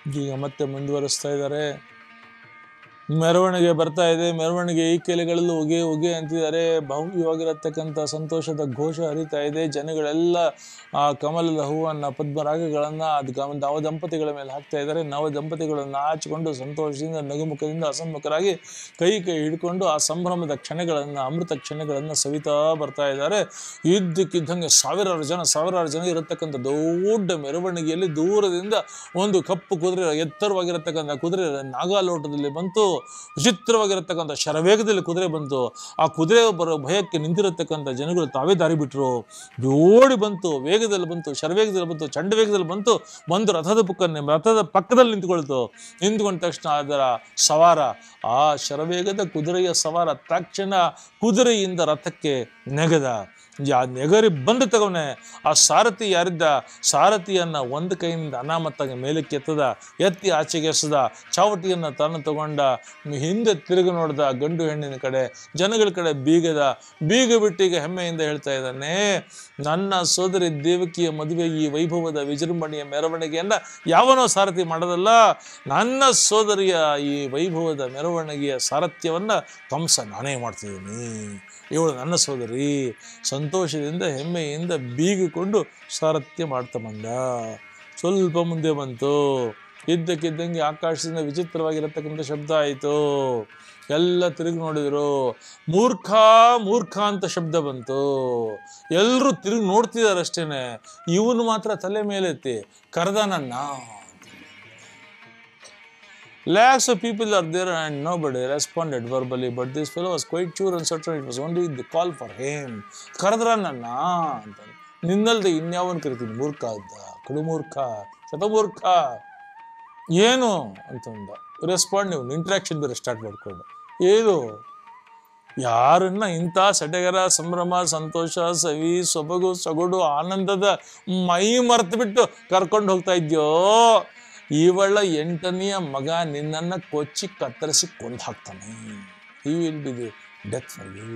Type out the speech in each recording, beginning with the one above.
ಈಗ ಮತ್ತೆ ಮುಂದುವರಿಸ್ತಾ ಇದ್ದಾರೆ ಮೆರವಣಿಗೆ ಬರ್ತಾ ಇದೆ ಮೆರವಣಿಗೆ ಈ ಕೆಲೆಗಳಲ್ಲೂ ಉಗೆ ಉಗೆ ಅಂತಿದ್ದಾರೆ ಭವ್ಯವಾಗಿರತಕ್ಕಂಥ ಸಂತೋಷದ ಘೋಷ ಹರಿತಾ ಇದೆ ಜನಗಳೆಲ್ಲ ಆ ಕಮಲದ ಹೂವನ್ನ ಪದ್ಮರಾಗಗಳನ್ನ ಅದು ಗಮ- ನವ ದಂಪತಿಗಳ ಮೇಲೆ ಹಾಕ್ತಾ ಇದ್ದಾರೆ ನವ ದಂಪತಿಗಳನ್ನು ನಾಚಿಕೊಂಡು ಸಂತೋಷದಿಂದ ನಗುಮುಖದಿಂದ ಅಸನ್ಮುಖರಾಗಿ ಕೈ ಕೈ ಹಿಡ್ಕೊಂಡು ಆ ಸಂಭ್ರಮದ ಕ್ಷಣಗಳನ್ನು ಅಮೃತ ಕ್ಷಣಗಳನ್ನು ಸವಿತಾ ಬರ್ತಾ ಇದ್ದಾರೆ ಇದ್ದಕ್ಕಿದ್ದಂಗೆ ಸಾವಿರಾರು ಜನ ಸಾವಿರಾರು ಜನ ಇರತಕ್ಕಂಥ ದೊಡ್ಡ ಮೆರವಣಿಗೆಯಲ್ಲಿ ದೂರದಿಂದ ಒಂದು ಕಪ್ಪು ಕುದುರೆ ಎತ್ತರವಾಗಿರತಕ್ಕಂಥ ಕುದುರೆ ನಾಗಾಲೋಟದಲ್ಲಿ ಬಂತು ವಿಚಿತ್ರವಾಗಿರತಕ್ಕಂಥ ಶರವೇಗದಲ್ಲಿ ಕುದುರೆ ಬಂತು ಆ ಕುದುರೆ ಬರೋ ಭಯಕ್ಕೆ ನಿಂತಿರತಕ್ಕಂಥ ಜನಗಳು ತಾವೇ ದಾರಿ ಬಿಟ್ರು ಜೋಡಿ ಬಂತು ವೇಗದಲ್ಲಿ ಬಂತು ಶರವೇಗದಲ್ಲಿ ಬಂತು ಚಂಡ ವೇಗದಲ್ಲಿ ಬಂತು ಬಂದು ರಥದ ಪಕ್ಕನೆ ರಥದ ಪಕ್ಕದಲ್ಲಿ ನಿಂತ್ಕೊಳ್ತು ನಿಂತ್ಕೊಂಡ ತಕ್ಷಣ ಅದರ ಸವಾರ ಆ ಶರವೇಗದ ಕುದುರೆಯ ಸವಾರ ತಕ್ಷಣ ಕುದುರೆಯಿಂದ ರಥಕ್ಕೆ ನೆಗೆದ ಆ ನೆಗರಿ ಬಂದ ತಗೊನೆ ಆ ಸಾರಥಿ ಯಾರಿದ್ದ ಸಾರಥಿಯನ್ನ ಒಂದು ಕೈಯಿಂದ ಅನಾಮತ್ತಾಗಿ ಮೇಲಕ್ಕೆ ಎತ್ತದ ಎತ್ತಿ ಆಚೆಗೆ ಎಸೆದ ಚಾವಟಿಯನ್ನ ತಾನು ತಗೊಂಡ ಹಿಂದೆ ತಿರುಗಿ ನೋಡ್ದ ಗಂಡು ಹೆಣ್ಣಿನ ಕಡೆ ಜನಗಳ ಕಡೆ ಬೀಗದ ಬೀಗ ಬಿಟ್ಟಿಗೆ ಹೆಮ್ಮೆಯಿಂದ ಹೇಳ್ತಾ ಇದ್ದಾನೆ ನನ್ನ ಸೋದರಿ ದೇವಕಿಯ ಮದುವೆ ಈ ವೈಭವದ ವಿಜೃಂಭಣೆಯ ಮೆರವಣಿಗೆಯನ್ನ ಯಾವನೋ ಸಾರಥಿ ಮಾಡೋದಲ್ಲ ನನ್ನ ಸೋದರಿಯ ಈ ವೈಭವದ ಮೆರವಣಿಗೆಯ ಸಾರಥ್ಯವನ್ನ ಕಂಸ ನಾನೇ ಮಾಡ್ತಿದ್ದೀನಿ ಇವಳು ನನ್ನ ಸೋದರಿ ಸಂತೋಷದಿಂದ ಹೆಮ್ಮೆಯಿಂದ ಬೀಗಿಕೊಂಡು ಸಾರಥ್ಯ ಮಾಡ್ತಾ ಬಂದ ಸ್ವಲ್ಪ ಮುಂದೆ ಬಂತು ಇದ್ದಕ್ಕಿದ್ದಂಗೆ ಆಕಾಶದಿಂದ ವಿಚಿತ್ರವಾಗಿರತಕ್ಕಂಥ ಶಬ್ದ ಆಯಿತು ಎಲ್ಲ ತಿರುಗಿ ನೋಡಿದ್ರು ಮೂರ್ಖ ಮೂರ್ಖ ಅಂತ ಶಬ್ದ ಬಂತು ಎಲ್ಲರೂ ತಿರುಗಿ ನೋಡ್ತಿದ್ದಾರೆ ಅಷ್ಟೇನೆ ಇವನು ಮಾತ್ರ ತಲೆ ಮೇಲೆತ್ತಿ ಕರೆದ ನನ್ನ Lakhs of people are there and nobody responded verbally, but this fellow was quite sure and certain it was only the call for him. ಕರೆದ್ರ ನನ್ನ ಅಂತ ನಿನ್ನಲ್ದೆ ಇನ್ಯಾವನ್ ಕರಿತೀನಿ ಮೂರ್ಖ ಇದ್ದ ಕಡುಮೂರ್ಖ ಶತಮೂರ್ಖ ಏನು ಅಂತಂದ ರೆಸ್ಪಾಂಡ್ ನೀವು ಇಂಟ್ರಾಕ್ಷನ್ ಬೇರೆ ಸ್ಟಾರ್ಟ್ ಮಾಡ್ಕೊಂಡು ಏನು ಯಾರನ್ನ ಇಂಥ ಸಡಗರ ಸಂಭ್ರಮ ಸಂತೋಷ ಸವಿ ಸೊಬಗು ಸೊಗಡು ಆನಂದದ ಮೈ ಮರೆತು ಬಿಟ್ಟು ಕರ್ಕೊಂಡು ಹೋಗ್ತಾ ಇದ್ಯೋ ಇವಳ ಎಂಟನೆಯ ಮಗ ನಿನ್ನನ್ನು ಕೊಚ್ಚಿ ಕತ್ತರಿಸಿ ಕೊಂದು ಹಾಕ್ತಾನೆ ಈ will be the death for you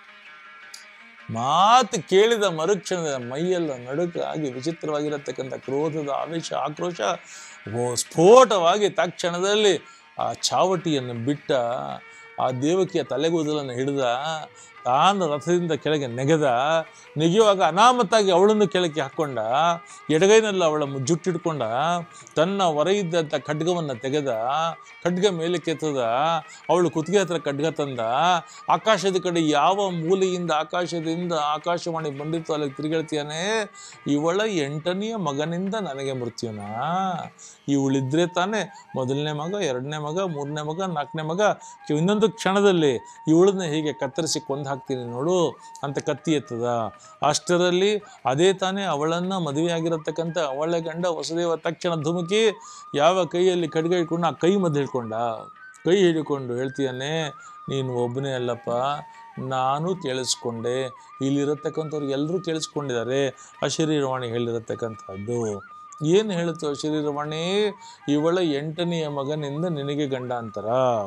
ಮಾತು ಕೇಳಿದ ಮರುಕ್ಷಣದ ಮೈಯೆಲ್ಲ ನಡುಕಾಗಿ ವಿಚಿತ್ರವಾಗಿರತಕ್ಕಂಥ ಕ್ರೋಧದ ಆವೇಶ ಆಕ್ರೋಶ ಓ ಸ್ಫೋಟವಾಗಿ ತಕ್ಷಣದಲ್ಲಿ ಆ ಚಾವಟಿಯನ್ನು ಬಿಟ್ಟ ಆ ದೇವಕಿಯ ತಲೆಗೂದಲನ್ನು ಹಿಡಿದ ತಾನು ರಥದಿಂದ ಕೆಳಗೆ ನೆಗೆದ ನೆಗೆಯುವಾಗ ಅನಾಮತ್ತಾಗಿ ಅವಳನ್ನು ಕೆಳಕ್ಕೆ ಹಾಕ್ಕೊಂಡ ಎಡಗೈನಲ್ಲಿ ಅವಳ ಮು- ಜುಟ್ಟಿಡ್ಕೊಂಡ ತನ್ನ ಹೊರಗಿದ್ದಂಥ ಖಡ್ಗವನ್ನು ತೆಗೆದ ಖಡ್ಗ ಮೇಲೆ ಕೆತ್ತದ ಅವಳು ಕುತ್ತಿಗೆ ಹತ್ರ ಖಡ್ಗ ತಂದ ಆಕಾಶದ ಕಡೆ ಯಾವ ಮೂಲೆಯಿಂದ ಆಕಾಶದಿಂದ ಆಕಾಶವಾಣಿ ಬಂದಿತ್ತು ಅಲ್ಲಿಗೆ ತಿರುಗೇಳ್ತೀಯಾನೆ ಇವಳ ಎಂಟನೆಯ ಮಗನಿಂದ ನನಗೆ ಮೃತ್ಯುನಾ ಇವಳಿದ್ರೆ ತಾನೇ ಮೊದಲನೇ ಮಗ ಎರಡನೇ ಮಗ ಮೂರನೇ ಮಗ ನಾಲ್ಕನೇ ಮಗ ಇನ್ನೊಂದು ಕ್ಷಣದಲ್ಲಿ ಇವಳನ್ನ ಹೀಗೆ ಕತ್ತರಿಸಿ ಕೊಂದು ಹಾಕ್ತೀನಿ ನೋಡು ಅಂತ ಕತ್ತಿ ಎತ್ತದ ಅಷ್ಟರಲ್ಲಿ ಅದೇ ತಾನೇ ಅವಳನ್ನ ಮದುವೆ ಆಗಿರತಕ್ಕಂಥ ಅವಳ ಗಂಡ ವಸುದೇವ ತಕ್ಷಣ ಧುಮುಕಿ ಯಾವ ಕೈಯಲ್ಲಿ ಖಡ್ಗ ಹಿಡ್ಕೊಂಡು ಆ ಕೈ ಮದ್ದು ಹಿಡ್ಕೊಂಡ ಕೈ ಹಿಡ್ಕೊಂಡು ಹೇಳ್ತೀಯಾನೆ ನೀನು ಒಬ್ಬನೇ ಅಲ್ಲಪ್ಪ ನಾನು ಕೇಳಿಸ್ಕೊಂಡೆ ಇಲ್ಲಿರತಕ್ಕಂಥವ್ರು ಎಲ್ಲರೂ ಕೇಳಿಸ್ಕೊಂಡಿದ್ದಾರೆ ಅಶರೀರವಾಣಿ ಹೇಳಿರತಕ್ಕಂಥದ್ದು ಏನು ಹೇಳುತ್ತೋ ಅಶರೀರವಾಣಿ ಇವಳ ಎಂಟನೆಯ ಮಗನಿಂದ ನಿನಗೆ ಗಂಡಾಂತರ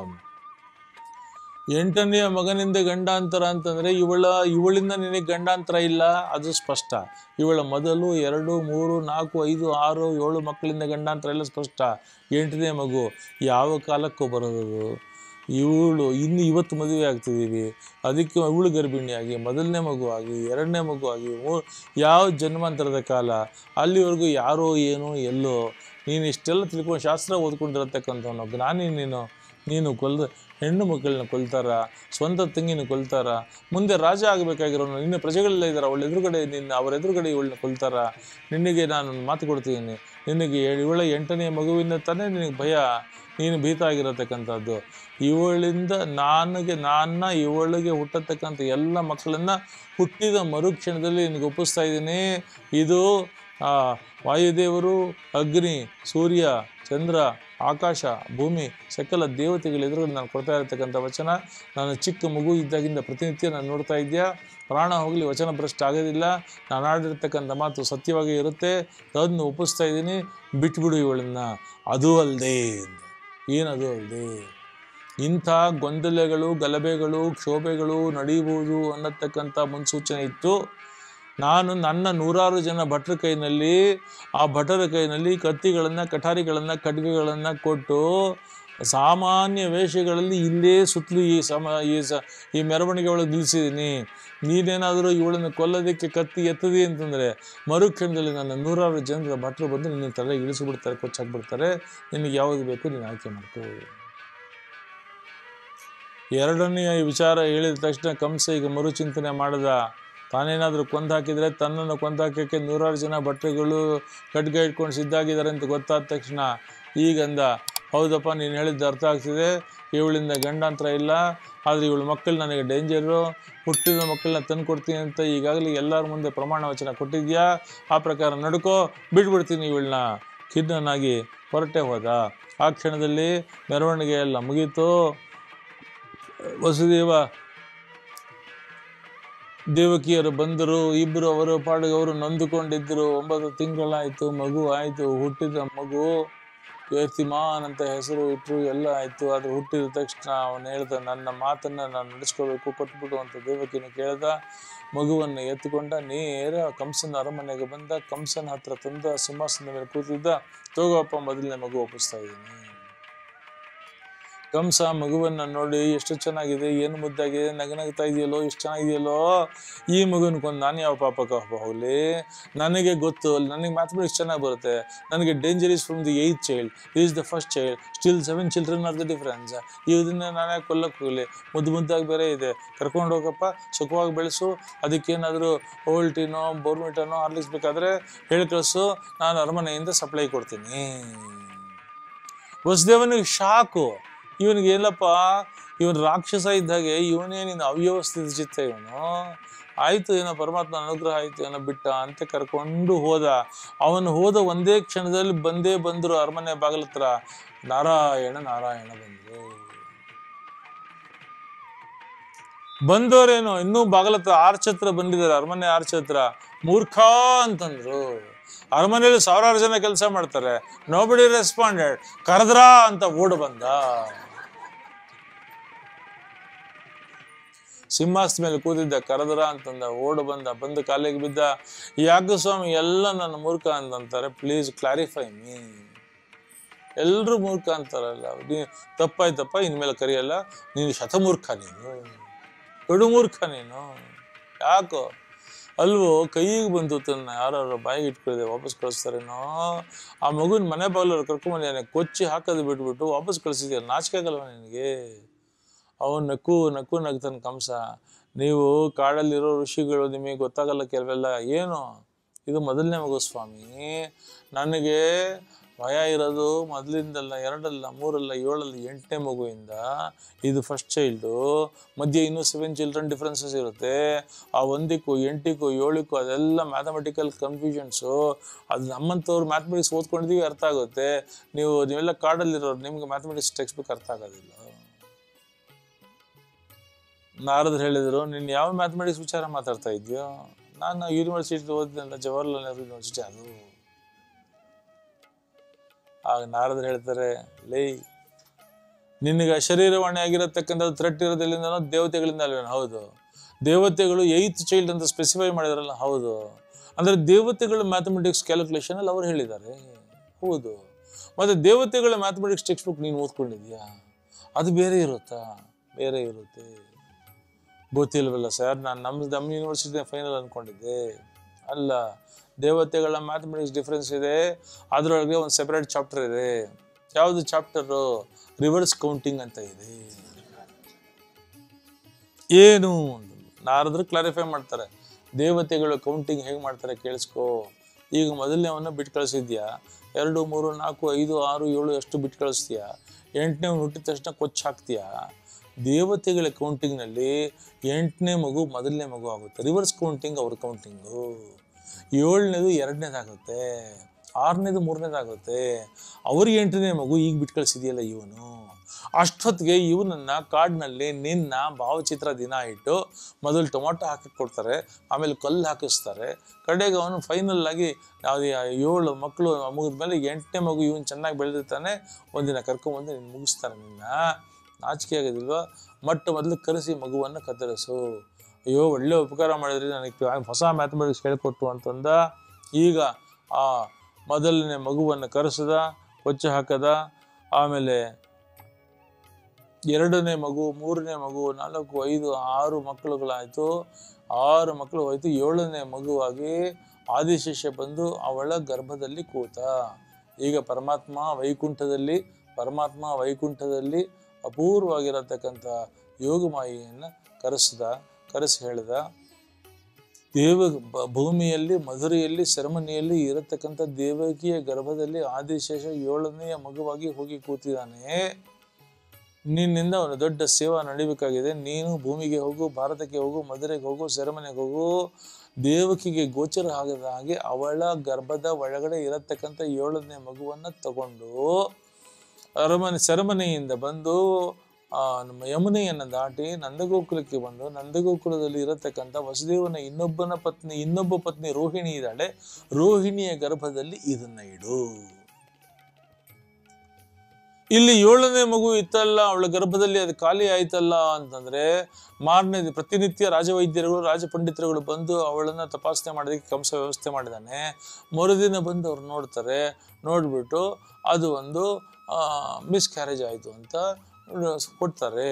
ಎಂಟನೆಯ ಮಗನಿಂದ ಗಂಡಾಂತರ ಅಂತಂದ್ರೆ ಇವಳ ಇವಳಿಂದ ನಿನಗೆ ಗಂಡಾಂತರ ಇಲ್ಲ ಅದು ಸ್ಪಷ್ಟ ಇವಳ ಮೊದಲು ಎರಡು ಮೂರು ನಾಲ್ಕು ಐದು ಆರು ಏಳು ಮಕ್ಕಳಿಂದ ಗಂಡಾಂತರ ಎಲ್ಲ ಸ್ಪಷ್ಟ ಎಂಟನೇ ಮಗು ಯಾವ ಕಾಲಕ್ಕೂ ಬರೋದು ಇವಳು ಇನ್ನು ಇವತ್ತು ಮದುವೆ ಆಗ್ತಿದ್ದೀವಿ ಅದಕ್ಕೆ ಇವಳು ಗರ್ಭಿಣಿಯಾಗಿ ಮೊದಲನೇ ಮಗು ಆಗಿ ಎರಡನೇ ಮಗು ಆಗಿ ಮೂ- ಯಾವ ಜನ್ಮಾಂತರದ ಕಾಲ ಅಲ್ಲಿವರೆಗೂ ಯಾರೋ ಏನೋ ಎಲ್ಲೋ ನೀನು ಇಷ್ಟೆಲ್ಲ ತಿಳ್ಕೊಂಡು ಶಾಸ್ತ್ರ ಓದ್ಕೊಂಡಿರತಕ್ಕಂಥವನು ಜ್ಞಾನಿ ನೀನು ನೀನು ಕೊಲ್ದ ಹೆಣ್ಣು ಮಕ್ಕಳನ್ನ ಕೊಲ್ತಾರ ಸ್ವಂತ ತಂಗಿನ ಕೊಲ್ತಾರ ಮುಂದೆ ರಾಜ ಆಗಬೇಕಾಗಿರೋನು ನಿನ್ನ ಪ್ರಜೆಗಳೆಲ್ಲ ಇದ್ದಾರೆ ಅವಳ ಎದುರುಗಡೆ ನಿನ್ನ ಅವರ ಎದುರುಗಡೆ ಇವಳನ್ನ ಕೊಲ್ತಾರ ನಿನಗೆ ನಾನು ಒಂದು ಮಾತು ಕೊಡ್ತೀನಿ ನಿನಗೆ ಇವಳ ಎಂಟನೆಯ ಮಗುವಿಂದ ತಾನೇ ನಿನಗೆ ಭಯ ನೀನು ಭೀತ ಆಗಿರತಕ್ಕಂಥದ್ದು ಇವಳಿಂದ ನನಗೆ ನನ್ನ ಇವಳಿಗೆ ಹುಟ್ಟತಕ್ಕಂಥ ಎಲ್ಲ ಮಕ್ಕಳನ್ನ ಹುಟ್ಟಿದ ಮರುಕ್ಷಣದಲ್ಲಿ ನಿನಗೆ ಒಪ್ಪಿಸ್ತಾ ಇದ್ದೀನಿ ಇದು ಆ, ವಾಯುದೇವರು ಅಗ್ನಿ ಸೂರ್ಯ ಚಂದ್ರ ಆಕಾಶ ಭೂಮಿ ಸಕಲ ದೇವತೆಗಳ ಎದುರುಗಡೆ ನಾನು ಕೊಡ್ತಾ ಇರತಕ್ಕಂಥ ವಚನ ನಾನು ಚಿಕ್ಕ ಮಗು ಇದ್ದಾಗಿಂದ ಪ್ರತಿನಿತ್ಯ ನಾನು ನೋಡ್ತಾ ಇದ್ಯಾ ಪ್ರಾಣ ಹೋಗಲಿ ವಚನ ಭ್ರಷ್ಟ ಆಗೋದಿಲ್ಲ ನಾನು ಆಡಿರ್ತಕ್ಕಂಥ ಮಾತು ಸತ್ಯವಾಗಿ ಇರುತ್ತೆ ಅದನ್ನು ಒಪ್ಪಿಸ್ತಾ ಇದ್ದೀನಿ ಬಿಟ್ಬಿಡು ಇವಳನ್ನ ಅದು ಅಲ್ಲದೆ ಏನದು ಅಲ್ಲದೆ ಇಂಥ ಗೊಂದಲಗಳು ಗಲಭೆಗಳು ಕ್ಷೋಭೆಗಳು ನಡೀಬಹುದು ಅನ್ನತಕ್ಕಂಥ ಮುನ್ಸೂಚನೆ ಇತ್ತು ನಾನು ನನ್ನ ನೂರಾರು ಜನ ಭಟ್ರ ಕೈನಲ್ಲಿ ಆ ಭಟರ ಕೈನಲ್ಲಿ ಕತ್ತಿಗಳನ್ನು ಕಠಾರಿಗಳನ್ನು ಖಡ್ಗಗಳನ್ನು ಕೊಟ್ಟು ಸಾಮಾನ್ಯ ವೇಷಗಳಲ್ಲಿ ಇಲ್ಲೇ ಸುತ್ತಲೂ ಈ ಸಮ ಈ ಸ ಈ ಮೆರವಣಿಗೆ ಒಳಗೆ ನಿಲ್ಲಿಸಿದ್ದೀನಿ ನೀನೇನಾದರೂ ಇವಳನ್ನು ಕೊಲ್ಲೋದಕ್ಕೆ ಕತ್ತಿ ಎತ್ತದಿ ಅಂತಂದರೆ ಮರುಕ್ಷಣದಲ್ಲಿ ನನ್ನ ನೂರಾರು ಜನರ ಭಟ್ರು ಬಂದು ನಿನ್ನ ತಲೆ ಇಳಿಸಿಬಿಡ್ತಾರೆ ಕೊಚ್ಚಾಕ್ಬಿಡ್ತಾರೆ ನಿನಗೆ ಯಾವುದು ಬೇಕು ನೀನು ಆಯ್ಕೆ ಮಾಡ್ಕೋ ಎರಡನೆಯ ವಿಚಾರ ಹೇಳಿದ ತಕ್ಷಣ ಕಂಸ ಈಗ ಮರುಚಿಂತನೆ ಮಾಡದ ತಾನೇನಾದರೂ ಕೊಂದು ಹಾಕಿದರೆ ತನ್ನನ್ನು ಕೊಂದು ಹಾಕೋಕ್ಕೆ ನೂರಾರು ಜನ ಭಟ್ರುಗಳು ಖಡ್ಗ ಇಟ್ಕೊಂಡು ಸಿದ್ಧಾಗಿದ್ದಾರೆ ಅಂತ ಗೊತ್ತಾದ ತಕ್ಷಣ ಈಗಂದ ಹೌದಪ್ಪ ನೀನು ಹೇಳಿದ್ದು ಅರ್ಥ ಆಗ್ತಿದೆ ಇವಳಿಂದ ಗಂಡಾಂತರ ಇಲ್ಲ ಆದರೆ ಇವಳ ಮಕ್ಕಳು ನನಗೆ ಡೇಂಜರು ಹುಟ್ಟಿದ ಮಕ್ಕಳನ್ನ ತಂದು ಕೊಡ್ತೀನಿ ಅಂತ ಈಗಾಗಲೇ ಎಲ್ಲರ ಮುಂದೆ ಪ್ರಮಾಣ ವಚನ ಕೊಟ್ಟಿದ್ಯಾ ಆ ಪ್ರಕಾರ ನಡ್ಕೋ ಬಿಟ್ಬಿಡ್ತೀನಿ ಇವಳನ್ನ ಖಿನ್ನನಾಗಿ ಹೊರಟೆ ಹೋದ ಆ ಕ್ಷಣದಲ್ಲಿ ಮೆರವಣಿಗೆ ಎಲ್ಲ ಮುಗೀತು ವಸುದೇವ ದೇವಕಿಯರು ಬಂದರು ಇಬ್ಬರು ಅವರು ಪಾಡಿಗೆ ಅವರು ನೊಂದುಕೊಂಡಿದ್ದರು ಒಂಬತ್ತು ತಿಂಗಳಾಯಿತು ಮಗು ಆಯಿತು ಹುಟ್ಟಿದ ಮಗು ಕೀರ್ತಿಮಾನ್ ಅಂತ ಹೆಸರು ಇಟ್ಟರು ಎಲ್ಲ ಆಯಿತು ಅದು ಹುಟ್ಟಿದ ತಕ್ಷಣ ಅವನು ಹೇಳ್ದ ನನ್ನ ಮಾತನ್ನು ನಾನು ನಡೆಸ್ಕೋಬೇಕು ಕೊಟ್ಬಿಡು ಅಂತ ದೇವಕಿನ ಕೇಳ್ದ ಮಗುವನ್ನು ಎತ್ತುಕೊಂಡ ನೇರ ಕಂಸನ ಅರಮನೆಗೆ ಬಂದ ಕಂಸನ ಹತ್ರ ತಂದ ಸಿಂಹಾಸನದ ಮೇಲೆ ಕೂತಿದ್ದ ತಗೋಪ್ಪ ಮೊದಲನೇ ಮಗು ಒಪ್ಪಿಸ್ತಾ ಇದ್ದೀನಿ ಕಂಸ ಮಗುವನ್ನ ನೋಡಿ ಎಷ್ಟು ಚೆನ್ನಾಗಿದೆ ಏನು ಮುದ್ದಾಗಿದೆ ನಗನಗ್ತಾ ಇದೆಯಲ್ಲೋ ಎಷ್ಟು ಚೆನ್ನಾಗಿದೆಯಲ್ಲೋ ಈ ಮಗುನ ಕೊಂದು ನಾನು ಯಾವ ಪಾಪಕ್ಕೆ ಹೋಗಲಿ ನನಗೆ ಗೊತ್ತು ನನಗೆ ಮ್ಯಾಥಮೆಟಿಕ್ಸ್ ಚೆನ್ನಾಗಿ ಬರುತ್ತೆ ನನಗೆ danger is from the eighth child is the first child still seven children are the difference ಇದನ್ನ ನಾನೇ ಕೊಲ್ಲಕ್ಕೆ ಹೋಗಲಿ ಮುದ್ದು ಮುದ್ದಾಗಿ ಬೇರೆ ಇದೆ ಕರ್ಕೊಂಡು ಹೋಗಪ್ಪ ಸುಖವಾಗಿ ಬೆಳೆಸು ಅದಕ್ಕೇನಾದರೂ ಓಲ್ಟಿನೋ ಬೋರ್ಮಿಟನೋ ಹಾರ್ಲಿಕ್ಸ್ ಬೇಕಾದರೆ ಹೇಳಿ ಕಳಿಸು ನಾನು ಅರಮನೆಯಿಂದ ಸಪ್ಲೈ ಕೊಡ್ತೀನಿ ವಸುದೇವನಿಗೆ ಶಾಕು ಇವನಿಗೆ ಏನಪ್ಪ ಇವನು ರಾಕ್ಷಸ ಇದ್ದಾಗೆ ಇವನೇನಿನ ಅವ್ಯವಸ್ಥಿತ ಚಿತ್ತ ಇವನು ಆಯ್ತು ಏನೋ ಪರಮಾತ್ಮ ಅನುಗ್ರಹ ಆಯ್ತು ಏನೋ ಬಿಟ್ಟ ಅಂತ ಕರ್ಕೊಂಡು ಹೋದ ಅವನು ಹೋದ ಒಂದೇ ಕ್ಷಣದಲ್ಲಿ ಬಂದೇ ಬಂದರು ಅರಮನೆ ಬಾಗಿಲ ಹತ್ರ ನಾರಾಯಣ ನಾರಾಯಣ ಬಂದರು ಬಂದವರೇನು ಇನ್ನೂ ಬಾಗಲ ಹತ್ರ ಆರ್ಚ್ ಹತ್ರ ಬಂದಿದ್ದಾರೆ ಅರಮನೆ ಆರ್ಚ್ ಹತ್ರ ಮೂರ್ಖ ಅಂತಂದ್ರು ಅರಮನೆಯಲ್ಲಿ ಸಾವಿರಾರು ಜನ ಕೆಲಸ ಮಾಡ್ತಾರೆ ನೋಬಡಿ ರೆಸ್ಪಾಂಡೆಡ್ ಕರೆದ್ರ ಅಂತ ಓಡ್ ಬಂದ ಸಿಂಹಾಸನ ಮೇಲೆ ಕೂತಿದ್ದ ಕರೆದ್ರ ಅಂತಂದ ಓಡ್ ಬಂದ ಬಂದು ಕಾಲಿಗೆ ಬಿದ್ದ ಯಾಕೆ ಸ್ವಾಮಿ ಎಲ್ಲ ನನ್ನ ಮೂರ್ಖ ಅಂತಂತಾರೆ ಪ್ಲೀಸ್ ಕ್ಲಾರಿಫೈ ಮೀ ಎಲ್ರು ಮೂರ್ಖ ಅಂತಾರಲ್ಲ ನೀ ತಪ್ಪಾಯ್ತಪ್ಪ ಇನ್ಮೇಲೆ ಕರೆಯಲ್ಲ ನೀನು ಶತಮೂರ್ಖ ನೀನು ಕಡು ಮೂರ್ಖ ನೀನು ಯಾಕೋ ಅಲ್ವೋ ಕೈಗೆ ಬಂತು ತನ್ನ ಯಾರು ಬಾಯಿಗೆ ಇಟ್ಕೊಳ್ಳದೆ ವಾಪಸ್ ಕಳಿಸ್ತಾರೇನೋ ಆ ಮಗುನ ಮನೆ ಬಾಗಿಲವ್ರು ಕರ್ಕೊಂಬಂದಿದ್ದಾನೆ ಕೊಚ್ಚಿ ಹಾಕೋದು ಬಿಟ್ಬಿಟ್ಟು ವಾಪಸ್ ಕಳಿಸಿದ್ಯ ನಾಚಿಕೆ ಆಗಲ್ವ ನಿನಗೆ ಅವನು ನಕ್ಕು ನಕ್ಕು ನಗ್ತಾನೆ ಕಂಸ ನೀವು ಕಾಡಲ್ಲಿರೋ ಋಷಿಗಳು ನಿಮಗೆ ಗೊತ್ತಾಗಲ್ಲ ಕೆಲವೆಲ್ಲ ಏನು ಇದು ಮೊದಲನೇ ಮಗು ಸ್ವಾಮಿ ನನಗೆ ಭಯ ಇರೋದು ಮೊದಲಿಂದಲ್ಲ ಎರಡಲ್ಲ ಮೂರಲ್ಲ ಏಳಲ್ಲ ಎಂಟನೇ ಮಗುವಿಂದ ಇದು ಫಸ್ಟ್ ಚೈಲ್ಡು ಮಧ್ಯೆ ಇನ್ನೂ ಸೆವೆನ್ ಚಿಲ್ಡ್ರನ್ ಡಿಫ್ರೆನ್ಸಸ್ ಇರುತ್ತೆ ಆ ಒಂದಕ್ಕೂ ಎಂಟಕ್ಕೂ ಏಳಕ್ಕೂ ಅದೆಲ್ಲ ಮ್ಯಾಥಮೆಟಿಕಲ್ ಕನ್ಫ್ಯೂಷನ್ಸು ಅದು ನಮ್ಮಂಥವ್ರು ಮ್ಯಾಥಮೆಟಿಕ್ಸ್ ಓದ್ಕೊಂಡಿದ್ದೀವಿ ಅರ್ಥ ಆಗುತ್ತೆ ನೀವು ನೀವೆಲ್ಲ ಕಾಡಲ್ಲಿರೋರು ನಿಮ್ಗೆ ಮ್ಯಾಥಮೆಟಿಕ್ಸ್ ಟೆಕ್ಸ್ಟ್ ಬುಕ್ ಅರ್ಥ ಆಗೋದಿಲ್ಲ ನಾರದ್ರು ಹೇಳಿದ್ರು ನೀನು ಯಾವ ಮ್ಯಾಥಮೆಟಿಕ್ಸ್ ವಿಚಾರ ಮಾತಾಡ್ತಾ ಇದೆಯೋ ನಾನು ಯೂನಿವರ್ಸಿಟಿ ಓದಿದ್ದೆಲ್ಲ ಜವಾಹರ್ಲಾಲ್ ನೆಹರು ಯೂನಿವರ್ಸಿಟಿ ಅದು ಆಗ ನಾರದ್ರು ಹೇಳ್ತಾರೆ ಲೈ ನಿನಗೆ ಅಶರೀರವಾಣಿ ಆಗಿರತಕ್ಕಂಥ ಥ್ರೆಟ್ ಇರೋದ್ರಿಂದ ದೇವತೆಗಳಿಂದ ಅಲ್ವೇನೋ ಹೌದು ದೇವತೆಗಳು ಏಯ್ತ್ ಚೈಲ್ಡ್ ಅಂತ ಸ್ಪೆಸಿಫೈ ಮಾಡಿದಾರಲ್ಲ ಹೌದು ಅಂದ್ರೆ ದೇವತೆಗಳ ಮ್ಯಾಥಮೆಟಿಕ್ಸ್ ಕ್ಯಾಲ್ಕುಲೇಷನ್ ಅಲ್ಲಿ ಅವ್ರು ಹೇಳಿದ್ದಾರೆ ಹೌದು ಮತ್ತೆ ದೇವತೆಗಳ ಮ್ಯಾಥಮೆಟಿಕ್ಸ್ ಟೆಕ್ಸ್ಟ್ ಬುಕ್ ನೀನು ಓದ್ಕೊಂಡಿದ್ಯಾ ಅದು ಬೇರೆ ಇರುತ್ತಾ ಬೇರೆ ಇರುತ್ತೆ ಗೊತ್ತಿಲ್ವಲ್ಲ ಸರ್ ನಾನು ನಮ್ಮ ನಮ್ಮ ಯೂನಿವರ್ಸಿಟಿ ಫೈನಲ್ ಅನ್ಕೊಂಡಿದ್ದೆ ಅಲ್ಲ ದೇವತೆಗಳ ಮ್ಯಾಥಮೆಟಿಕ್ಸ್ ಡಿಫ್ರೆನ್ಸ್ ಇದೆ ಅದರೊಳಗೆ ಒಂದು ಸೆಪರೇಟ್ ಚಾಪ್ಟರ್ ಇದೆ ಯಾವುದು ಚಾಪ್ಟರು ರಿವರ್ಸ್ ಕೌಂಟಿಂಗ್ ಅಂತ ಇದೆ ಏನು ನಾರದ್ರು ಕ್ಲಾರಿಫೈ ಮಾಡ್ತಾರೆ ದೇವತೆಗಳು ಕೌಂಟಿಂಗ್ ಹೇಗೆ ಮಾಡ್ತಾರೆ ಕೇಳಿಸ್ಕೋ ಈಗ ಮೊದಲನೇವನ್ನ ಬಿಟ್ಟು ಕಳಿಸಿದ್ಯಾ ಎರಡು ಮೂರು ನಾಲ್ಕು ಐದು ಆರು ಏಳು ಎಷ್ಟು ಬಿಟ್ಟು ಕಳಿಸ್ತೀಯಾ ಎಂಟನೇ ಹುಟ್ಟಿದ ತಕ್ಷಣ ಕೊಚ್ಚ ಹಾಕ್ತೀಯಾ ದೇವತೆಗಳ ಕೌಂಟಿಂಗ್ನಲ್ಲಿ ಎಂಟನೇ ಮಗು ಮೊದಲನೇ ಮಗು ಆಗುತ್ತೆ ರಿವರ್ಸ್ ಕೌಂಟಿಂಗ್ ಅವ್ರ ಕೌಂಟಿಂಗು ಏಳನೇದು ಎರಡನೇದಾಗುತ್ತೆ ಆರನೇದು ಮೂರನೇದಾಗುತ್ತೆ ಅವ್ರಿಗೆ ಎಂಟನೇ ಮಗು ಈಗ ಬಿಟ್ಟು ಕಳಿಸಿದೆಯಲ್ಲ ಇವನು ಅಷ್ಟೊತ್ತಿಗೆ ಇವನನ್ನ ಕಾಡಿನಲ್ಲಿ ನಿನ್ನ ಭಾವಚಿತ್ರ ದಿನ ಇಟ್ಟು ಮೊದಲು ಟೊಮೊಟೊ ಹಾಕಿ ಕೊಡ್ತಾರೆ ಆಮೇಲೆ ಕಲ್ಲು ಹಾಕಿಸ್ತಾರೆ ಕಡೆಗೆ ಅವನು ಫೈನಲ್ ಆಗಿ ಯಾವುದೇ ಏಳು ಮಕ್ಕಳು ಮುಗಿದ್ಮೇಲೆ ಎಂಟನೇ ಮಗು ಇವನು ಚೆನ್ನಾಗಿ ಬೆಳೆದಿರ್ತಾನೆ ಒಂದಿನ ಕರ್ಕೊಂಬಂದು ನೀನು ಮುಗಿಸ್ತಾರೆ ನಿನ್ನ ನಾಚಿಕೆ ಆಗೋದಿಲ್ವಾ ಮೊಟ್ಟ ಮೊದಲು ಕರೆಸಿ ಮಗುವನ್ನು ಕತ್ತರಿಸು ಅಯ್ಯೋ ಒಳ್ಳೆ ಉಪಕಾರ ಮಾಡಿದ್ರಿ ನನಗೆ ಹೊಸ ಮ್ಯಾಥಮೆಟಿಕ್ಸ್ ಹೇಳ್ಕೊಟ್ಟು ಅಂತಂದ ಈಗ ಆ ಮೊದಲನೇ ಮಗುವನ್ನು ಕರೆಸದ ಕೊಚ್ಚ ಹಾಕದ ಆಮೇಲೆ ಎರಡನೇ ಮಗು ಮೂರನೇ ಮಗು ನಾಲ್ಕು ಐದು ಆರು ಮಕ್ಕಳುಗಳಾಯಿತು ಆರು ಮಕ್ಕಳು ಹೋಯ್ತು ಏಳನೇ ಮಗುವಾಗಿ ಆದಿಶೇಷ ಬಂದು ಅವಳ ಗರ್ಭದಲ್ಲಿ ಕೂತ ಈಗ ಪರಮಾತ್ಮ ವೈಕುಂಠದಲ್ಲಿ ಪರಮಾತ್ಮ ವೈಕುಂಠದಲ್ಲಿ ಅಪೂರ್ವವಾಗಿರತಕ್ಕಂಥ ಯೋಗಮಾಯಿಯನ್ನು ಕರೆಸ್ದ ಕರೆಸಿ ಹೇಳ್ದ ದೇವ ಬ- ಭೂಮಿಯಲ್ಲಿ ಮಧುರೆಯಲ್ಲಿ ಸೆರೆಮನಿಯಲ್ಲಿ ಇರತಕ್ಕಂಥ ದೇವಕಿಯ ಗರ್ಭದಲ್ಲಿ ಆದಿಶೇಷ ಏಳನೆಯ ಮಗುವಾಗಿ ಹೋಗಿ ಕೂತಿದ್ದಾನೆ ನಿನ್ನಿಂದ ಒಂದು ದೊಡ್ಡ ಸೇವಾ ನಡಿಬೇಕಾಗಿದೆ ನೀನು ಭೂಮಿಗೆ ಹೋಗು ಭಾರತಕ್ಕೆ ಹೋಗು ಮಧುರೆಗೆ ಹೋಗು ಸೆರೆಮನೆಗೆ ಹೋಗು ದೇವಕಿಗೆ ಗೋಚರ ಆಗದ ಹಾಗೆ ಅವಳ ಗರ್ಭದ ಒಳಗಡೆ ಇರತಕ್ಕಂಥ ಏಳನೇ ಮಗುವನ್ನ ತಗೊಂಡು ಅರಮನೆ ಸೆರೆಮನೆಯಿಂದ ಬಂದು ಆ ನಮ್ಮ ಯಮುನೆಯನ್ನು ದಾಟಿ ನಂದಗೋಕುಲಕ್ಕೆ ಬಂದು ನಂದಗೋಕುಲದಲ್ಲಿ ಇರತಕ್ಕಂಥ ವಸುದೇವನ ಇನ್ನೊಬ್ಬನ ಪತ್ನಿ ಇನ್ನೊಬ್ಬ ಪತ್ನಿ ರೋಹಿಣಿ ಇದ್ದಾಳೆ ರೋಹಿಣಿಯ ಗರ್ಭದಲ್ಲಿ ಇದನ್ನ ಇಡು ಇಲ್ಲಿ ಏಳನೇ ಮಗು ಇತ್ತಲ್ಲ ಅವಳ ಗರ್ಭದಲ್ಲಿ ಅದು ಖಾಲಿ ಆಯ್ತಲ್ಲ ಅಂತಂದ್ರೆ ಮಾರನೇ ದಿ- ಪ್ರತಿನಿತ್ಯ ರಾಜವೈದ್ಯರುಗಳು ರಾಜಪಂಡಿತರುಗಳು ಬಂದು ಅವಳನ್ನ ತಪಾಸಣೆ ಮಾಡೋದಕ್ಕೆ ಕಂಸ ವ್ಯವಸ್ಥೆ ಮಾಡಿದಾನೆ ಮರುದಿನ ಬಂದು ಅವ್ರು ನೋಡ್ತಾರೆ ನೋಡ್ಬಿಟ್ಟು ಅದು ಒಂದು ಮಿಸ್ಕ್ಯಾರೇಜ್ ಆಯಿತು ಅಂತ ಕೊಡ್ತಾರೆ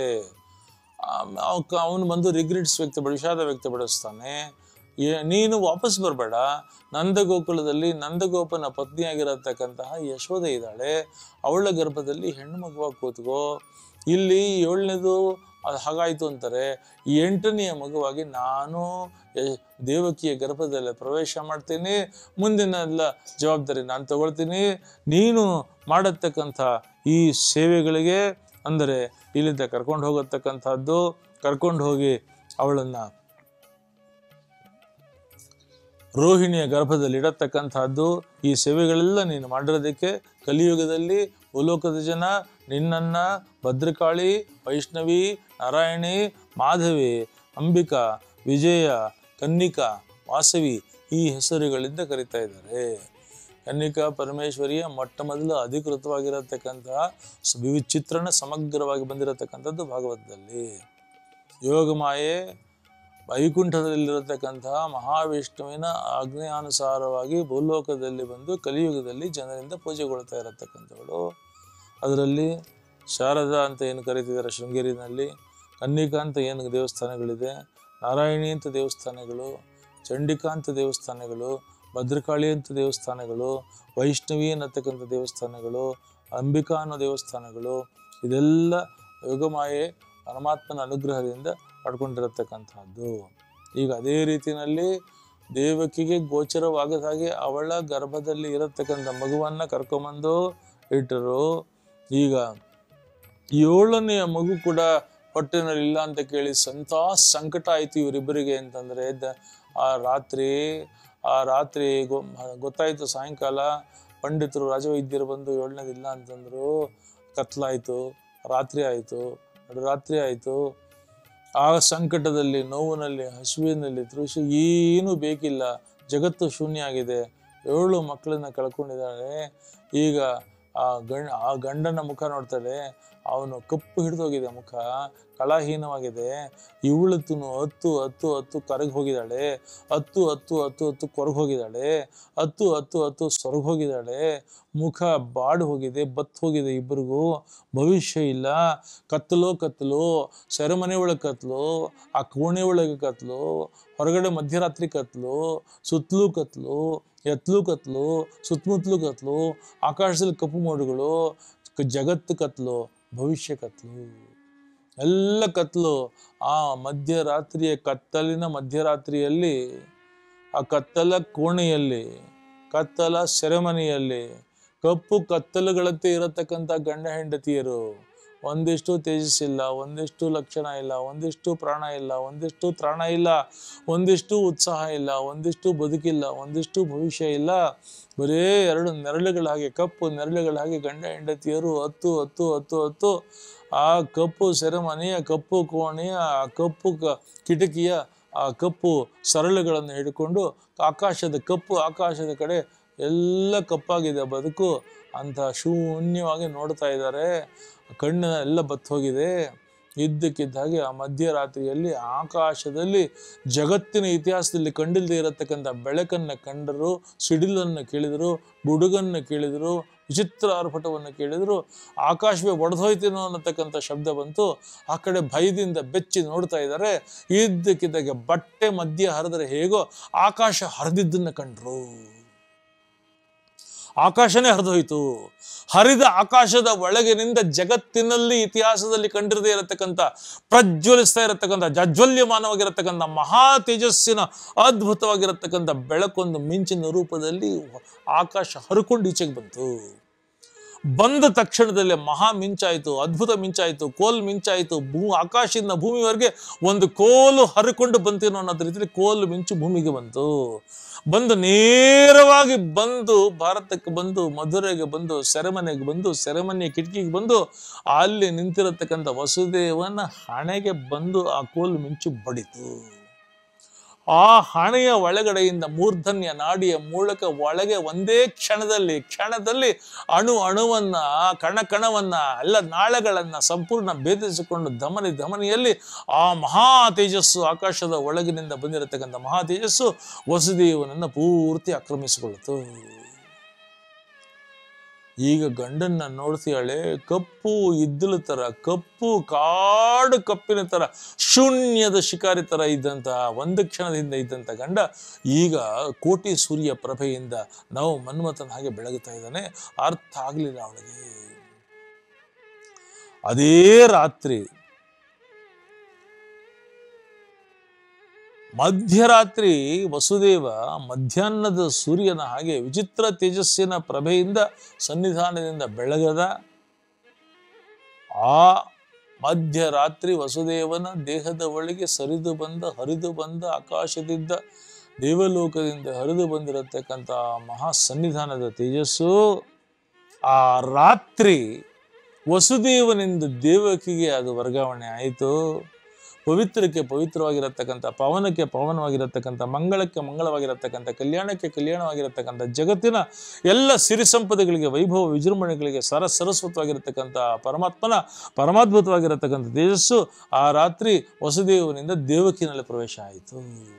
ಅವನು ಬಂದು ರಿಗ್ರೆಟ್ಸ್ ವ್ಯಕ್ತಪಡಿ ವಿಷಾದ ವ್ಯಕ್ತಪಡಿಸ್ತಾನೆ ಏ- ನೀನು ವಾಪಸ್ ಬರಬೇಡ ನಂದಗೋಕುಲದಲ್ಲಿ ನಂದಗೋಪನ ಪತ್ನಿಯಾಗಿರತಕ್ಕಂತಹ ಯಶೋದೆ ಇದ್ದಾಳೆ ಅವಳ ಗರ್ಭದಲ್ಲಿ ಹೆಣ್ಣು ಮಗುವಾಗಿ ಕೂತ್ಕೋ ಇಲ್ಲಿ ಏಳನೇದು ಅದು ಹಾಗಾಯ್ತು ಅಂತಾರೆ ಎಂಟನೆಯ ಮಗುವಾಗಿ ನಾನು ಯ- ದೇವಕಿಯ ಗರ್ಭದಲ್ಲಿ ಪ್ರವೇಶ ಮಾಡ್ತೀನಿ ಮುಂದಿನ ಎಲ್ಲ ಜವಾಬ್ದಾರಿ ನಾನು ತಗೊಳ್ತೀನಿ ನೀನು ಮಾಡತಕ್ಕಂಥ ಈ ಸೇವೆಗಳಿಗೆ ಅಂದರೆ ಇಲ್ಲಿಂದ ಕರ್ಕೊಂಡು ಹೋಗತಕ್ಕಂಥದ್ದು ಕರ್ಕೊಂಡು ಹೋಗಿ ಅವಳನ್ನು ರೋಹಿಣಿಯ ಗರ್ಭದಲ್ಲಿ ಇಡತಕ್ಕಂಥದ್ದು ಈ ಸೇವೆಗಳೆಲ್ಲ ನೀನು ಮಾಡಿರೋದಕ್ಕೆ ಕಲಿಯುಗದಲ್ಲಿ ಭೂಲೋಕದ ಜನ ನಿನ್ನನ್ನ ಭದ್ರಕಾಳಿ ವೈಷ್ಣವಿ ನಾರಾಯಣಿ ಮಾಧವಿ ಅಂಬಿಕಾ ವಿಜಯ ಕನ್ನಿಕಾ ವಾಸವಿ ಈ ಹೆಸರುಗಳಿಂದ ಕರೀತಾ ಇದ್ದಾರೆ ಕನ್ನಿಕಾ ಪರಮೇಶ್ವರಿಯ ಮೊಟ್ಟ ಮೊದಲು ಅಧಿಕೃತವಾಗಿರತಕ್ಕಂತಹ ಸ- ವಿವಿ- ಚಿತ್ರಣ ಸಮಗ್ರವಾಗಿ ಬಂದಿರತಕ್ಕಂಥದ್ದು ಭಾಗವತದಲ್ಲಿ ಯೋಗಮಾಯೆ ವೈಕುಂಠದಲ್ಲಿರತಕ್ಕಂತಹ ಮಹಾವಿಷ್ಣುವಿನ ಆಜ್ಞೆಯಾನುಸಾರವಾಗಿ ಭೂಲೋಕದಲ್ಲಿ ಬಂದು ಕಲಿಯುಗದಲ್ಲಿ ಜನರಿಂದ ಪೂಜೆಗೊಳ್ತಾ ಇರತಕ್ಕಂಥವಳು ಅದರಲ್ಲಿ ಶಾರದಾ ಅಂತ ಏನು ಕರೀತಿದ್ದಾರೆ ಶೃಂಗೇರಿನಲ್ಲಿ ಕನ್ನಿಕಾ ಅಂತ ಏನು ದೇವಸ್ಥಾನಗಳಿದೆ ನಾರಾಯಣಿ ಅಂತ ದೇವಸ್ಥಾನಗಳು ಚಂಡಿಕಾ ಅಂತ ದೇವಸ್ಥಾನಗಳು ಭದ್ರಕಾಳಿ ಅಂತ ದೇವಸ್ಥಾನಗಳು ವೈಷ್ಣವಿ ಅನ್ನತಕ್ಕಂಥ ದೇವಸ್ಥಾನಗಳು ಅಂಬಿಕಾ ಅನ್ನೋ ದೇವಸ್ಥಾನಗಳು ಇದೆಲ್ಲ ಯೋಗಮಾಯೆ ಪರಮಾತ್ಮನ ಅನುಗ್ರಹದಿಂದ ಪಡ್ಕೊಂಡಿರತಕ್ಕಂಥದ್ದು ಈಗ ಅದೇ ರೀತಿಯಲ್ಲಿ ದೇವಕಿಗೆ ಗೋಚರವಾಗದ ಹಾಗೆ ಅವಳ ಗರ್ಭದಲ್ಲಿ ಇರತಕ್ಕಂಥ ಮಗುವನ್ನ ಕರ್ಕೊಂಬಂದು ಇಟ್ಟರು ಈಗ ಏಳನೆಯ ಮಗು ಕೂಡ ಹೊಟ್ಟೆನಲ್ಲಿ ಇಲ್ಲ ಅಂತ ಕೇಳಿ ಸಂತ ಸಂಕಟ ಆಯ್ತು ಇವರಿಬ್ಬರಿಗೆ ಅಂತಂದ್ರೆ ದ- ಆ ರಾತ್ರಿ ಆ ರಾತ್ರಿ ಗೊ- ಗೊತ್ತಾಯ್ತು ಸಾಯಂಕಾಲ ಪಂಡಿತರು ರಾಜವೈದ್ಯರು ಬಂದು ಏಳನೇದಿಲ್ಲ ಅಂತಂದ್ರು ಕತ್ಲಾಯ್ತು ರಾತ್ರಿ ಆಯ್ತು ರಾತ್ರಿ ಆಯ್ತು ಆ ಸಂಕಟದಲ್ಲಿ ನೋವಿನಲ್ಲಿ ಹಸುವಿನಲ್ಲಿ ತೃಷಿ ಏನೂ ಬೇಕಿಲ್ಲ ಜಗತ್ತು ಶೂನ್ಯ ಆಗಿದೆ ಏಳು ಮಕ್ಕಳನ್ನ ಕಳ್ಕೊಂಡಿದ್ದಾಳೆ ಈಗ ಆ ಗಂಡ ಆ ಗಂಡನ ಮುಖ ನೋಡ್ತಾಳೆ ಅವನು ಕಪ್ಪು ಹಿಡಿದೋಗಿದೆ ಮುಖ ಕಳಹೀನವಾಗಿದೆ ಇವಳತ್ತು ಹತ್ತು ಹತ್ತು ಹತ್ತು ಕರಗಿ ಹೋಗಿದ್ದಾಳೆ ಹತ್ತು ಹತ್ತು ಹತ್ತು ಹತ್ತು ಕೊರಗಿ ಹೋಗಿದ್ದಾಳೆ ಹತ್ತು ಹತ್ತು ಹತ್ತು ಸೊರಗಿ ಹೋಗಿದ್ದಾಳೆ ಮುಖ ಬಾಡು ಹೋಗಿದೆ ಬತ್ತು ಹೋಗಿದೆ ಇಬ್ಬರಿಗೂ ಭವಿಷ್ಯ ಇಲ್ಲ ಕತ್ತಲು ಕತ್ತಲು ಸೆರೆಮನೆ ಒಳಗೆ ಕತ್ಲು ಆ ಕೋಣೆ ಒಳಗೆ ಕತ್ಲು ಹೊರಗಡೆ ಮಧ್ಯರಾತ್ರಿ ಕತ್ಲು ಸುತ್ತಲೂ ಕತ್ಲು ಎತ್ತಲು ಕತ್ಲು ಸುತ್ತಮುತ್ತಲು ಕತ್ಲು ಆಕಾಶದಲ್ಲಿ ಕಪ್ಪು ಮೋಡುಗಳು ಕ- ಜಗತ್ತು ಕತ್ಲು ಭವಿಷ್ಯ ಕತ್ಲು ಎಲ್ಲ ಕತ್ಲು ಆ ಮಧ್ಯರಾತ್ರಿಯ ಕತ್ತಲಿನ ಮಧ್ಯರಾತ್ರಿಯಲ್ಲಿ ಆ ಕತ್ತಲ ಕೋಣೆಯಲ್ಲಿ ಕತ್ತಲ ಸೆರೆಮನೆಯಲ್ಲಿ ಕಪ್ಪು ಕತ್ತಲುಗಳಂತೆ ಇರತಕ್ಕಂಥ ಗಂಡ ಹೆಂಡತಿಯರು ಒಂದಿಷ್ಟು ತೇಜಸ್ಸಿಲ್ಲ ಒಂದಿಷ್ಟು ಲಕ್ಷಣ ಇಲ್ಲ ಒಂದಿಷ್ಟು ಪ್ರಾಣ ಇಲ್ಲ ಒಂದಿಷ್ಟು ತ್ರಾಣ ಇಲ್ಲ ಒಂದಿಷ್ಟು ಉತ್ಸಾಹ ಇಲ್ಲ ಒಂದಿಷ್ಟು ಬದುಕಿಲ್ಲ ಒಂದಿಷ್ಟು ಭವಿಷ್ಯ ಇಲ್ಲ ಬರೇ ಎರಡು ನೆರಳುಗಳ ಹಾಗೆ ಕಪ್ಪು ನೆರಳುಗಳ ಹಾಗೆ ಗಂಡ ಹೆಂಡತಿಯರು ಹತ್ತು ಹತ್ತು ಹತ್ತು ಹತ್ತು ಆ ಕಪ್ಪು ಸೆರೆಮನೆಯ ಕಪ್ಪು ಕೋಣೆಯ ಆ ಕಪ್ಪು ಕ ಕಿಟಕಿಯ ಆ ಕಪ್ಪು ಸರಳುಗಳನ್ನು ಹಿಡ್ಕೊಂಡು ಆಕಾಶದ ಕಪ್ಪು ಆಕಾಶದ ಕಡೆ ಎಲ್ಲ ಕಪ್ಪಾಗಿದೆ ಬದುಕು ಅಂತ ಶೂನ್ಯವಾಗಿ ನೋಡ್ತಾ ಇದ್ದಾರೆ ಕಣ್ಣು ಎಲ್ಲ ಬತ್ತು ಹೋಗಿದೆ ಇದ್ದಕ್ಕಿದ್ದ ಹಾಗೆ ಆ ಮಧ್ಯರಾತ್ರಿಯಲ್ಲಿ ಆಕಾಶದಲ್ಲಿ ಜಗತ್ತಿನ ಇತಿಹಾಸದಲ್ಲಿ ಕಂಡಿಲ್ಲದೆ ಇರತಕ್ಕಂಥ ಬೆಳಕನ್ನು ಕಂಡರು ಸಿಡಿಲನ್ನು ಕೇಳಿದರು ಗುಡುಗನ್ನು ಕೇಳಿದರು ವಿಚಿತ್ರ ಆರ್ಭಟವನ್ನು ಕೇಳಿದರು ಆಕಾಶವೇ ಒಡೆದೋಯ್ತೇನೋ ಅನ್ನತಕ್ಕಂಥ ಶಬ್ದ ಬಂತು ಆ ಕಡೆ ಭಯದಿಂದ ಬೆಚ್ಚಿ ನೋಡ್ತಾ ಇದ್ದಾರೆ ಇದ್ದಕ್ಕಿದ್ದಾಗೆ ಬಟ್ಟೆ ಮಧ್ಯ ಹರಿದರೆ ಹೇಗೋ ಆಕಾಶ ಹರಿದಿದ್ದನ್ನು ಕಂಡ್ರು ಆಕಾಶನೇ ಹರಿದೋಯ್ತು ಹರಿದ ಆಕಾಶದ ಒಳಗಿನಿಂದ ಜಗತ್ತಿನಲ್ಲಿ ಇತಿಹಾಸದಲ್ಲಿ ಕಂಡಿರದೇ ಇರತಕ್ಕಂಥ ಪ್ರಜ್ವಲಿಸ್ತಾ ಇರತಕ್ಕಂಥ ಜಜ್ವಲ್ಯಮಾನವಾಗಿರತಕ್ಕಂಥ ಮಹಾ ತೇಜಸ್ಸಿನ ಅದ್ಭುತವಾಗಿರತಕ್ಕಂಥ ಬೆಳಕೊಂದು ಮಿಂಚಿನ ರೂಪದಲ್ಲಿ ಆಕಾಶ ಹರ್ಕೊಂಡು ಈಚೆಗೆ ಬಂತು ಬಂದ ತಕ್ಷಣದಲ್ಲೇ ಮಹಾ ಮಿಂಚಾಯಿತು ಅದ್ಭುತ ಮಿಂಚಾಯಿತು ಕೋಲ್ ಮಿಂಚಾಯಿತು ಭೂ ಆಕಾಶದಿಂದ ಭೂಮಿವರೆಗೆ ಒಂದು ಕೋಲು ಹರಿಕೊಂಡು ಬಂತೇನೋ ಅನ್ನೋದ್ ರೀತಿಯಲ್ಲಿ ಕೋಲು ಮಿಂಚು ಭೂಮಿಗೆ ಬಂತು ಬಂದು ನೇರವಾಗಿ ಬಂದು ಭಾರತಕ್ಕೆ ಬಂದು ಮಧುರೆಗೆ ಬಂದು ಸೆರೆಮನೆಗೆ ಬಂದು ಸೆರೆಮನೆಯ ಕಿಟಕಿಗೆ ಬಂದು ಅಲ್ಲಿ ನಿಂತಿರತಕ್ಕಂಥ ವಸುದೇವನ ಹಣೆಗೆ ಬಂದು ಆ ಕೋಲು ಮಿಂಚು ಬಡಿತು ಆ ಹಣೆಯ ಒಳಗಡೆಯಿಂದ ಮೂರ್ಧನ್ಯ ನಾಡಿಯ ಮೂಲಕ ಒಳಗೆ ಒಂದೇ ಕ್ಷಣದಲ್ಲಿ ಕ್ಷಣದಲ್ಲಿ ಅಣು ಅಣುವನ್ನ ಕಣ ಕಣವನ್ನ ಎಲ್ಲ ನಾಳಗಳನ್ನ ಸಂಪೂರ್ಣ ಭೇದಿಸಿಕೊಂಡು ಧಮನಿ ಧಮನಿಯಲ್ಲಿ ಆ ಮಹಾ ತೇಜಸ್ಸು ಆಕಾಶದ ಒಳಗಿನಿಂದ ಬಂದಿರತಕ್ಕಂಥ ಮಹಾ ತೇಜಸ್ಸು ವಸುದೇವನನ್ನ ಪೂರ್ತಿ ಆಕ್ರಮಿಸಿಕೊಳ್ತು ಈಗ ಗಂಡನ್ನ ನೋಡ್ತೀಯಾಳೆ ಕಪ್ಪು ಇದ್ದಲು ತರ ಕಪ್ಪು ಕಾಡು ಕಪ್ಪಿನ ತರ ಶೂನ್ಯದ ಶಿಕಾರಿ ತರ ಇದ್ದಂತ ಒಂದು ಕ್ಷಣದ ಹಿಂದೆ ಇದ್ದಂತ ಗಂಡ ಈಗ ಕೋಟಿ ಸೂರ್ಯ ಪ್ರಭೆಯಿಂದ ನಾವು ಮನ್ಮಥನ ಹಾಗೆ ಬೆಳಗುತ್ತಾ ಇದ್ದಾನೆ ಅರ್ಥ ಆಗ್ಲಿಲ್ಲ ಅವಳಿಗೆ ಅದೇ ರಾತ್ರಿ ಮಧ್ಯರಾತ್ರಿ ವಸುದೇವ ಮಧ್ಯಾಹ್ನದ ಸೂರ್ಯನ ಹಾಗೆ ವಿಚಿತ್ರ ತೇಜಸ್ಸಿನ ಪ್ರಭೆಯಿಂದ ಸನ್ನಿಧಾನದಿಂದ ಬೆಳಗದ ಆ ಮಧ್ಯರಾತ್ರಿ ವಸುದೇವನ ದೇಹದ ಒಳಗೆ ಸರಿದು ಬಂದ ಹರಿದು ಬಂದ ಆಕಾಶದಿಂದ ದೇವಲೋಕದಿಂದ ಹರಿದು ಬಂದಿರತಕ್ಕಂಥ ಮಹಾ ಸನ್ನಿಧಾನದ ತೇಜಸ್ಸು ಆ ರಾತ್ರಿ ವಸುದೇವನಿಂದ ದೇವಕಿಗೆ ಅದು ವರ್ಗಾವಣೆ ಆಯಿತು ಪವಿತ್ರಕ್ಕೆ ಪವಿತ್ರವಾಗಿರತಕ್ಕಂಥ ಪವನಕ್ಕೆ ಪವನವಾಗಿರತಕ್ಕಂಥ ಮಂಗಳಕ್ಕೆ ಮಂಗಳವಾಗಿರತಕ್ಕಂಥ ಕಲ್ಯಾಣಕ್ಕೆ ಕಲ್ಯಾಣವಾಗಿರತಕ್ಕಂಥ ಜಗತ್ತಿನ ಎಲ್ಲ ಸಿರಿ ಸಂಪದಗಳಿಗೆ ವೈಭವ ವಿಜೃಂಭಣೆಗಳಿಗೆ ಸರ ಸರಸ್ವತವಾಗಿರತಕ್ಕಂಥ ಪರಮಾತ್ಮನ ಪರಮಾದ್ಭುತವಾಗಿರತಕ್ಕಂಥ ತೇಜಸ್ಸು ಆ ರಾತ್ರಿ ವಸುದೇವನಿಂದ ದೇವಕಿನಲ್ಲಿ ಪ್ರವೇಶ ಆಯಿತು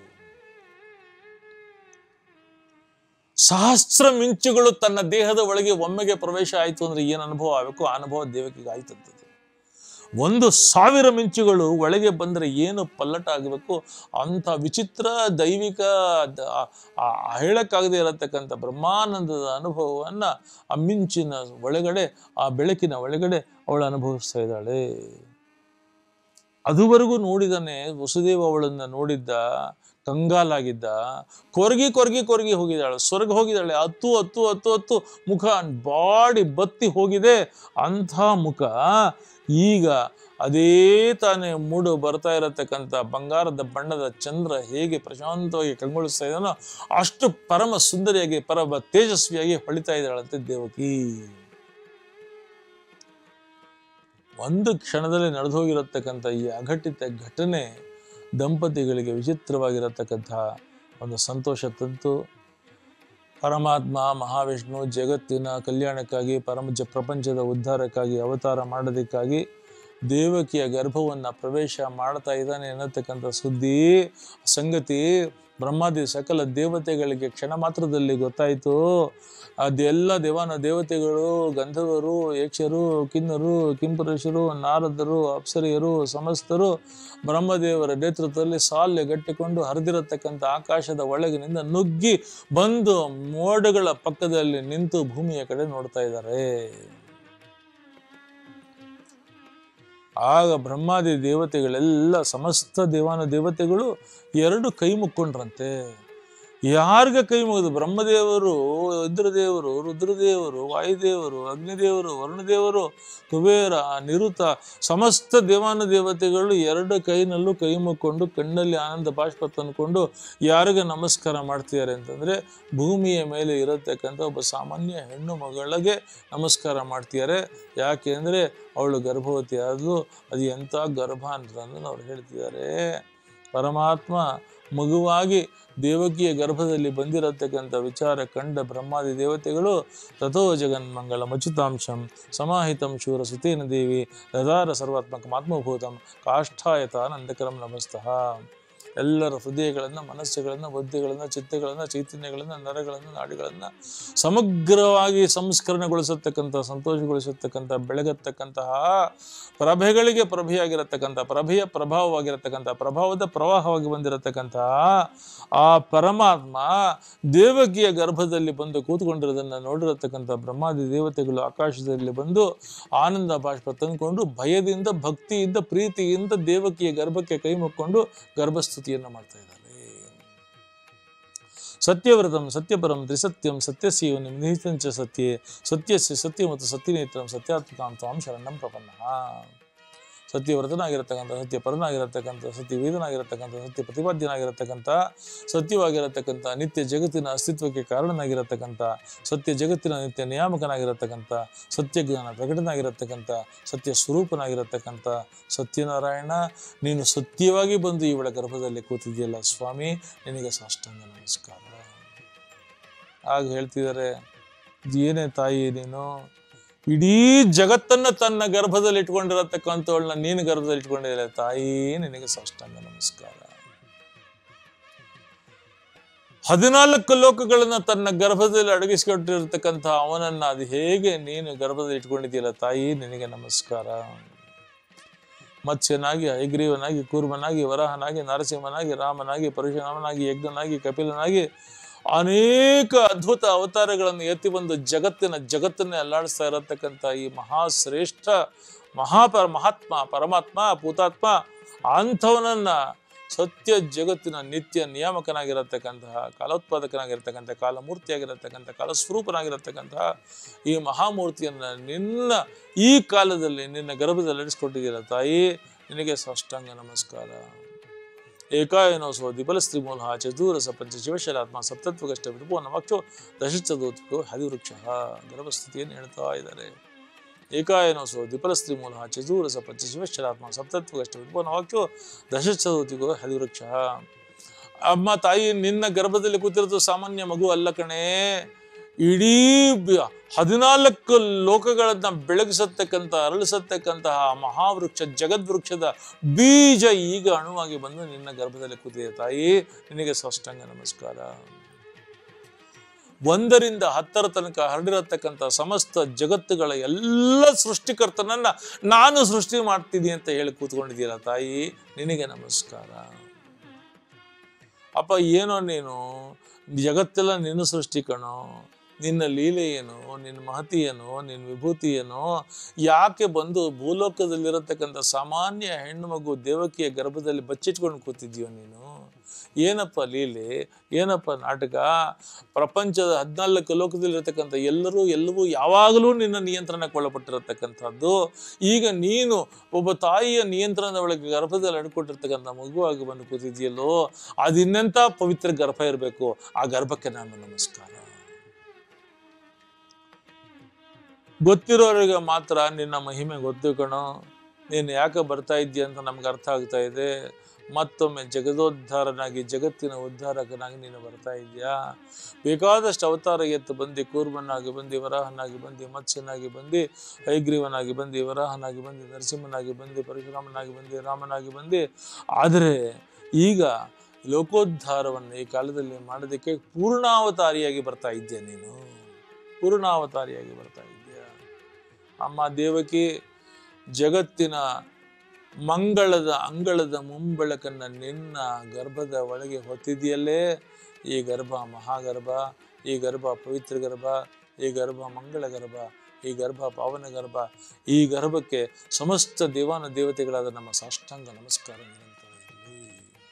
ಸಹಸ್ರ ಮಿಂಚುಗಳು ತನ್ನ ದೇಹದ ಒಳಗೆ ಒಮ್ಮೆಗೆ ಪ್ರವೇಶ ಆಯಿತು ಅಂದ್ರೆ ಏನು ಅನುಭವ ಆಗಬೇಕು ಆ ಅನುಭವ ದೇವಕಿಗೆ ಆಯ್ತಂಥದ್ದು ಒಂದು ಸಾವಿರ ಮಿಂಚುಗಳು ಒಳಗೆ ಬಂದರೆ ಏನು ಪಲ್ಲಟ ಆಗಬೇಕು ಅಂಥ ವಿಚಿತ್ರ ದೈವಿಕ ದ- ಆ- ಆ- ಹೇಳಕ್ಕಾಗದೇ ಇರತಕ್ಕಂಥ ಬ್ರಹ್ಮಾನಂದದ ಅನುಭವವನ್ನು ಆ ಮಿಂಚಿನ ಒಳಗಡೆ ಆ ಬೆಳಕಿನ ಒಳಗಡೆ ಅವಳು ಅನುಭವಿಸ್ತಾ ಇದ್ದಾಳೆ ಅದುವರೆಗೂ ನೋಡಿದಾನೆ ವಸುದೇವ ಅವಳನ್ನ ನೋಡಿದ್ದ ಕಂಗಾಲಾಗಿದ್ದ ಕೊರಗಿ ಕೊರಗಿ ಕೊರಗಿ ಹೋಗಿದ್ದಾಳೆ ಸ್ವರ್ಗ ಹೋಗಿದ್ದಾಳೆ ಹತ್ತು ಹತ್ತು ಹತ್ತು ಹತ್ತು ಮುಖ ಬಾಡಿ ಬತ್ತಿ ಹೋಗಿದೆ ಅಂಥ ಮುಖ ಈಗ ಅದೇ ತಾನೇ ಮೂಡು ಬರ್ತಾ ಇರತಕ್ಕಂಥ ಬಂಗಾರದ ಬಣ್ಣದ ಚಂದ್ರ ಹೇಗೆ ಪ್ರಶಾಂತವಾಗಿ ಕಂಗೊಳಿಸ್ತಾ ಇದ್ದಾನೋ ಅಷ್ಟು ಪರಮ ಸುಂದರಿಯಾಗಿ ಪರಮ ತೇಜಸ್ವಿಯಾಗಿ ಹೊಳಿತಾ ಇದ್ದಾಳಂತೆ ದೇವಕಿ ಒಂದು ಕ್ಷಣದಲ್ಲಿ ನಡೆದು ಹೋಗಿರತಕ್ಕಂಥ ಈ ಅಘಟಿತ ಘಟನೆ ದಂಪತಿಗಳಿಗೆ ವಿಚಿತ್ರವಾಗಿರತಕ್ಕಂಥ ಒಂದು ಸಂತೋಷ ತಂತು ಪರಮಾತ್ಮ ಮಹಾವಿಷ್ಣು ಜಗತ್ತಿನ ಕಲ್ಯಾಣಕ್ಕಾಗಿ ಪರಮ ಜ ಪ್ರಪಂಚದ ಉದ್ಧಾರಕ್ಕಾಗಿ ಅವತಾರ ಮಾಡೋದಕ್ಕಾಗಿ ದೇವಕಿಯ ಗರ್ಭವನ್ನು ಪ್ರವೇಶ ಮಾಡ್ತಾ ಇದ್ದಾನೆ ಅನ್ನತಕ್ಕಂಥ ಸುದ್ದಿ ಸಂಗತಿ ಬ್ರಹ್ಮಾದಿ ಸಕಲ ದೇವತೆಗಳಿಗೆ ಕ್ಷಣ ಮಾತ್ರದಲ್ಲಿ ಗೊತ್ತಾಯಿತು ಅದೆಲ್ಲ ದೇವಾನ ದೇವತೆಗಳು ಗಂಧರ್ವರು ಯಕ್ಷರು ಕಿನ್ನರು ಕಿಂಪುರುಷರು ನಾರದರು ಅಪ್ಸರಿಯರು ಸಮಸ್ತರು ಬ್ರಹ್ಮದೇವರ ನೇತೃತ್ವದಲ್ಲಿ ಸಾಲ್ಯ ಗಟ್ಟಿಕೊಂಡು ಹರಿದಿರತಕ್ಕಂಥ ಆಕಾಶದ ಒಳಗಿನಿಂದ ನುಗ್ಗಿ ಬಂದು ಮೋಡಗಳ ಪಕ್ಕದಲ್ಲಿ ನಿಂತು ಭೂಮಿಯ ಕಡೆ ನೋಡ್ತಾ ಇದ್ದಾರೆ ಆಗ ಬ್ರಹ್ಮಾದಿ ದೇವತೆಗಳೆಲ್ಲ ಸಮಸ್ತ ದೇವಾನ ದೇವತೆಗಳು ಎರಡು ಕೈ ಮುಕ್ಕೊಂಡ್ರಂತೆ ಯಾರಿಗೆ ಕೈ ಮುಗಿದು ಬ್ರಹ್ಮದೇವರು ಇಂದ್ರದೇವರು ರುದ್ರದೇವರು ವಾಯುದೇವರು ಅಗ್ನಿದೇವರು ವರುಣದೇವರು ಕುಬೇರ ನಿರುತ ಸಮಸ್ತ ದೇವಾನ ದೇವತೆಗಳು ಎರಡು ಕೈನಲ್ಲೂ ಕೈ ಮುಕ್ಕೊಂಡು ಕಣ್ಣಲ್ಲಿ ಆನಂದ ಬಾಷ್ಪ ತಂದ್ಕೊಂಡು ಯಾರಿಗೆ ನಮಸ್ಕಾರ ಮಾಡ್ತಿದ್ದಾರೆ ಅಂತಂದ್ರೆ ಭೂಮಿಯ ಮೇಲೆ ಇರತಕ್ಕಂಥ ಒಬ್ಬ ಸಾಮಾನ್ಯ ಹೆಣ್ಣು ಮಗಳಿಗೆ ನಮಸ್ಕಾರ ಮಾಡ್ತಿದ್ದಾರೆ ಯಾಕೆ ಅಂದರೆ ಅವಳು ಗರ್ಭವತಿ ಆದ್ಲು ಅದು ಎಂಥ ಗರ್ಭ ಅಂತಂದ್ರೆ ಅವ್ರು ಹೇಳ್ತಿದ್ದಾರೆ ಪರಮಾತ್ಮ ಮಗುವಾಗಿ ದೇವಕಿಯ ಗರ್ಭದಲ್ಲಿ ಬಂದಿರತಕ್ಕಂಥ ವಿಚಾರ ಕಂಡ ಬ್ರಹ್ಮಾದಿ ದೇವತೆಗಳು ತಥೋ ಜಗನ್ಮಂಗಲ ಮಚುತಾಂಶಂ ಸಮಾಹಿತಂ ಶೂರ ಸುತೇನ ದೇವಿ ದದಾರ ಸರ್ವಾತ್ಮಕ ಆತ್ಮಭೂತಂ ಕಾಷ್ಠಾಯತ ನಂದಕರಂ ನಮಸ್ತಃ ಎಲ್ಲರ ಹೃದಯಗಳನ್ನು ಮನಸ್ಸುಗಳನ್ನು ಬುದ್ಧಿಗಳನ್ನು ಚಿತ್ತಗಳನ್ನು ಚೈತನ್ಯಗಳನ್ನು ನರಗಳನ್ನು ನಾಡಿಗಳನ್ನು ಸಮಗ್ರವಾಗಿ ಸಂಸ್ಕರಣೆಗೊಳಿಸತಕ್ಕಂಥ ಸಂತೋಷಗೊಳಿಸತಕ್ಕಂಥ ಬೆಳಗತಕ್ಕಂತಹ ಪ್ರಭೆಗಳಿಗೆ ಪ್ರಭೆಯಾಗಿರತಕ್ಕಂಥ ಪ್ರಭೆಯ ಪ್ರಭಾವವಾಗಿರತಕ್ಕಂಥ ಪ್ರಭಾವದ ಪ್ರವಾಹವಾಗಿ ಬಂದಿರತಕ್ಕಂತಹ ಆ ಪರಮಾತ್ಮ ದೇವಕಿಯ ಗರ್ಭದಲ್ಲಿ ಬಂದು ಕೂತ್ಕೊಂಡಿರೋದನ್ನು ನೋಡಿರತಕ್ಕಂಥ ಬ್ರಹ್ಮಾದಿ ದೇವತೆಗಳು ಆಕಾಶದಲ್ಲಿ ಬಂದು ಆನಂದ ಬಾಷ್ಪ ತಂದುಕೊಂಡು ಭಯದಿಂದ ಭಕ್ತಿಯಿಂದ ಪ್ರೀತಿಯಿಂದ ದೇವಕಿಯ ಗರ್ಭಕ್ಕೆ ಕೈ ಮುಕ್ಕೊಂಡು ಗರ್ಭಸ್ತುತಿಯನ್ನು ಮಾಡ್ತಾ ಇದ್ದಾರೆ ಸತ್ಯವ್ರತಂ ಸತ್ಯಪರಂ ತ್ರಿಸತ್ಯಂ ಸತ್ಯಸ್ಯೋ ನಿಹಿತಂಚ ಸತ್ಯೆ ಸತ್ಯಸ್ಯ ಸತ್ಯ ಮತ್ತು ಸತ್ಯನೇತ್ರಂ ಸತ್ಯಾತ್ಮಕಾಂ ತ್ವಾಂ ಶರಣಂ ಪ್ರಪನ್ನ ಸತ್ಯವ್ರತನಾಗಿರತಕ್ಕಂಥ ಸತ್ಯಪರನಾಗಿರತಕ್ಕಂಥ ಸತ್ಯವೇದನಾಗಿರತಕ್ಕಂಥ ಸತ್ಯ ಪ್ರತಿಪಾದ್ಯನಾಗಿರತಕ್ಕಂಥ ಸತ್ಯವಾಗಿರತಕ್ಕಂಥ ನಿತ್ಯ ಜಗತ್ತಿನ ಅಸ್ತಿತ್ವಕ್ಕೆ ಕಾರಣನಾಗಿರತಕ್ಕಂಥ ಸತ್ಯ ಜಗತ್ತಿನ ನಿತ್ಯ ನಿಯಾಮಕನಾಗಿರತಕ್ಕಂಥ ಸತ್ಯಜ್ಞಾನ ಪ್ರಕಟನಾಗಿರತಕ್ಕಂಥ ಸತ್ಯ ಸ್ವರೂಪನಾಗಿರತಕ್ಕಂಥ ಸತ್ಯನಾರಾಯಣ ನೀನು ಸತ್ಯವಾಗಿ ಬಂದು ಇವಳ ಗರ್ಭದಲ್ಲಿ ಕೂತಿದೆಯಲ್ಲ ಸ್ವಾಮಿ ನಿನಗೆ ಸಾಷ್ಟಾಂಗ ನಮಸ್ಕಾರ ಆಗ ಹೇಳ್ತಿದ್ದಾರೆ ಏನೇ ತಾಯಿ ನೀನು ಇಡೀ ಜಗತ್ತನ್ನ ತನ್ನ ಗರ್ಭದಲ್ಲಿ ಇಟ್ಕೊಂಡಿರತಕ್ಕಂಥವಳನ್ನ ನೀನು ಗರ್ಭದಲ್ಲಿ ಇಟ್ಕೊಂಡಿಲ್ಲ ತಾಯಿ ನಿನಗೆ ಸಾಷ್ಟಾಂಗ ನಮಸ್ಕಾರ ಹದಿನಾಲ್ಕು ಲೋಕಗಳನ್ನ ತನ್ನ ಗರ್ಭದಲ್ಲಿ ಅಡಗಿಸಿಕೊಟ್ಟಿರ್ತಕ್ಕಂಥ ಅವನನ್ನ ಅದು ಹೇಗೆ ನೀನು ಗರ್ಭದಲ್ಲಿ ಇಟ್ಕೊಂಡಿದ್ದೀಯಲ್ಲ ತಾಯಿ ನಿನಗೆ ನಮಸ್ಕಾರ ಮತ್ಸ್ಯನಾಗಿ ಹೈಗ್ರೀವನಾಗಿ ಕೂರ್ಮನಾಗಿ ವರಾಹನಾಗಿ ನರಸಿಂಹನಾಗಿ ರಾಮನಾಗಿ ಪರಶುರಾಮನಾಗಿ ಯಜ್ಞನಾಗಿ ಕಪಿಲನಾಗಿ ಅನೇಕ ಅದ್ಭುತ ಅವತಾರಗಳನ್ನು ಎತ್ತಿ ಬಂದು ಜಗತ್ತಿನ ಜಗತ್ತನ್ನೇ ಅಲ್ಲಾಡಿಸ್ತಾ ಇರತಕ್ಕಂಥ ಈ ಮಹಾಶ್ರೇಷ್ಠ ಮಹಾಪರ ಮಹಾತ್ಮ ಪರಮಾತ್ಮ ಭೂತಾತ್ಮ ಅಂಥವನನ್ನ ಸತ್ಯ ಜಗತ್ತಿನ ನಿತ್ಯ ನಿಯಾಮಕನಾಗಿರತಕ್ಕಂತಹ ಕಾಲೋತ್ಪಾದಕನಾಗಿರತಕ್ಕಂಥ ಕಾಲಮೂರ್ತಿಯಾಗಿರತಕ್ಕಂಥ ಕಾಲಸ್ವರೂಪನಾಗಿರತಕ್ಕಂತಹ ಈ ಮಹಾಮೂರ್ತಿಯನ್ನ ನಿನ್ನ ಈ ಕಾಲದಲ್ಲಿ ನಿನ್ನ ಗರ್ಭದಲ್ಲಿ ನಡೆಸ್ಕೊಟ್ಟಿದ್ದೀರ ತಾಯಿ ನಿನಗೆ ಸಾಷ್ಟಾಂಗ ನಮಸ್ಕಾರ ಏಕಾಯನೋಸೋ ದಿಬಲ ಸ್ತ್ರೀಮೂಲ ಚತುರಸ ಪಂಚ ಶಿವಶರಾತ್ಮ ಸಪ್ತತ್ವಗಷ್ಟ ವಿಡುಪೋ ನಮಕ್ಷೋ ದಶಚದೋತ್ಕೋ ಹದಿವೃಕ್ಷ ಗರ್ಭಸ್ಥಿತಿಯನ್ನು ಹೇಳ್ತಾ ಇದ್ದಾರೆ ಏಕಾಯನೋಸೋ ದಿಪಲ ಸ್ತ್ರೀಮೂಲ ಚತುರಸ ಪಂಚ ಶಿವಶರಾತ್ಮ ಸಪ್ತತ್ವಗಷ್ಟ ವಿಡುಪೋ ನಮಕ್ಷೋ ದಶಚದೋತಿಕೋ ಹದಿವೃಕ್ಷ ಅಮ್ಮ ತಾಯಿ ನಿನ್ನ ಗರ್ಭದಲ್ಲಿ ಕೂತಿರೋದು ಸಾಮಾನ್ಯ ಮಗು ಅಲ್ಲ ಕಣೇ ಇಡೀ ಬ- ಹದಿನಾಲ್ಕು ಲೋಕಗಳನ್ನ ಬೆಳಗಿಸತಕ್ಕಂಥ ಅರಳಿಸತಕ್ಕಂತಹ ಮಹಾವೃಕ್ಷ ಜಗದ್ವೃಕ್ಷದ ಬೀಜ ಈಗ ಅಣುವಾಗಿ ಬಂದು ನಿನ್ನ ಗರ್ಭದಲ್ಲಿ ಕೂತಿದೆ ತಾಯಿ ನಿನಗೆ ಸಾಷ್ಟಾಂಗ ನಮಸ್ಕಾರ ಒಂದರಿಂದ ಹತ್ತರ ತನಕ ಹರಡಿರತಕ್ಕಂಥ ಸಮಸ್ತ ಜಗತ್ತುಗಳ ಎಲ್ಲ ಸೃಷ್ಟಿಕರ್ತನನ್ನ ನಾನು ಸೃಷ್ಟಿ ಮಾಡ್ತೀನಿ ಅಂತ ಹೇಳಿ ಕೂತ್ಕೊಂಡಿದ್ದೀರ ತಾಯಿ ನಿನಗೆ ನಮಸ್ಕಾರ ಅಪ್ಪ ಏನೋ ನೀನು ಜಗತ್ತೆಲ್ಲ ನಿನ್ನ ಸೃಷ್ಟಿ ಕಣೋ ನಿನ್ನ ಲೀಲೆ ಏನು ನಿನ್ನ ಮಹತಿ ಏನು ನಿನ್ನ ವಿಭೂತಿ ಏನು ಯಾಕೆ ಬಂದು ಭೂಲೋಕದಲ್ಲಿರತಕ್ಕಂಥ ಸಾಮಾನ್ಯ ಹೆಣ್ಣು ಮಗು ದೇವಕಿಯ ಗರ್ಭದಲ್ಲಿ ಬಚ್ಚಿಟ್ಕೊಂಡು ಕೂತಿದ್ಯೋ ನೀನು ಏನಪ್ಪ ಲೀಲೆ ಏನಪ್ಪ ನಾಟಕ ಪ್ರಪಂಚದ ಹದಿನಾಲ್ಕು ಲೋಕದಲ್ಲಿರತಕ್ಕಂಥ ಎಲ್ಲರೂ ಎಲ್ಲವೂ ಯಾವಾಗಲೂ ನಿನ್ನ ನಿಯಂತ್ರಣಕ್ಕೆ ಒಳಪಟ್ಟಿರತಕ್ಕಂಥದ್ದು ಈಗ ನೀನು ಒಬ್ಬ ತಾಯಿಯ ನಿಯಂತ್ರಣದ ಒಳಗೆ ಗರ್ಭದಲ್ಲಿ ಅಡ್ಕೊಟ್ಟಿರ್ತಕ್ಕಂಥ ಮಗುವಾಗಿ ಬಂದು ಕೂತಿದ್ಯಲ್ಲೋ ಅದಿನ್ನೆಂಥ ಪವಿತ್ರ ಗರ್ಭ ಇರಬೇಕು ಆ ಗರ್ಭಕ್ಕೆ ನಾನು ನಮಸ್ಕಾರ ಗೊತ್ತಿರೋರಿಗೆ ಮಾತ್ರ ನಿನ್ನ ಮಹಿಮೆ ಗೊತ್ತು ಕಣೋ ನೀನು ಯಾಕೆ ಬರ್ತಾ ಇದ್ದೀಯ ಅಂತ ನಮ್ಗೆ ಅರ್ಥ ಆಗ್ತಾ ಇದೆ ಮತ್ತೊಮ್ಮೆ ಜಗದೋದ್ಧಾರನಾಗಿ ಜಗತ್ತಿನ ಉದ್ಧಾರಕನಾಗಿ ನೀನು ಬರ್ತಾ ಇದೆಯಾ ಬೇಕಾದಷ್ಟು ಅವತಾರ ಎತ್ತು ಬಂದು ಕೂರ್ಮನಾಗಿ ಬಂದು ವರಾಹನಾಗಿ ಬಂದು ಮತ್ಸ್ಯನಾಗಿ ಬಂದು ಹೈಗ್ರೀವನಾಗಿ ಬಂದು ವರಾಹನಾಗಿ ಬಂದು ನರಸಿಂಹನಾಗಿ ಬಂದು ಪರಶುರಾಮನಾಗಿ ಬಂದು ರಾಮನಾಗಿ ಬಂದು ಆದರೆ ಈಗ ಲೋಕೋದ್ಧಾರವನ್ನು ಈ ಕಾಲದಲ್ಲಿ ಮಾಡೋದಕ್ಕೆ ಪೂರ್ಣಾವತಾರಿಯಾಗಿ ಬರ್ತಾ ಇದ್ದೆ ನೀನು ಪೂರ್ಣಾವತಾರಿಯಾಗಿ ಬರ್ತಾ ಇದ್ದೀಯ ಅಮ್ಮ ದೇವಕಿ ಜಗತ್ತಿನ ಮಂಗಳದ ಅಂಗಳದ ಮುಂಬೆಳಕನ್ನ ನಿನ್ನ ಗರ್ಭದ ಒಳಗೆ ಹೊತ್ತಿದೆಯಲ್ಲೇ ಈ ಗರ್ಭ ಮಹಾಗರ್ಭ ಈ ಗರ್ಭ ಪವಿತ್ರ ಗರ್ಭ ಈ ಗರ್ಭ ಮಂಗಳ ಗರ್ಭ ಈ ಗರ್ಭ ಪಾವನ ಗರ್ಭ ಈ ಗರ್ಭಕ್ಕೆ ಸಮಸ್ತ ದೇವಾನ ದೇವತೆಗಳಾದ ನಮ್ಮ ಸಾಷ್ಟಾಂಗ ನಮಸ್ಕಾರ ನಿರಂತರ ಇರಲಿ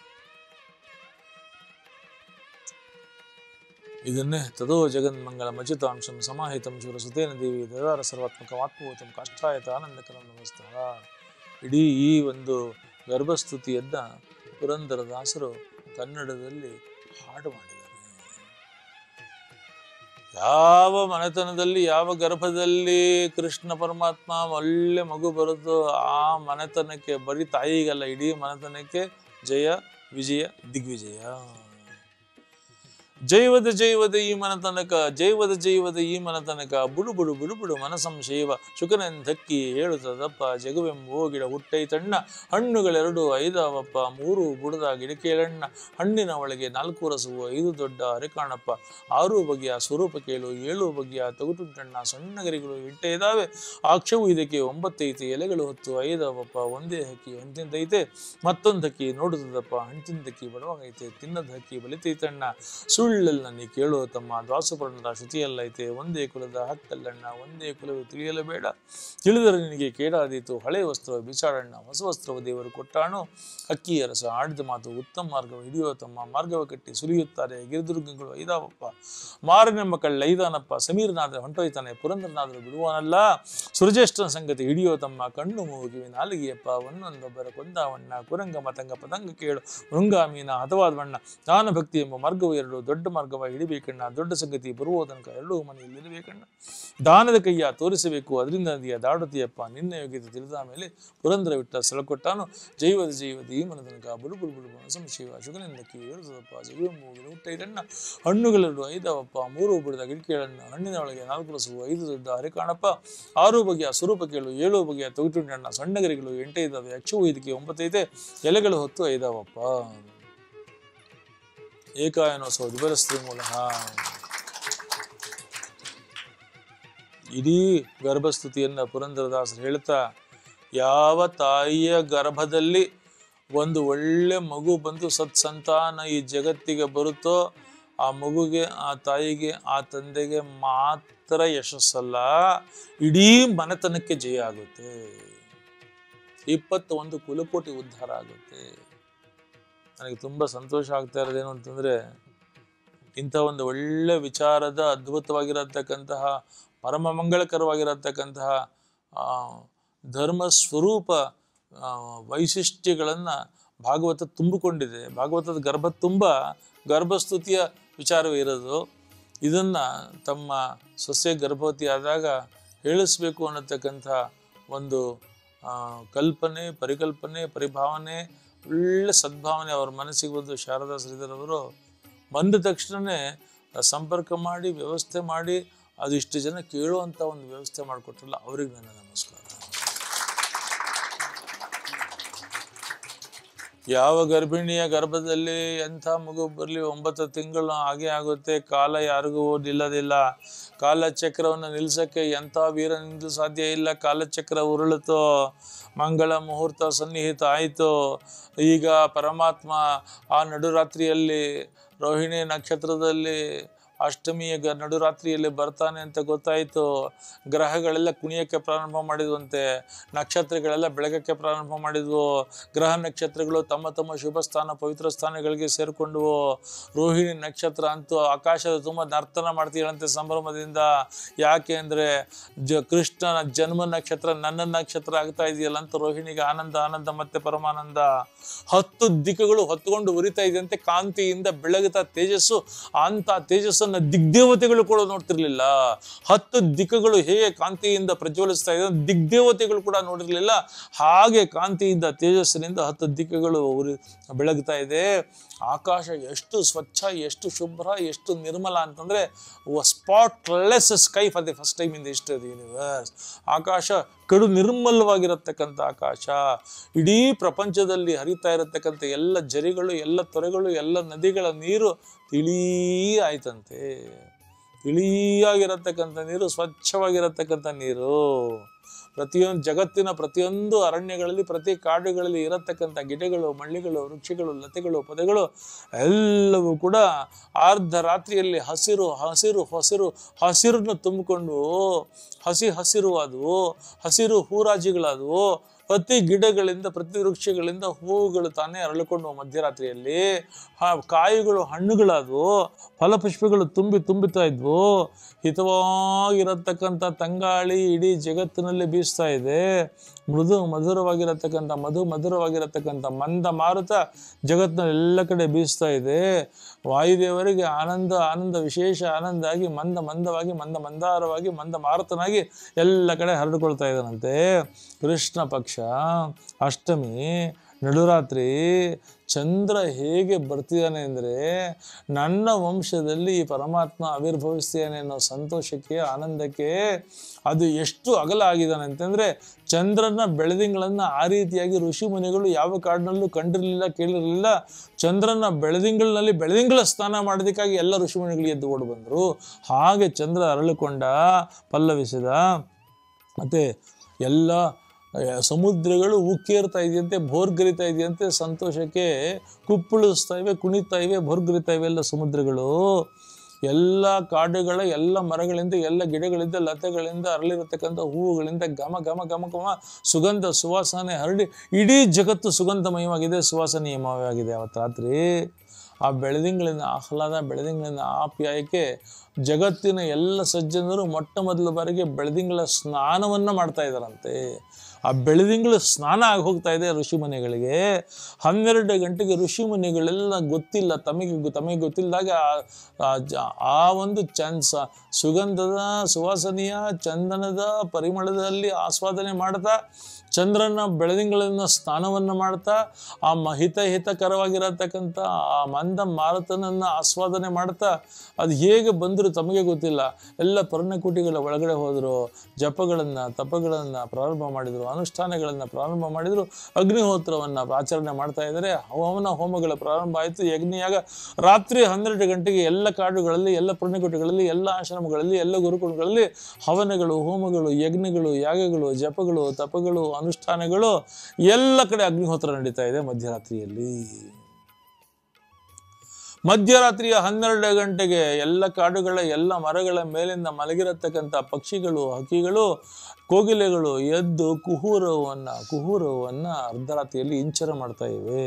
ಇದನ್ನೇ ತದೋ ಜಗನ್ಮಂಗಲ ಮಚಿತಾಂಶಂ ಸಮಾಹಿತಂ ಶೂರ ಸುತೇನ ದೇವಿ ದದಾರ ಸರ್ವಾತ್ಮಕ ಆತ್ಮಭೂತಂ ಕಾಷ್ಠಾಯತ ಆನಂದಕರಂ ನಮಸ್ತಃ ಇಡೀ ಈ ಒಂದು ಗರ್ಭಸ್ತುತಿಯನ್ನ ಪುರಂದರದಾಸರು ಕನ್ನಡದಲ್ಲಿ ಹಾಡು ಮಾಡಿದ್ದಾರೆ ಯಾವ ಮನೆತನದಲ್ಲಿ ಯಾವ ಗರ್ಭದಲ್ಲಿ ಕೃಷ್ಣ ಪರಮಾತ್ಮ ಒಳ್ಳೆ ಮಗು ಬರುತ್ತೋ ಆ ಮನೆತನಕ್ಕೆ ಬರೀ ತಾಯಿಗಲ್ಲ ಇಡೀ ಮನೆತನಕ್ಕೆ ಜಯ ವಿಜಯ ದಿಗ್ವಿಜಯ ಜೈವದ ಜೈವದ ಈ ಮನ ತನಕ ಜೈವದ ಜೈವದ ಈ ಮನ ತನಕ ಬುಡು ಬುಡು ಬುಡು ಬುಡು ಮನ ಸಂಶಯವ ಶುಕನೆಂದಕ್ಕಿ ಹೇಳುತ್ತದಪ್ಪ ಜಗವೆಂಬೋ ಗಿಡ ಹುಟ್ಟೈತಣ್ಣ ಹಣ್ಣುಗಳೆರಡು ಐದವಪ್ಪ ಮೂರು ಬುಡದ ಗಿಡಕೇಳಣ್ಣ ಹಣ್ಣಿನ ಒಳಗೆ ನಾಲ್ಕು ರಸವು ಐದು ದೊಡ್ಡ ಅರೆಕಾಣಪ್ಪ ಆರು ಬಗೆಯ ಸ್ವರೂಪ ಕೇಳು ಏಳು ಬಗೆಯ ತೊಗಟುಂಟಣ್ಣ ಸಣ್ಣಗರಿಗಳು ಎಂಟೇ ಇದಾವೆ ಅಕ್ಷವು ಇದಕ್ಕೆ ಒಂಬತ್ತೈತೆ ಎಲೆಗಳು ಹೊತ್ತು ಐದವಪ್ಪ ಒಂದೇ ಹಕ್ಕಿ ಹಂತಿಂದೈತೆ ಮತ್ತೊಂದು ಹಕ್ಕಿ ನೋಡುತ್ತದಪ್ಪ ಹಂಚಿಂದಕ್ಕಿ ಬಡವಾಗೈತೆ ತಿನ್ನದ ಹಕ್ಕಿ ಬಲಿತೈತಣ್ಣ ಸುಳ್ಳೆಲ್ಲ ನೀ ಕೇಳು ತಮ್ಮ ದ್ವಾಸಪರ್ಣದ ಶ್ರುತಿಯಲ್ಲೈತೆ ಒಂದೇ ಕುಲದ ಹಕ್ಕಲ್ಲಣ್ಣ ಒಂದೇ ಕುಲವು ತಿಳಿಯಲು ಬೇಡ ತಿಳಿದರೆ ನಿನಗೆ ಕೇಡಾದೀತು ಹಳೆ ವಸ್ತ್ರ ಬಿಸಾಡಣ್ಣ ಹೊಸ ವಸ್ತ್ರವ ದೇವರು ಕೊಟ್ಟಾಣು ಅಕ್ಕಿಯ ರಸ ಆಡಿದ ಮಾತು ಉತ್ತಮ ಮಾರ್ಗವ ಹಿಡಿಯೋ ತಮ್ಮ ಮಾರ್ಗವ ಕಟ್ಟಿ ಸುರಿಯುತ್ತಾರೆ ಗಿರಿದುರ್ಗಗಳು ಐದಾವಪ್ಪ ಮಾರನೆಂಬ ಕಳ್ಳ ಐದಾನಪ್ಪ ಸಮೀರನಾದ್ರೆ ಹೊಂಟೋಯ್ತಾನೆ ಪುರಂದರನಾದರೂ ಬಿಡುವನಲ್ಲ ಸುರಜ್ಯೇಷ್ಠನ ಸಂಗತಿ ಹಿಡಿಯೋ ತಮ್ಮ ಕಣ್ಣು ಮೂಗಿವಿ ನಾಲಿಗೆಯಪ್ಪ ಒಂದೊಂದೊಬ್ಬರ ಕೊಂದಾವಣ್ಣ ಕುರಂಗ ಮತಂಗ ಪತಂಗ ಕೇಳು ಮೃಂಗಾಮೀನ ಹತವಾದವಣ್ಣ ದಾನ ಭಕ್ತಿ ಎಂಬ ಮಾರ್ಗವು ಎರಡು ದೊಡ್ಡ ಮಾರ್ಗವ ಹಿಡಿಬೇಕಣ್ಣ ದೊಡ್ಡ ಸಂಗತಿ ಬರುವ ತನಕ ಎರಡೂ ಮನೆಯಲ್ಲಿರಬೇಕಣ್ಣ ದಾನದ ಕೈಯ ತೋರಿಸಬೇಕು ಅದರಿಂದ ನದಿಯ ದಾಡುತ್ತೀಯಪ್ಪ ನಿನ್ನ ಯೋಗ್ಯತೆ ತಿಳಿದ ಮೇಲೆ ಪುರಂದರ ವಿಟ್ಟ ಸೆಳಕೊಟ್ಟಾನು ಜೈವದ ಜೈವದ ಈ ಮನ ತನಕ ಬುಡು ಬುಡು ಬುಡು ಸಂಶಯ ಶುಗನಿಂದಕ್ಕೆ ಏಳುತ್ತದಪ್ಪ ಜೈವಮೂಗಿನ ಹುಟ್ಟೈದಣ್ಣ ಹಣ್ಣುಗಳೆರಡು ಐದವಪ್ಪ ಮೂರು ಬಿಡದ ಗಿಡಕೆಳಣ್ಣ ಹಣ್ಣಿನ ಒಳಗೆ ನಾಲ್ಕು ರಸವು ಐದು ದೊಡ್ಡ ಹರೆ ಕಾಣಪ್ಪ ಆರು ಬಗೆಯ ಸ್ವರೂಪ ಕೇಳು ಏಳು ಬಗೆಯ ತೊಗಟುಂಡಣ್ಣ ಸಣ್ಣಗರಿಗಳು ಎಂಟೇ ಇದ್ದಾವೆ ಅಕ್ಷವು ಇದಕ್ಕೆ ಒಂಬತ್ತೈತೆ ಎಲೆಗಳು ಹೊತ್ತು ಐದಾವಪ್ಪ ಏಕಾಯನೋತ್ಸವ ದಿವರಸ್ತ್ರೀ ಮೂಲಕ ಇಡೀ ಗರ್ಭಸ್ತುತಿಯನ್ನ ಪುರಂದರದಾಸರು ಹೇಳ್ತಾ ಯಾವ ತಾಯಿಯ ಗರ್ಭದಲ್ಲಿ ಒಂದು ಒಳ್ಳೆ ಮಗು ಬಂದು ಸತ್ಸಂತಾನ ಈ ಜಗತ್ತಿಗೆ ಬರುತ್ತೋ ಆ ಮಗುಗೆ ಆ ತಾಯಿಗೆ ಆ ತಂದೆಗೆ ಮಾತ್ರ ಯಶಸ್ಸಲ್ಲ ಇಡೀ ಮನೆತನಕ್ಕೆ ಜಯ ಆಗುತ್ತೆ ಇಪ್ಪತ್ತೊಂದು ಕುಲಕೋಟಿ ಉದ್ಧಾರ ಆಗುತ್ತೆ ನನಗೆ ತುಂಬ ಸಂತೋಷ ಆಗ್ತಾ ಇರೋದೇನು ಅಂತಂದರೆ ಇಂಥ ಒಂದು ಒಳ್ಳೆ ವಿಚಾರದ ಅದ್ಭುತವಾಗಿರತಕ್ಕಂತಹ ಪರಮ ಮಂಗಳಕರವಾಗಿರತಕ್ಕಂತಹ ಆ, ಧರ್ಮ ಸ್ವರೂಪ ಆ, ವೈಶಿಷ್ಟ್ಯಗಳನ್ನು ಭಾಗವತ ತುಂಬಿಕೊಂಡಿದೆ ಭಾಗವತದ ಗರ್ಭ ತುಂಬ ಗರ್ಭಸ್ತುತಿಯ ವಿಚಾರವೇ ಇರೋದು ಇದನ್ನು ತಮ್ಮ ಸೊಸೆ ಗರ್ಭವತಿ ಆದಾಗ ಹೇಳಿಸ್ಬೇಕು ಅನ್ನತಕ್ಕಂಥ ಒಂದು ಆ, ಕಲ್ಪನೆ ಪರಿಕಲ್ಪನೆ ಪರಿಭಾವನೆ ಒಳ್ಳೆ ಸದ್ಭಾವನೆ ಅವ್ರ ಮನಸ್ಸಿಗೆ ಬಂದು ಶಾರದಾ ಶ್ರೀಧರವರು ಬಂದ ತಕ್ಷಣವೇ ಸಂಪರ್ಕ ಮಾಡಿ ವ್ಯವಸ್ಥೆ ಮಾಡಿ ಅದು ಇಷ್ಟು ಜನ ಕೇಳುವಂಥ ಒಂದು ವ್ಯವಸ್ಥೆ ಮಾಡಿಕೊಟ್ರಲ್ಲ ಅವ್ರಿಗೆ ನನ್ನ ನಮಸ್ಕಾರ ಯಾವ ಗರ್ಭಿಣಿಯ ಗರ್ಭದಲ್ಲಿ ಎಂಥ ಮಗು ಬರಲಿ ಒಂಬತ್ತು ತಿಂಗಳು ಹಾಗೆ ಆಗುತ್ತೆ ಕಾಲ ಯಾರಿಗೂ ನಿಲ್ಲದಿಲ್ಲ ಕಾಲಚಕ್ರವನ್ನು ನಿಲ್ಸಕ್ಕೆ ಎಂಥ ವೀರನಿಂದಲೂ ಸಾಧ್ಯ ಇಲ್ಲ ಕಾಲಚಕ್ರ ಉರುಳಿತು ಮಂಗಳ ಮುಹೂರ್ತ ಸನ್ನಿಹಿತ ಆಯಿತು ಈಗ ಪರಮಾತ್ಮ ಆ ನಡುರಾತ್ರಿಯಲ್ಲಿ ರೋಹಿಣಿ ನಕ್ಷತ್ರದಲ್ಲಿ ಅಷ್ಟಮಿಯ ಗ ನಡುರಾತ್ರಿಯಲ್ಲಿ ಬರ್ತಾನೆ ಅಂತ ಗೊತ್ತಾಯಿತು ಗ್ರಹಗಳೆಲ್ಲ ಕುಣಿಯೋಕ್ಕೆ ಪ್ರಾರಂಭ ಮಾಡಿದ್ವಂತೆ ನಕ್ಷತ್ರಗಳೆಲ್ಲ ಬೆಳಗಕ್ಕೆ ಪ್ರಾರಂಭ ಮಾಡಿದ್ವು ಗ್ರಹ ನಕ್ಷತ್ರಗಳು ತಮ್ಮ ತಮ್ಮ ಶುಭ ಸ್ಥಾನ ಪವಿತ್ರ ಸ್ಥಾನಗಳಿಗೆ ಸೇರಿಕೊಂಡವು ರೋಹಿಣಿ ನಕ್ಷತ್ರ ಅಂತೂ ಆಕಾಶದ ತುಂಬ ನರ್ತನ ಮಾಡ್ತೀರಂತೆ ಸಂಭ್ರಮದಿಂದ ಯಾಕೆ ಅಂದರೆ ಜ ಕೃಷ್ಣನ ಜನ್ಮ ನಕ್ಷತ್ರ ನನ್ನ ನಕ್ಷತ್ರ ಆಗ್ತಾ ಇದೆಯಲ್ಲ ಅಂತ ರೋಹಿಣಿಗೆ ಆನಂದ ಆನಂದ ಮತ್ತೆ ಪರಮಾನಂದ ಹತ್ತು ದಿಕ್ಕುಗಳು ಹೊತ್ಕೊಂಡು ಉರಿತಾ ಇದೆಯಂತೆ ಕಾಂತಿಯಿಂದ ಬೆಳಗುತ್ತಾ ತೇಜಸ್ಸು ಅಂತ ತೇಜಸ್ಸನ್ನ ದಿಗ್ದೇವತೆಗಳು ಕೂಡ ನೋಡ್ತಿರ್ಲಿಲ್ಲ ಹತ್ತು ದಿಕ್ಕುಗಳು ಹೇಗೆ ಕಾಂತಿಯಿಂದ ಪ್ರಜ್ವಲಿಸ್ತಾ ಇದೆ ದಿಗ್ದೇವತೆಗಳು ಕೂಡ ನೋಡಿರ್ಲಿಲ್ಲ ಹಾಗೆ ಕಾಂತಿಯಿಂದ ತೇಜಸ್ಸಿನಿಂದ ಹತ್ತು ದಿಕ್ಕುಗಳು ಉರಿ ಬೆಳಗ್ತಾ ಇದೆ ಆಕಾಶ ಎಷ್ಟು ಸ್ವಚ್ಛ ಎಷ್ಟು ಶುಭ್ರ ಎಷ್ಟು ನಿರ್ಮಲ ಅಂತಂದ್ರೆ spotless sky for the first time in the history of the universe ಆಕಾಶ ಕಡು ನಿರ್ಮಲವಾಗಿರತಕ್ಕಂಥ ಆಕಾಶ ಇಡೀ ಪ್ರಪಂಚದಲ್ಲಿ ಹರಿತಾ ಇರತಕ್ಕಂಥ ಎಲ್ಲ ಜರಿಗಳು ಎಲ್ಲ ತೊರೆಗಳು ಎಲ್ಲ ನದಿಗಳ ನೀರು ತಿಳಿ ಆಯ್ತಂತೆ ತಿಳಿಯಾಗಿರತಕ್ಕಂಥ ನೀರು ಸ್ವಚ್ಛವಾಗಿರತಕ್ಕಂಥ ನೀರು ಪ್ರತಿಯೊಂದು ಜಗತ್ತಿನ ಪ್ರತಿಯೊಂದು ಅರಣ್ಯಗಳಲ್ಲಿ ಪ್ರತಿ ಕಾಡುಗಳಲ್ಲಿ ಇರತಕ್ಕಂಥ ಗಿಡಗಳು ಮಳ್ಳಿಗಳು ವೃಕ್ಷಗಳು ಲತೆಗಳು ಪೊದೆಗಳು ಎಲ್ಲವೂ ಕೂಡ ಅರ್ಧ ರಾತ್ರಿಯಲ್ಲಿ ಹಸಿರು ಹಸಿರು ಹಸಿರು ಹಸಿರನ್ನು ತುಂಬಿಕೊಂಡು ಹಸಿ ಹಸಿರು ಆದವು ಹಸಿರು ಹೂರಾಜಿಗಳಾದವು ಪ್ರತಿ ಗಿಡಗಳಿಂದ ಪ್ರತಿ ವೃಕ್ಷಗಳಿಂದ ಹೂವುಗಳು ತಾನೇ ಅರಳಿಕೊಂಡು ಮಧ್ಯರಾತ್ರಿಯಲ್ಲಿ ಹ ಕಾಯಿಗಳು ಹಣ್ಣುಗಳಾದವು ಫಲಪುಷ್ಪಗಳು ತುಂಬಿ ತುಂಬುತ್ತಾ ಇದ್ವು ಹಿತವಾಗಿರತಕ್ಕಂಥ ತಂಗಾಳಿ ಇಡೀ ಜಗತ್ತಿನಲ್ಲಿ ಬೀಸ್ತಾ ಇದೆ ಮೃದು ಮಧುರವಾಗಿರತಕ್ಕಂಥ ಮಧು ಮಧುರವಾಗಿರತಕ್ಕಂಥ ಮಂದ ಮಾರುತ ಜಗತ್ತಿನ ಎಲ್ಲ ಕಡೆ ಬೀಸ್ತಾ ಇದೆ ವಾಯುದೇವರಿಗೆ ಆನಂದ ಆನಂದ ವಿಶೇಷ ಆನಂದ ಆಗಿ ಮಂದ ಮಂದವಾಗಿ ಮಂದ ಮಂದಾರವಾಗಿ ಮಂದ ಮಾರುತನಾಗಿ ಎಲ್ಲ ಕಡೆ ಹರಡಿಕೊಳ್ತಾ ಇದ್ದಾನಂತೆ ಕೃಷ್ಣ ಪಕ್ಷ ಅಷ್ಟಮಿ ನಡುರಾತ್ರಿ ಚಂದ್ರ ಹೇಗೆ ಬರ್ತಿದ್ದಾನೆ ಅಂದರೆ ನನ್ನ ವಂಶದಲ್ಲಿ ಈ ಪರಮಾತ್ಮ ಆವಿರ್ಭವಿಸ್ತಾನೆ ಅನ್ನೋ ಸಂತೋಷಕ್ಕೆ ಆನಂದಕ್ಕೆ ಅದು ಎಷ್ಟು ಅಗಲ ಆಗಿದ್ದಾನೆ ಅಂತಂದರೆ ಚಂದ್ರನ ಬೆಳದಿಂಗಳನ್ನು ಆ ರೀತಿಯಾಗಿ ಋಷಿ ಮುನಿಗಳು ಯಾವ ಕಾಡಿನಲ್ಲೂ ಕಂಡಿರಲಿಲ್ಲ ಕೇಳಿರಲಿಲ್ಲ ಚಂದ್ರನ ಬೆಳದಿಂಗಳಿನಲ್ಲಿ ಬೆಳದಿಂಗಳ ಸ್ನಾನ ಮಾಡೋದಕ್ಕಾಗಿ ಎಲ್ಲ ಋಷಿಮುನಿಗಳು ಎದ್ದು ಓಡಿ ಬಂದರು ಹಾಗೆ ಚಂದ್ರ ಅರಳಿಕೊಂಡ ಪಲ್ಲವಿಸಿದ ಮತ್ತು ಎಲ್ಲ ಆ, ಸಮುದ್ರಗಳು ಉಕ್ಕೇರ್ತಾ ಇದೆಯಂತೆ ಭೋರ್ಗರಿತಾ ಇದೆಯಂತೆ ಸಂತೋಷಕ್ಕೆ ಕುಪ್ಪಳಿಸ್ತಾ ಇವೆ ಕುಣಿತಾ ಇವೆ ಭೋರ್ಗರಿತಾ ಇವೆ ಎಲ್ಲ ಸಮುದ್ರಗಳು ಎಲ್ಲ ಕಾಡುಗಳ ಎಲ್ಲ ಮರಗಳಿಂದ ಎಲ್ಲ ಗಿಡಗಳಿಂದ ಲತೆಗಳಿಂದ ಅರಳಿರತಕ್ಕಂಥ ಹೂವುಗಳಿಂದ ಘಮ ಘಮ ಘಮ ಘಮ ಸುಗಂಧ ಸುವಾಸನೆ ಹರಡಿ ಇಡೀ ಜಗತ್ತು ಸುಗಂಧಮಯವಾಗಿದೆ ಸುವಾಸನೀಯಮಯವಾಗಿದೆ ಅವತ್ತು ರಾತ್ರಿ ಆ ಬೆಳದಿಂಗಳಿನ ಆಹ್ಲಾದ ಬೆಳದಿಂಗಳಿನ ಆಪ್ಯಾಯಕ್ಕೆ ಜಗತ್ತಿನ ಎಲ್ಲ ಸಜ್ಜನರು ಮೊಟ್ಟ ಮೊದಲ ಬಾರಿಗೆ ಬೆಳದಿಂಗಳ ಸ್ನಾನವನ್ನು ಮಾಡ್ತಾ ಇದ್ದಾರಂತೆ ಆ ಬೆಳದಿಂಗಳ ಸ್ನಾನ ಆಗಿ ಹೋಗ್ತಾ ಇದೆ ಋಷಿಮುನಿಗಳಿಗೆ ಹನ್ನೆರಡು ಗಂಟೆಗೆ ಋಷಿಮುನಿಗಳೆಲ್ಲ ಗೊತ್ತಿಲ್ಲ ತಮಗೆ ಗೊ- ತಮಗೆ ಗೊತ್ತಿಲ್ಲದಾಗ ಆ- ಆ ಜ- ಆ ಒಂದು ಚಂದ ಸ- ಸುಗಂಧದ ಸುವಾಸನೆಯ ಚಂದನದ ಪರಿಮಳದಲ್ಲಿ ಆಸ್ವಾದನೆ ಮಾಡ್ತಾ ಚಂದ್ರನ ಬೆಳದಿಂಗಳನ್ನ ಸ್ನಾನವನ್ನು ಮಾಡ್ತಾ ಆ ಮಹಿತ ಹಿತಕರವಾಗಿರತಕ್ಕಂಥ ಆ ಮಂದ ಮಾರುತನನ್ನು ಆಸ್ವಾದನೆ ಮಾಡ್ತಾ ಅದು ಹೇಗೆ ಬಂದರೂ ತಮಗೆ ಗೊತ್ತಿಲ್ಲ ಎಲ್ಲ ಪರ್ಣಕುಟಿಗಳ ಒಳಗಡೆ ಹೋದರು ಜಪಗಳನ್ನು ತಪಗಳನ್ನು ಪ್ರಾರಂಭ ಮಾಡಿದರು ಅನುಷ್ಠಾನಗಳನ್ನು ಪ್ರಾರಂಭ ಮಾಡಿದರು ಅಗ್ನಿಹೋತ್ರವನ್ನು ಆಚರಣೆ ಮಾಡ್ತಾ ಇದ್ದಾರೆ ಹವನ ಹೋಮಗಳ ಪ್ರಾರಂಭ ಆಯಿತು ಯಜ್ಞಯಾಗ ರಾತ್ರಿ ಹನ್ನೆರಡು ಗಂಟೆಗೆ ಎಲ್ಲ ಕಾಡುಗಳಲ್ಲಿ ಎಲ್ಲ ಪುಣ್ಯಕುಟಿಗಳಲ್ಲಿ ಎಲ್ಲ ಆಶ್ರಮಗಳಲ್ಲಿ ಎಲ್ಲ ಗುರುಕುಲಗಳಲ್ಲಿ ಹವನಗಳು ಹೋಮಗಳು ಯಜ್ಞಗಳು ಯಾಗಗಳು ಜಪಗಳು ತಪಗಳು ಅನುಷ್ಠಾನಗಳು ಎಲ್ಲ ಕಡೆ ಅಗ್ನಿಹೋತ್ರ ನಡೀತಾ ಇದೆ ಮಧ್ಯರಾತ್ರಿಯಲ್ಲಿ ಮಧ್ಯರಾತ್ರಿಯ ಹನ್ನೆರಡು ಗಂಟೆಗೆ ಎಲ್ಲ ಕಾಡುಗಳ ಎಲ್ಲ ಮರಗಳ ಮೇಲಿಂದ ಮಲಗಿರತಕ್ಕಂಥ ಪಕ್ಷಿಗಳು ಹಕ್ಕಿಗಳು ಕೋಗಿಲೆಗಳು ಎದ್ದು ಕುಹೂರವನ್ನ ಕುಹೂರವನ್ನ ಅರ್ಧರಾತ್ರಿಯಲ್ಲಿ ಇಂಚರ ಮಾಡ್ತಾ ಇವೆ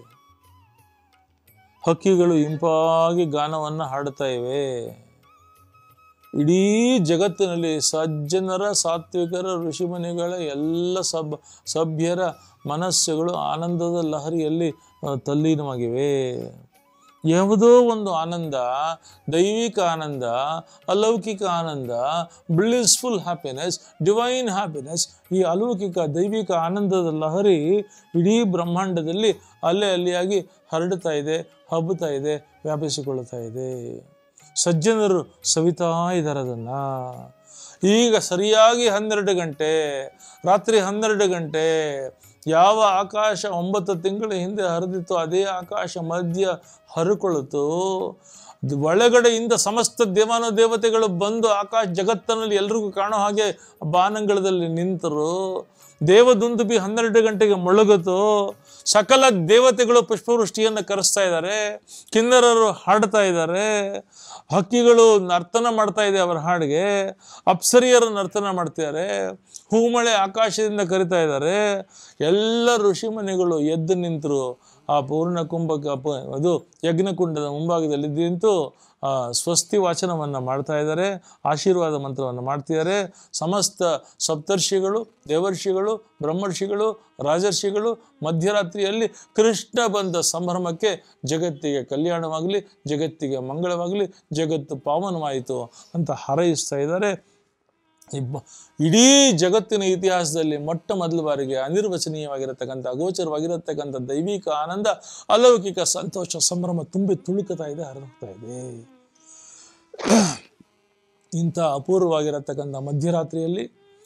ಹಕ್ಕಿಗಳು ಇಂಪಾಗಿ ಗಾನವನ್ನ ಹಾಡುತ್ತಾ ಇವೆ ಇಡೀ ಜಗತ್ತಿನಲ್ಲಿ ಸಜ್ಜನರ ಸಾತ್ವಿಕರ ಋಷಿಮುನಿಗಳ ಎಲ್ಲ ಸಬ್ ಸಭ್ಯರ ಮನಸ್ಸುಗಳು ಆನಂದದ ಲಹರಿಯಲ್ಲಿ ಆ, ತಲ್ಲೀನವಾಗಿವೆ ಯಾವುದೋ ಒಂದು ಆನಂದ ದೈವಿಕ ಆನಂದ ಅಲೌಕಿಕ ಆನಂದ ಬ್ಲಿಸ್ಫುಲ್ ಹ್ಯಾಪಿನೆಸ್ ಡಿವೈನ್ ಹ್ಯಾಪಿನೆಸ್ ಈ ಅಲೌಕಿಕ ದೈವಿಕ ಆನಂದದ ಲಹರಿ ಇಡೀ ಬ್ರಹ್ಮಾಂಡದಲ್ಲಿ ಅಲ್ಲೇ ಅಲ್ಲಿಯಾಗಿ ಹರಡುತ್ತಾ ಇದೆ ಹಬ್ಬುತ್ತಾ ಇದೆ ವ್ಯಾಪಿಸಿಕೊಳ್ಳುತ್ತಾ ಇದೆ ಸಜ್ಜನರು ಸವಿತಾ ಇದ್ದಾರೆ ಅದನ್ನ ಈಗ ಸರಿಯಾಗಿ ಹನ್ನೆರಡು ಗಂಟೆ ರಾತ್ರಿ ಹನ್ನೆರಡು ಗಂಟೆ ಯಾವ ಆಕಾಶ ಒಂಬತ್ತು ತಿಂಗಳ ಹಿಂದೆ ಹರಿದಿತ್ತು ಅದೇ ಆಕಾಶ ಮಧ್ಯ ಹರಿಕೊಳ್ಳುತ್ತು ಅದು ಒಳಗಡೆಯಿಂದ ಸಮಸ್ತ ದೇವಾನ ದೇವತೆಗಳು ಬಂದು ಆಕಾಶ ಜಗತ್ತಿನಲ್ಲಿ ಎಲ್ರಿಗೂ ಕಾಣೋ ಹಾಗೆ ಬಾನಂಗಳದಲ್ಲಿ ನಿಂತರು ದೇವದುಂದುಬಿ ಹನ್ನೆರಡು ಗಂಟೆಗೆ ಮೊಳಗುತ್ತು ಸಕಲ ದೇವತೆಗಳು ಪುಷ್ಪವೃಷ್ಟಿಯನ್ನು ಕರೆಸ್ತಾ ಇದ್ದಾರೆ ಕಿನ್ನರರು ಹಾಡ್ತಾ ಇದ್ದಾರೆ ಹಕ್ಕಿಗಳು ನರ್ತನ ಮಾಡ್ತಾ ಇದೆ ಅವರ ಹಾಡಿಗೆ ಅಪ್ಸರಿಯರು ನರ್ತನ ಮಾಡ್ತಿದ್ದಾರೆ ಹೂಮಳೆ ಆಕಾಶದಿಂದ ಕರಿತಾ ಇದ್ದಾರೆ ಎಲ್ಲ ಋಷಿಮುನಿಗಳು ಎದ್ದು ನಿಂತರು ಆ ಪೂರ್ಣ ಕುಂಭಕ ಪ- ಅದು ಯಜ್ಞಕುಂಡದ ಮುಂಭಾಗದಲ್ಲಿ ನಿಂತು ಆ, ಸ್ವಸ್ತಿ ವಾಚನವನ್ನು ಮಾಡ್ತಾ ಇದ್ದಾರೆ ಆಶೀರ್ವಾದ ಮಂತ್ರವನ್ನು ಮಾಡ್ತಿದ್ದಾರೆ ಸಮಸ್ತ ಸಪ್ತರ್ಷಿಗಳು ದೇವರ್ಷಿಗಳು ಬ್ರಹ್ಮರ್ಷಿಗಳು ರಾಜರ್ಷಿಗಳು ಮಧ್ಯರಾತ್ರಿಯಲ್ಲಿ ಕೃಷ್ಣ ಬಂದ ಸಂಭ್ರಮಕ್ಕೆ ಜಗತ್ತಿಗೆ ಕಲ್ಯಾಣವಾಗಲಿ ಜಗತ್ತಿಗೆ ಮಂಗಳವಾಗಲಿ ಜಗತ್ತು ಪಾವನವಾಯಿತು ಅಂತ ಹಾರೈಸ್ತಾ ಇದ್ದಾರೆ ಈ ಬ- ಇಡೀ ಜಗತ್ತಿನ ಇತಿಹಾಸದಲ್ಲಿ ಮೊಟ್ಟ ಮೊದಲ ಬಾರಿಗೆ ಅನಿರ್ವಚನೀಯವಾಗಿರತಕ್ಕಂಥ ಅಗೋಚರವಾಗಿರತಕ್ಕಂಥ ದೈವಿಕ ಆನಂದ ಅಲೌಕಿಕ ಸಂತೋಷ ಸಂಭ್ರಮ ತುಂಬಿ ತುಳುಕುತ್ತಾ ಇದೆ ಹರಿದೋಗ್ತಾ ಇದೆ ಇಂಥ ಅಪೂರ್ವವಾಗಿರತಕ್ಕಂಥ ಮಧ್ಯರಾತ್ರಿಯಲ್ಲಿ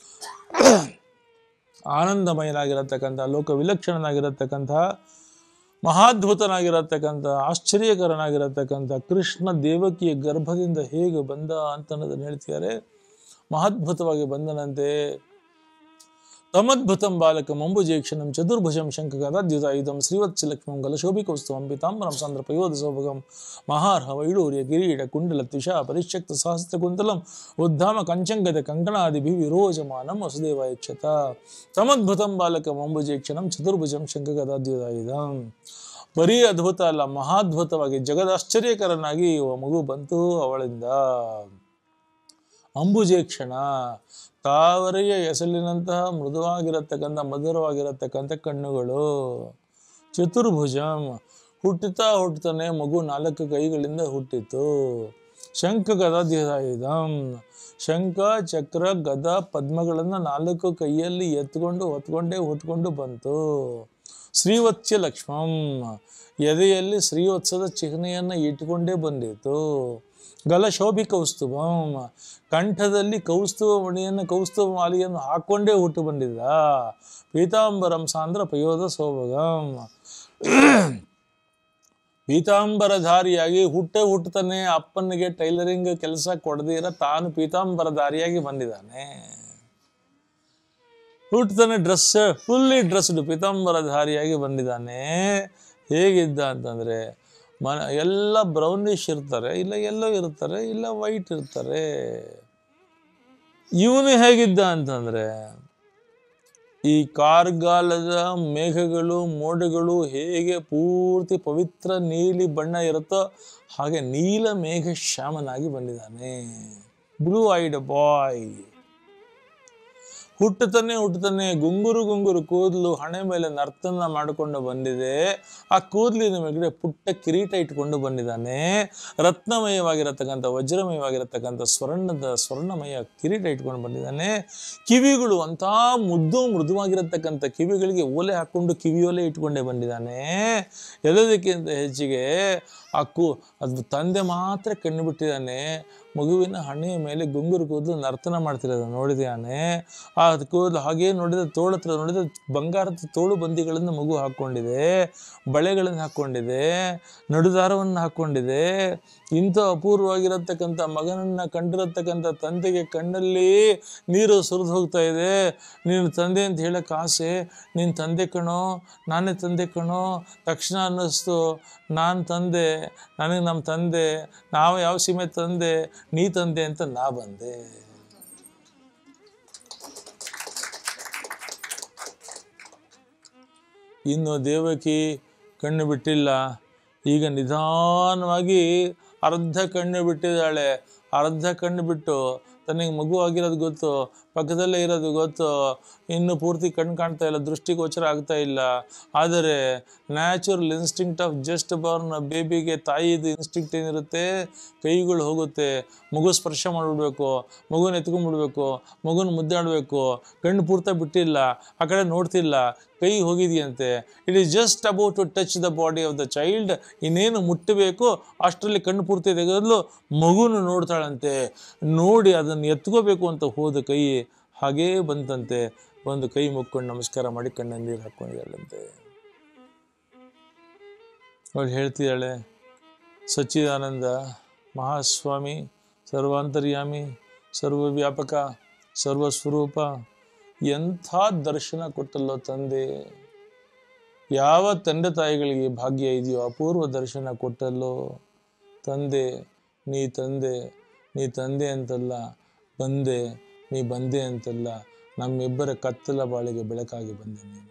ಆನಂದಮಯನಾಗಿರತಕ್ಕಂಥ ಲೋಕ ವಿಲಕ್ಷಣನಾಗಿರತಕ್ಕಂಥ ಮಹಾದ್ಭುತನಾಗಿರತಕ್ಕಂಥ ಆಶ್ಚರ್ಯಕರನಾಗಿರತಕ್ಕಂಥ ಕೃಷ್ಣ ದೇವಕಿಯ ಗರ್ಭದಿಂದ ಹೇಗೆ ಬಂದ ಅಂತ ಅನ್ನೋದನ್ನು ಹೇಳ್ತಿದ್ದಾರೆ ಮಹಾದ್ಭುತವಾಗಿ ಬಂದನಂತೆ ತಮದ್ಭುತಂ ಬಾಲಕಂ ಅಂಬುಜೇಕ್ಷಣಂ ಚತುರ್ಭುಜಂ ಶಂಖಗದಾದ್ಯುತಾಯುಧಂ ಶ್ರೀವತ್ಸಲಕ್ಷ್ಮಂ ಗಲಶೋಭಿಕೌಸ್ತವಂ ಪೀತಾಂಬರಂ ಸಾಂದ್ರ ಪಯೋಧ ಸೌಭಗಂ ಮಹಾರ್ಹ ವೈಡೂರ್ಯ ಕಿರೀಟ ಕುಂಡಲ ತ್ವಿಷಾ ಪರಿಶಕ್ತ ಸಹಸ್ರ ಕುಂತಲಂ ಉದ್ಧಾಮ ಕಂಚಂಗದ ಕಂಕಣಾದಿಭಿ ವಿರೋಜಮಾನಂ ವಸುದೇವ ಯಕ್ಷತ ತಮದ್ಭುತಂ ಬಾಲಕಂ ಅಂಬುಜೇಕ್ಷಣಂ ಚತುರ್ಭುಜಂ ಶಂಖಗದಾದ್ಯುತಾಯುಧಂ ಬರೀ ಅದ್ಭುತ ಅಲ್ಲ ಮಹಾದ್ಭುತವಾಗಿ ಜಗದಾಶ್ಚರ್ಯಕರನಾಗಿ ಒಬ್ಬ ಮಗು ಬಂತು ಅವಳಿಂದ ಅಂಬುಜೇಕ್ಷಣ ತಾವರೆಯ ಎಸಲಿನಂತಹ ಮೃದುವಾಗಿರತಕ್ಕಂಥ ಮಧುರವಾಗಿರತಕ್ಕಂಥ ಕಣ್ಣುಗಳು ಚತುರ್ಭುಜಂ ಹುಟ್ಟುತ್ತಾ ಹುಟ್ಟುತ್ತಾನೆ ಮಗು ನಾಲ್ಕು ಕೈಗಳಿಂದ ಹುಟ್ಟಿತು ಶಂಖ ಗದಾಧ್ಯುಧಾಯುಧಂ ಶಂಖ ಚಕ್ರ ಗದ ಪದ್ಮಗಳನ್ನು ನಾಲ್ಕು ಕೈಯಲ್ಲಿ ಎತ್ಕೊಂಡು ಹೊತ್ಕೊಂಡೇ ಹೊತ್ಕೊಂಡು ಬಂತು ಶ್ರೀವತ್ಸ್ಯ ಲಕ್ಷ್ಮಂ ಎದೆಯಲ್ಲಿ ಶ್ರೀವತ್ಸದ ಚಿಹ್ನೆಯನ್ನು ಇಟ್ಟುಕೊಂಡೇ ಬಂದಿತು ಗಲಶೋಭಿ ಕೌಸ್ತುಭಂ ಕಂಠದಲ್ಲಿ ಕೌಸ್ತುಭ ಮಣಿಯನ್ನು ಕೌಸ್ತುಭ ಮಾಲೆಯನ್ನು ಹಾಕ್ಕೊಂಡೇ ಹುಟ್ಟು ಬಂದಿದ್ದ ಪೀತಾಂಬರಂ ಸಾಂದ್ರ ಪಯೋಧ ಸೌಭಗಂ ಪೀತಾಂಬರಧಾರಿಯಾಗಿ ಹುಟ್ಟೆ ಹುಟ್ಟುತ್ತಾನೆ ಅಪ್ಪನಿಗೆ ಟೈಲರಿಂಗ್ ಕೆಲಸ ಕೊಡದಿರ ತಾನು ಪೀತಾಂಬರಧಾರಿಯಾಗಿ ಬಂದಿದ್ದಾನೆ ಹುಟ್ಟುತ್ತಾನೆ ಡ್ರೆಸ್ ಫುಲ್ಲಿ ಡ್ರೆಸ್ಡ್ ಪೀತಾಂಬರಧಾರಿಯಾಗಿ ಬಂದಿದ್ದಾನೆ ಹೇಗಿದ್ದ ಅಂತಂದ್ರೆ ಮನ ಎಲ್ಲ ಬ್ರೌನಿಶ್ ಇರ್ತಾರೆ ಇಲ್ಲ ಎಲ್ಲೋ ಇರ್ತಾರೆ ಇಲ್ಲ ವೈಟ್ ಇರ್ತಾರೆ ಇವನು ಹೇಗಿದ್ದ ಅಂತಂದ್ರೆ ಈ ಕಾರ್ಗಾಲದ ಮೇಘಗಳು ಮೋಡಗಳು ಹೇಗೆ ಪೂರ್ತಿ ಪವಿತ್ರ ನೀಲಿ ಬಣ್ಣ ಇರುತ್ತೋ ಹಾಗೆ ನೀಲ ಮೇಘ ಶ್ಯಾಮನಾಗಿ ಬಂದಿದ್ದಾನೆ ಬ್ಲೂ ಐಡ್ ಬಾಯ್ ಹುಟ್ಟುತ್ತಾನೆ ಹುಟ್ಟುತ್ತಾನೆ ಗುಂಗುರು ಗುಂಗುರು ಕೂದಲು ಹಣೆ ಮೇಲೆ ನರ್ತನ ಮಾಡಿಕೊಂಡು ಬಂದಿದೆ ಆ ಕೂದಲಿನ ಮೇಲ್ಗಡೆ ಪುಟ್ಟ ಕಿರೀಟ ಇಟ್ಕೊಂಡು ಬಂದಿದ್ದಾನೆ ರತ್ನಮಯವಾಗಿರತಕ್ಕಂಥ ವಜ್ರಮಯವಾಗಿರತಕ್ಕಂಥ ಸ್ವರ್ಣದ ಸ್ವರ್ಣಮಯ ಕಿರೀಟ ಇಟ್ಕೊಂಡು ಬಂದಿದ್ದಾನೆ ಕಿವಿಗಳು ಅಂತ ಮುದ್ದು ಮೃದುವಾಗಿರತಕ್ಕಂಥ ಕಿವಿಗಳಿಗೆ ಓಲೆ ಹಾಕೊಂಡು ಕಿವಿಯೋಲೆ ಇಟ್ಕೊಂಡೇ ಬಂದಿದ್ದಾನೆ ಎಲ್ಲದಕ್ಕಿಂತ ಹೆಚ್ಚಿಗೆ ಆ ಕು ಅದು ತಂದೆ ಮಾತ್ರ ಕಣ್ಣು ಬಿಟ್ಟಿದ್ದಾನೆ ಮಗುವಿನ ಹಣೆಯ ಮೇಲೆ ಗುಂಗುರು ಕೂದಲು ನರ್ತನ ಮಾಡ್ತಿರೋದು ನೋಡಿದ್ದಾನೆ ಆ ಕೂದಲು ಹಾಗೆ ನೋಡಿದ ತೋಳ ಹತ್ರ ನೋಡಿದ ಬಂಗಾರದ ತೋಳು ಬಂದಿಗಳನ್ನು ಮಗು ಹಾಕ್ಕೊಂಡಿದೆ ಬಳೆಗಳನ್ನು ಹಾಕ್ಕೊಂಡಿದೆ ನಡುದಾರವನ್ನು ಹಾಕ್ಕೊಂಡಿದೆ ಇಂಥ ಅಪೂರ್ವವಾಗಿರತಕ್ಕಂಥ ಮಗನನ್ನ ಕಂಡಿರತಕ್ಕಂಥ ತಂದೆಗೆ ಕಣ್ಣಲ್ಲಿ ನೀರು ಸುರಿದು ಹೋಗ್ತಾ ಇದೆ ನೀನು ತಂದೆ ಅಂತ ಹೇಳಕ್ಕೆ ಆಸೆ ನೀನು ತಂದೆ ಕಣೋ ನಾನೇ ತಂದೆ ಕಣೋ ತಕ್ಷಣ ಅನ್ನಿಸ್ತು ನಾನು ತಂದೆ ನನಗೆ ನಮ್ಮ ತಂದೆ ನಾವು ಯಾವ ಸೀಮೆ ತಂದೆ ನೀ ತಂದೆ ಅಂತ ನಾ ಬಂದೆ ಇನ್ನು ದೇವಕಿ ಕಣ್ಣು ಬಿಟ್ಟಿಲ್ಲ ಈಗ ನಿಧಾನವಾಗಿ ಅರ್ಧ ಕಣ್ಣು ಬಿಟ್ಟಿದ್ದಾಳೆ ಅರ್ಧ ಕಣ್ಣು ಬಿಟ್ಟು ತನಗೆ ಮಗು ಆಗಿರೋದು ಗೊತ್ತು ಪಕ್ಕದಲ್ಲೇ ಇರೋದು ಗೊತ್ತು ಇನ್ನು ಪೂರ್ತಿ ಕಣ್ಣು ಕಾಣ್ತಾ ಇಲ್ಲ ದೃಷ್ಟಿಗೋಚರ ಆಗ್ತಾ ಇಲ್ಲ ಆದರೆ natural instinct of just born ಬೇಬಿಗೆ ತಾಯಿದು ಇನ್ಸ್ಟಿಂಕ್ಟ್ ಏನಿರುತ್ತೆ ಕೈಗಳು ಹೋಗುತ್ತೆ ಮಗು ಸ್ಪರ್ಶ ಮಾಡಿಬಿಡ್ಬೇಕು ಮಗುನ ಎತ್ಕೊಂಡ್ಬಿಡ್ಬೇಕು ಮಗುನ ಮುದ್ದಾಡಬೇಕು ಕಣ್ಣು ಪೂರ್ತಿ ಬಿಟ್ಟಿಲ್ಲ ಆ ಕಡೆ ನೋಡ್ತಿಲ್ಲ ಕೈ ಹೋಗಿದೆಯಂತೆ it is just about to touch the body of the child ಇನ್ನೇನು ಮುಟ್ಟಬೇಕು ಅಷ್ಟರಲ್ಲಿ ಕಣ್ಣು ಪೂರ್ತಿ ತೆಗೆದಲು ಮಗುನು ನೋಡ್ತಾಳಂತೆ ನೋಡಿ ಅದನ್ನು ಎತ್ಕೋಬೇಕು ಅಂತ ಹೋದ ಕೈ ಹಾಗೇ ಬಂತಂತೆ ಒಂದು ಕೈ ಮುಕ್ಕೊಂಡು ನಮಸ್ಕಾರ ಮಾಡಿ ಕಣ್ಣಲ್ಲಿ ನೀರು ಹಾಕ್ಕೊಂಡಿದ್ದಾಳಂತೆ ಅವಳು ಹೇಳ್ತಿದ್ದಾಳೆ ಸಚ್ಚಿದಾನಂದ ಮಹಾಸ್ವಾಮಿ ಸರ್ವಾಂತರ್ಯಾಮಿ ಸರ್ವವ್ಯಾಪಕ ಸರ್ವಸ್ವರೂಪ ಎಂಥ ದರ್ಶನ ಕೊಟ್ಟಲ್ಲೋ ತಂದೆ ಯಾವ ತಂದೆ ತಾಯಿಗಳಿಗೆ ಭಾಗ್ಯ ಇದೆಯೋ ಅಪೂರ್ವ ದರ್ಶನ ಕೊಟ್ಟಲ್ಲೋ ತಂದೆ ನೀ ತಂದೆ ನೀ ತಂದೆ ಅಂತಲ್ಲ ಬಂದೆ ನೀ ಬಂದೆ ಅಂತಲ್ಲ ನಮ್ಮಿಬ್ಬರ ಕತ್ತಲ ಬಾಳಿಗೆ ಬೆಳಕಾಗಿ ಬಂದೆ ನೀನು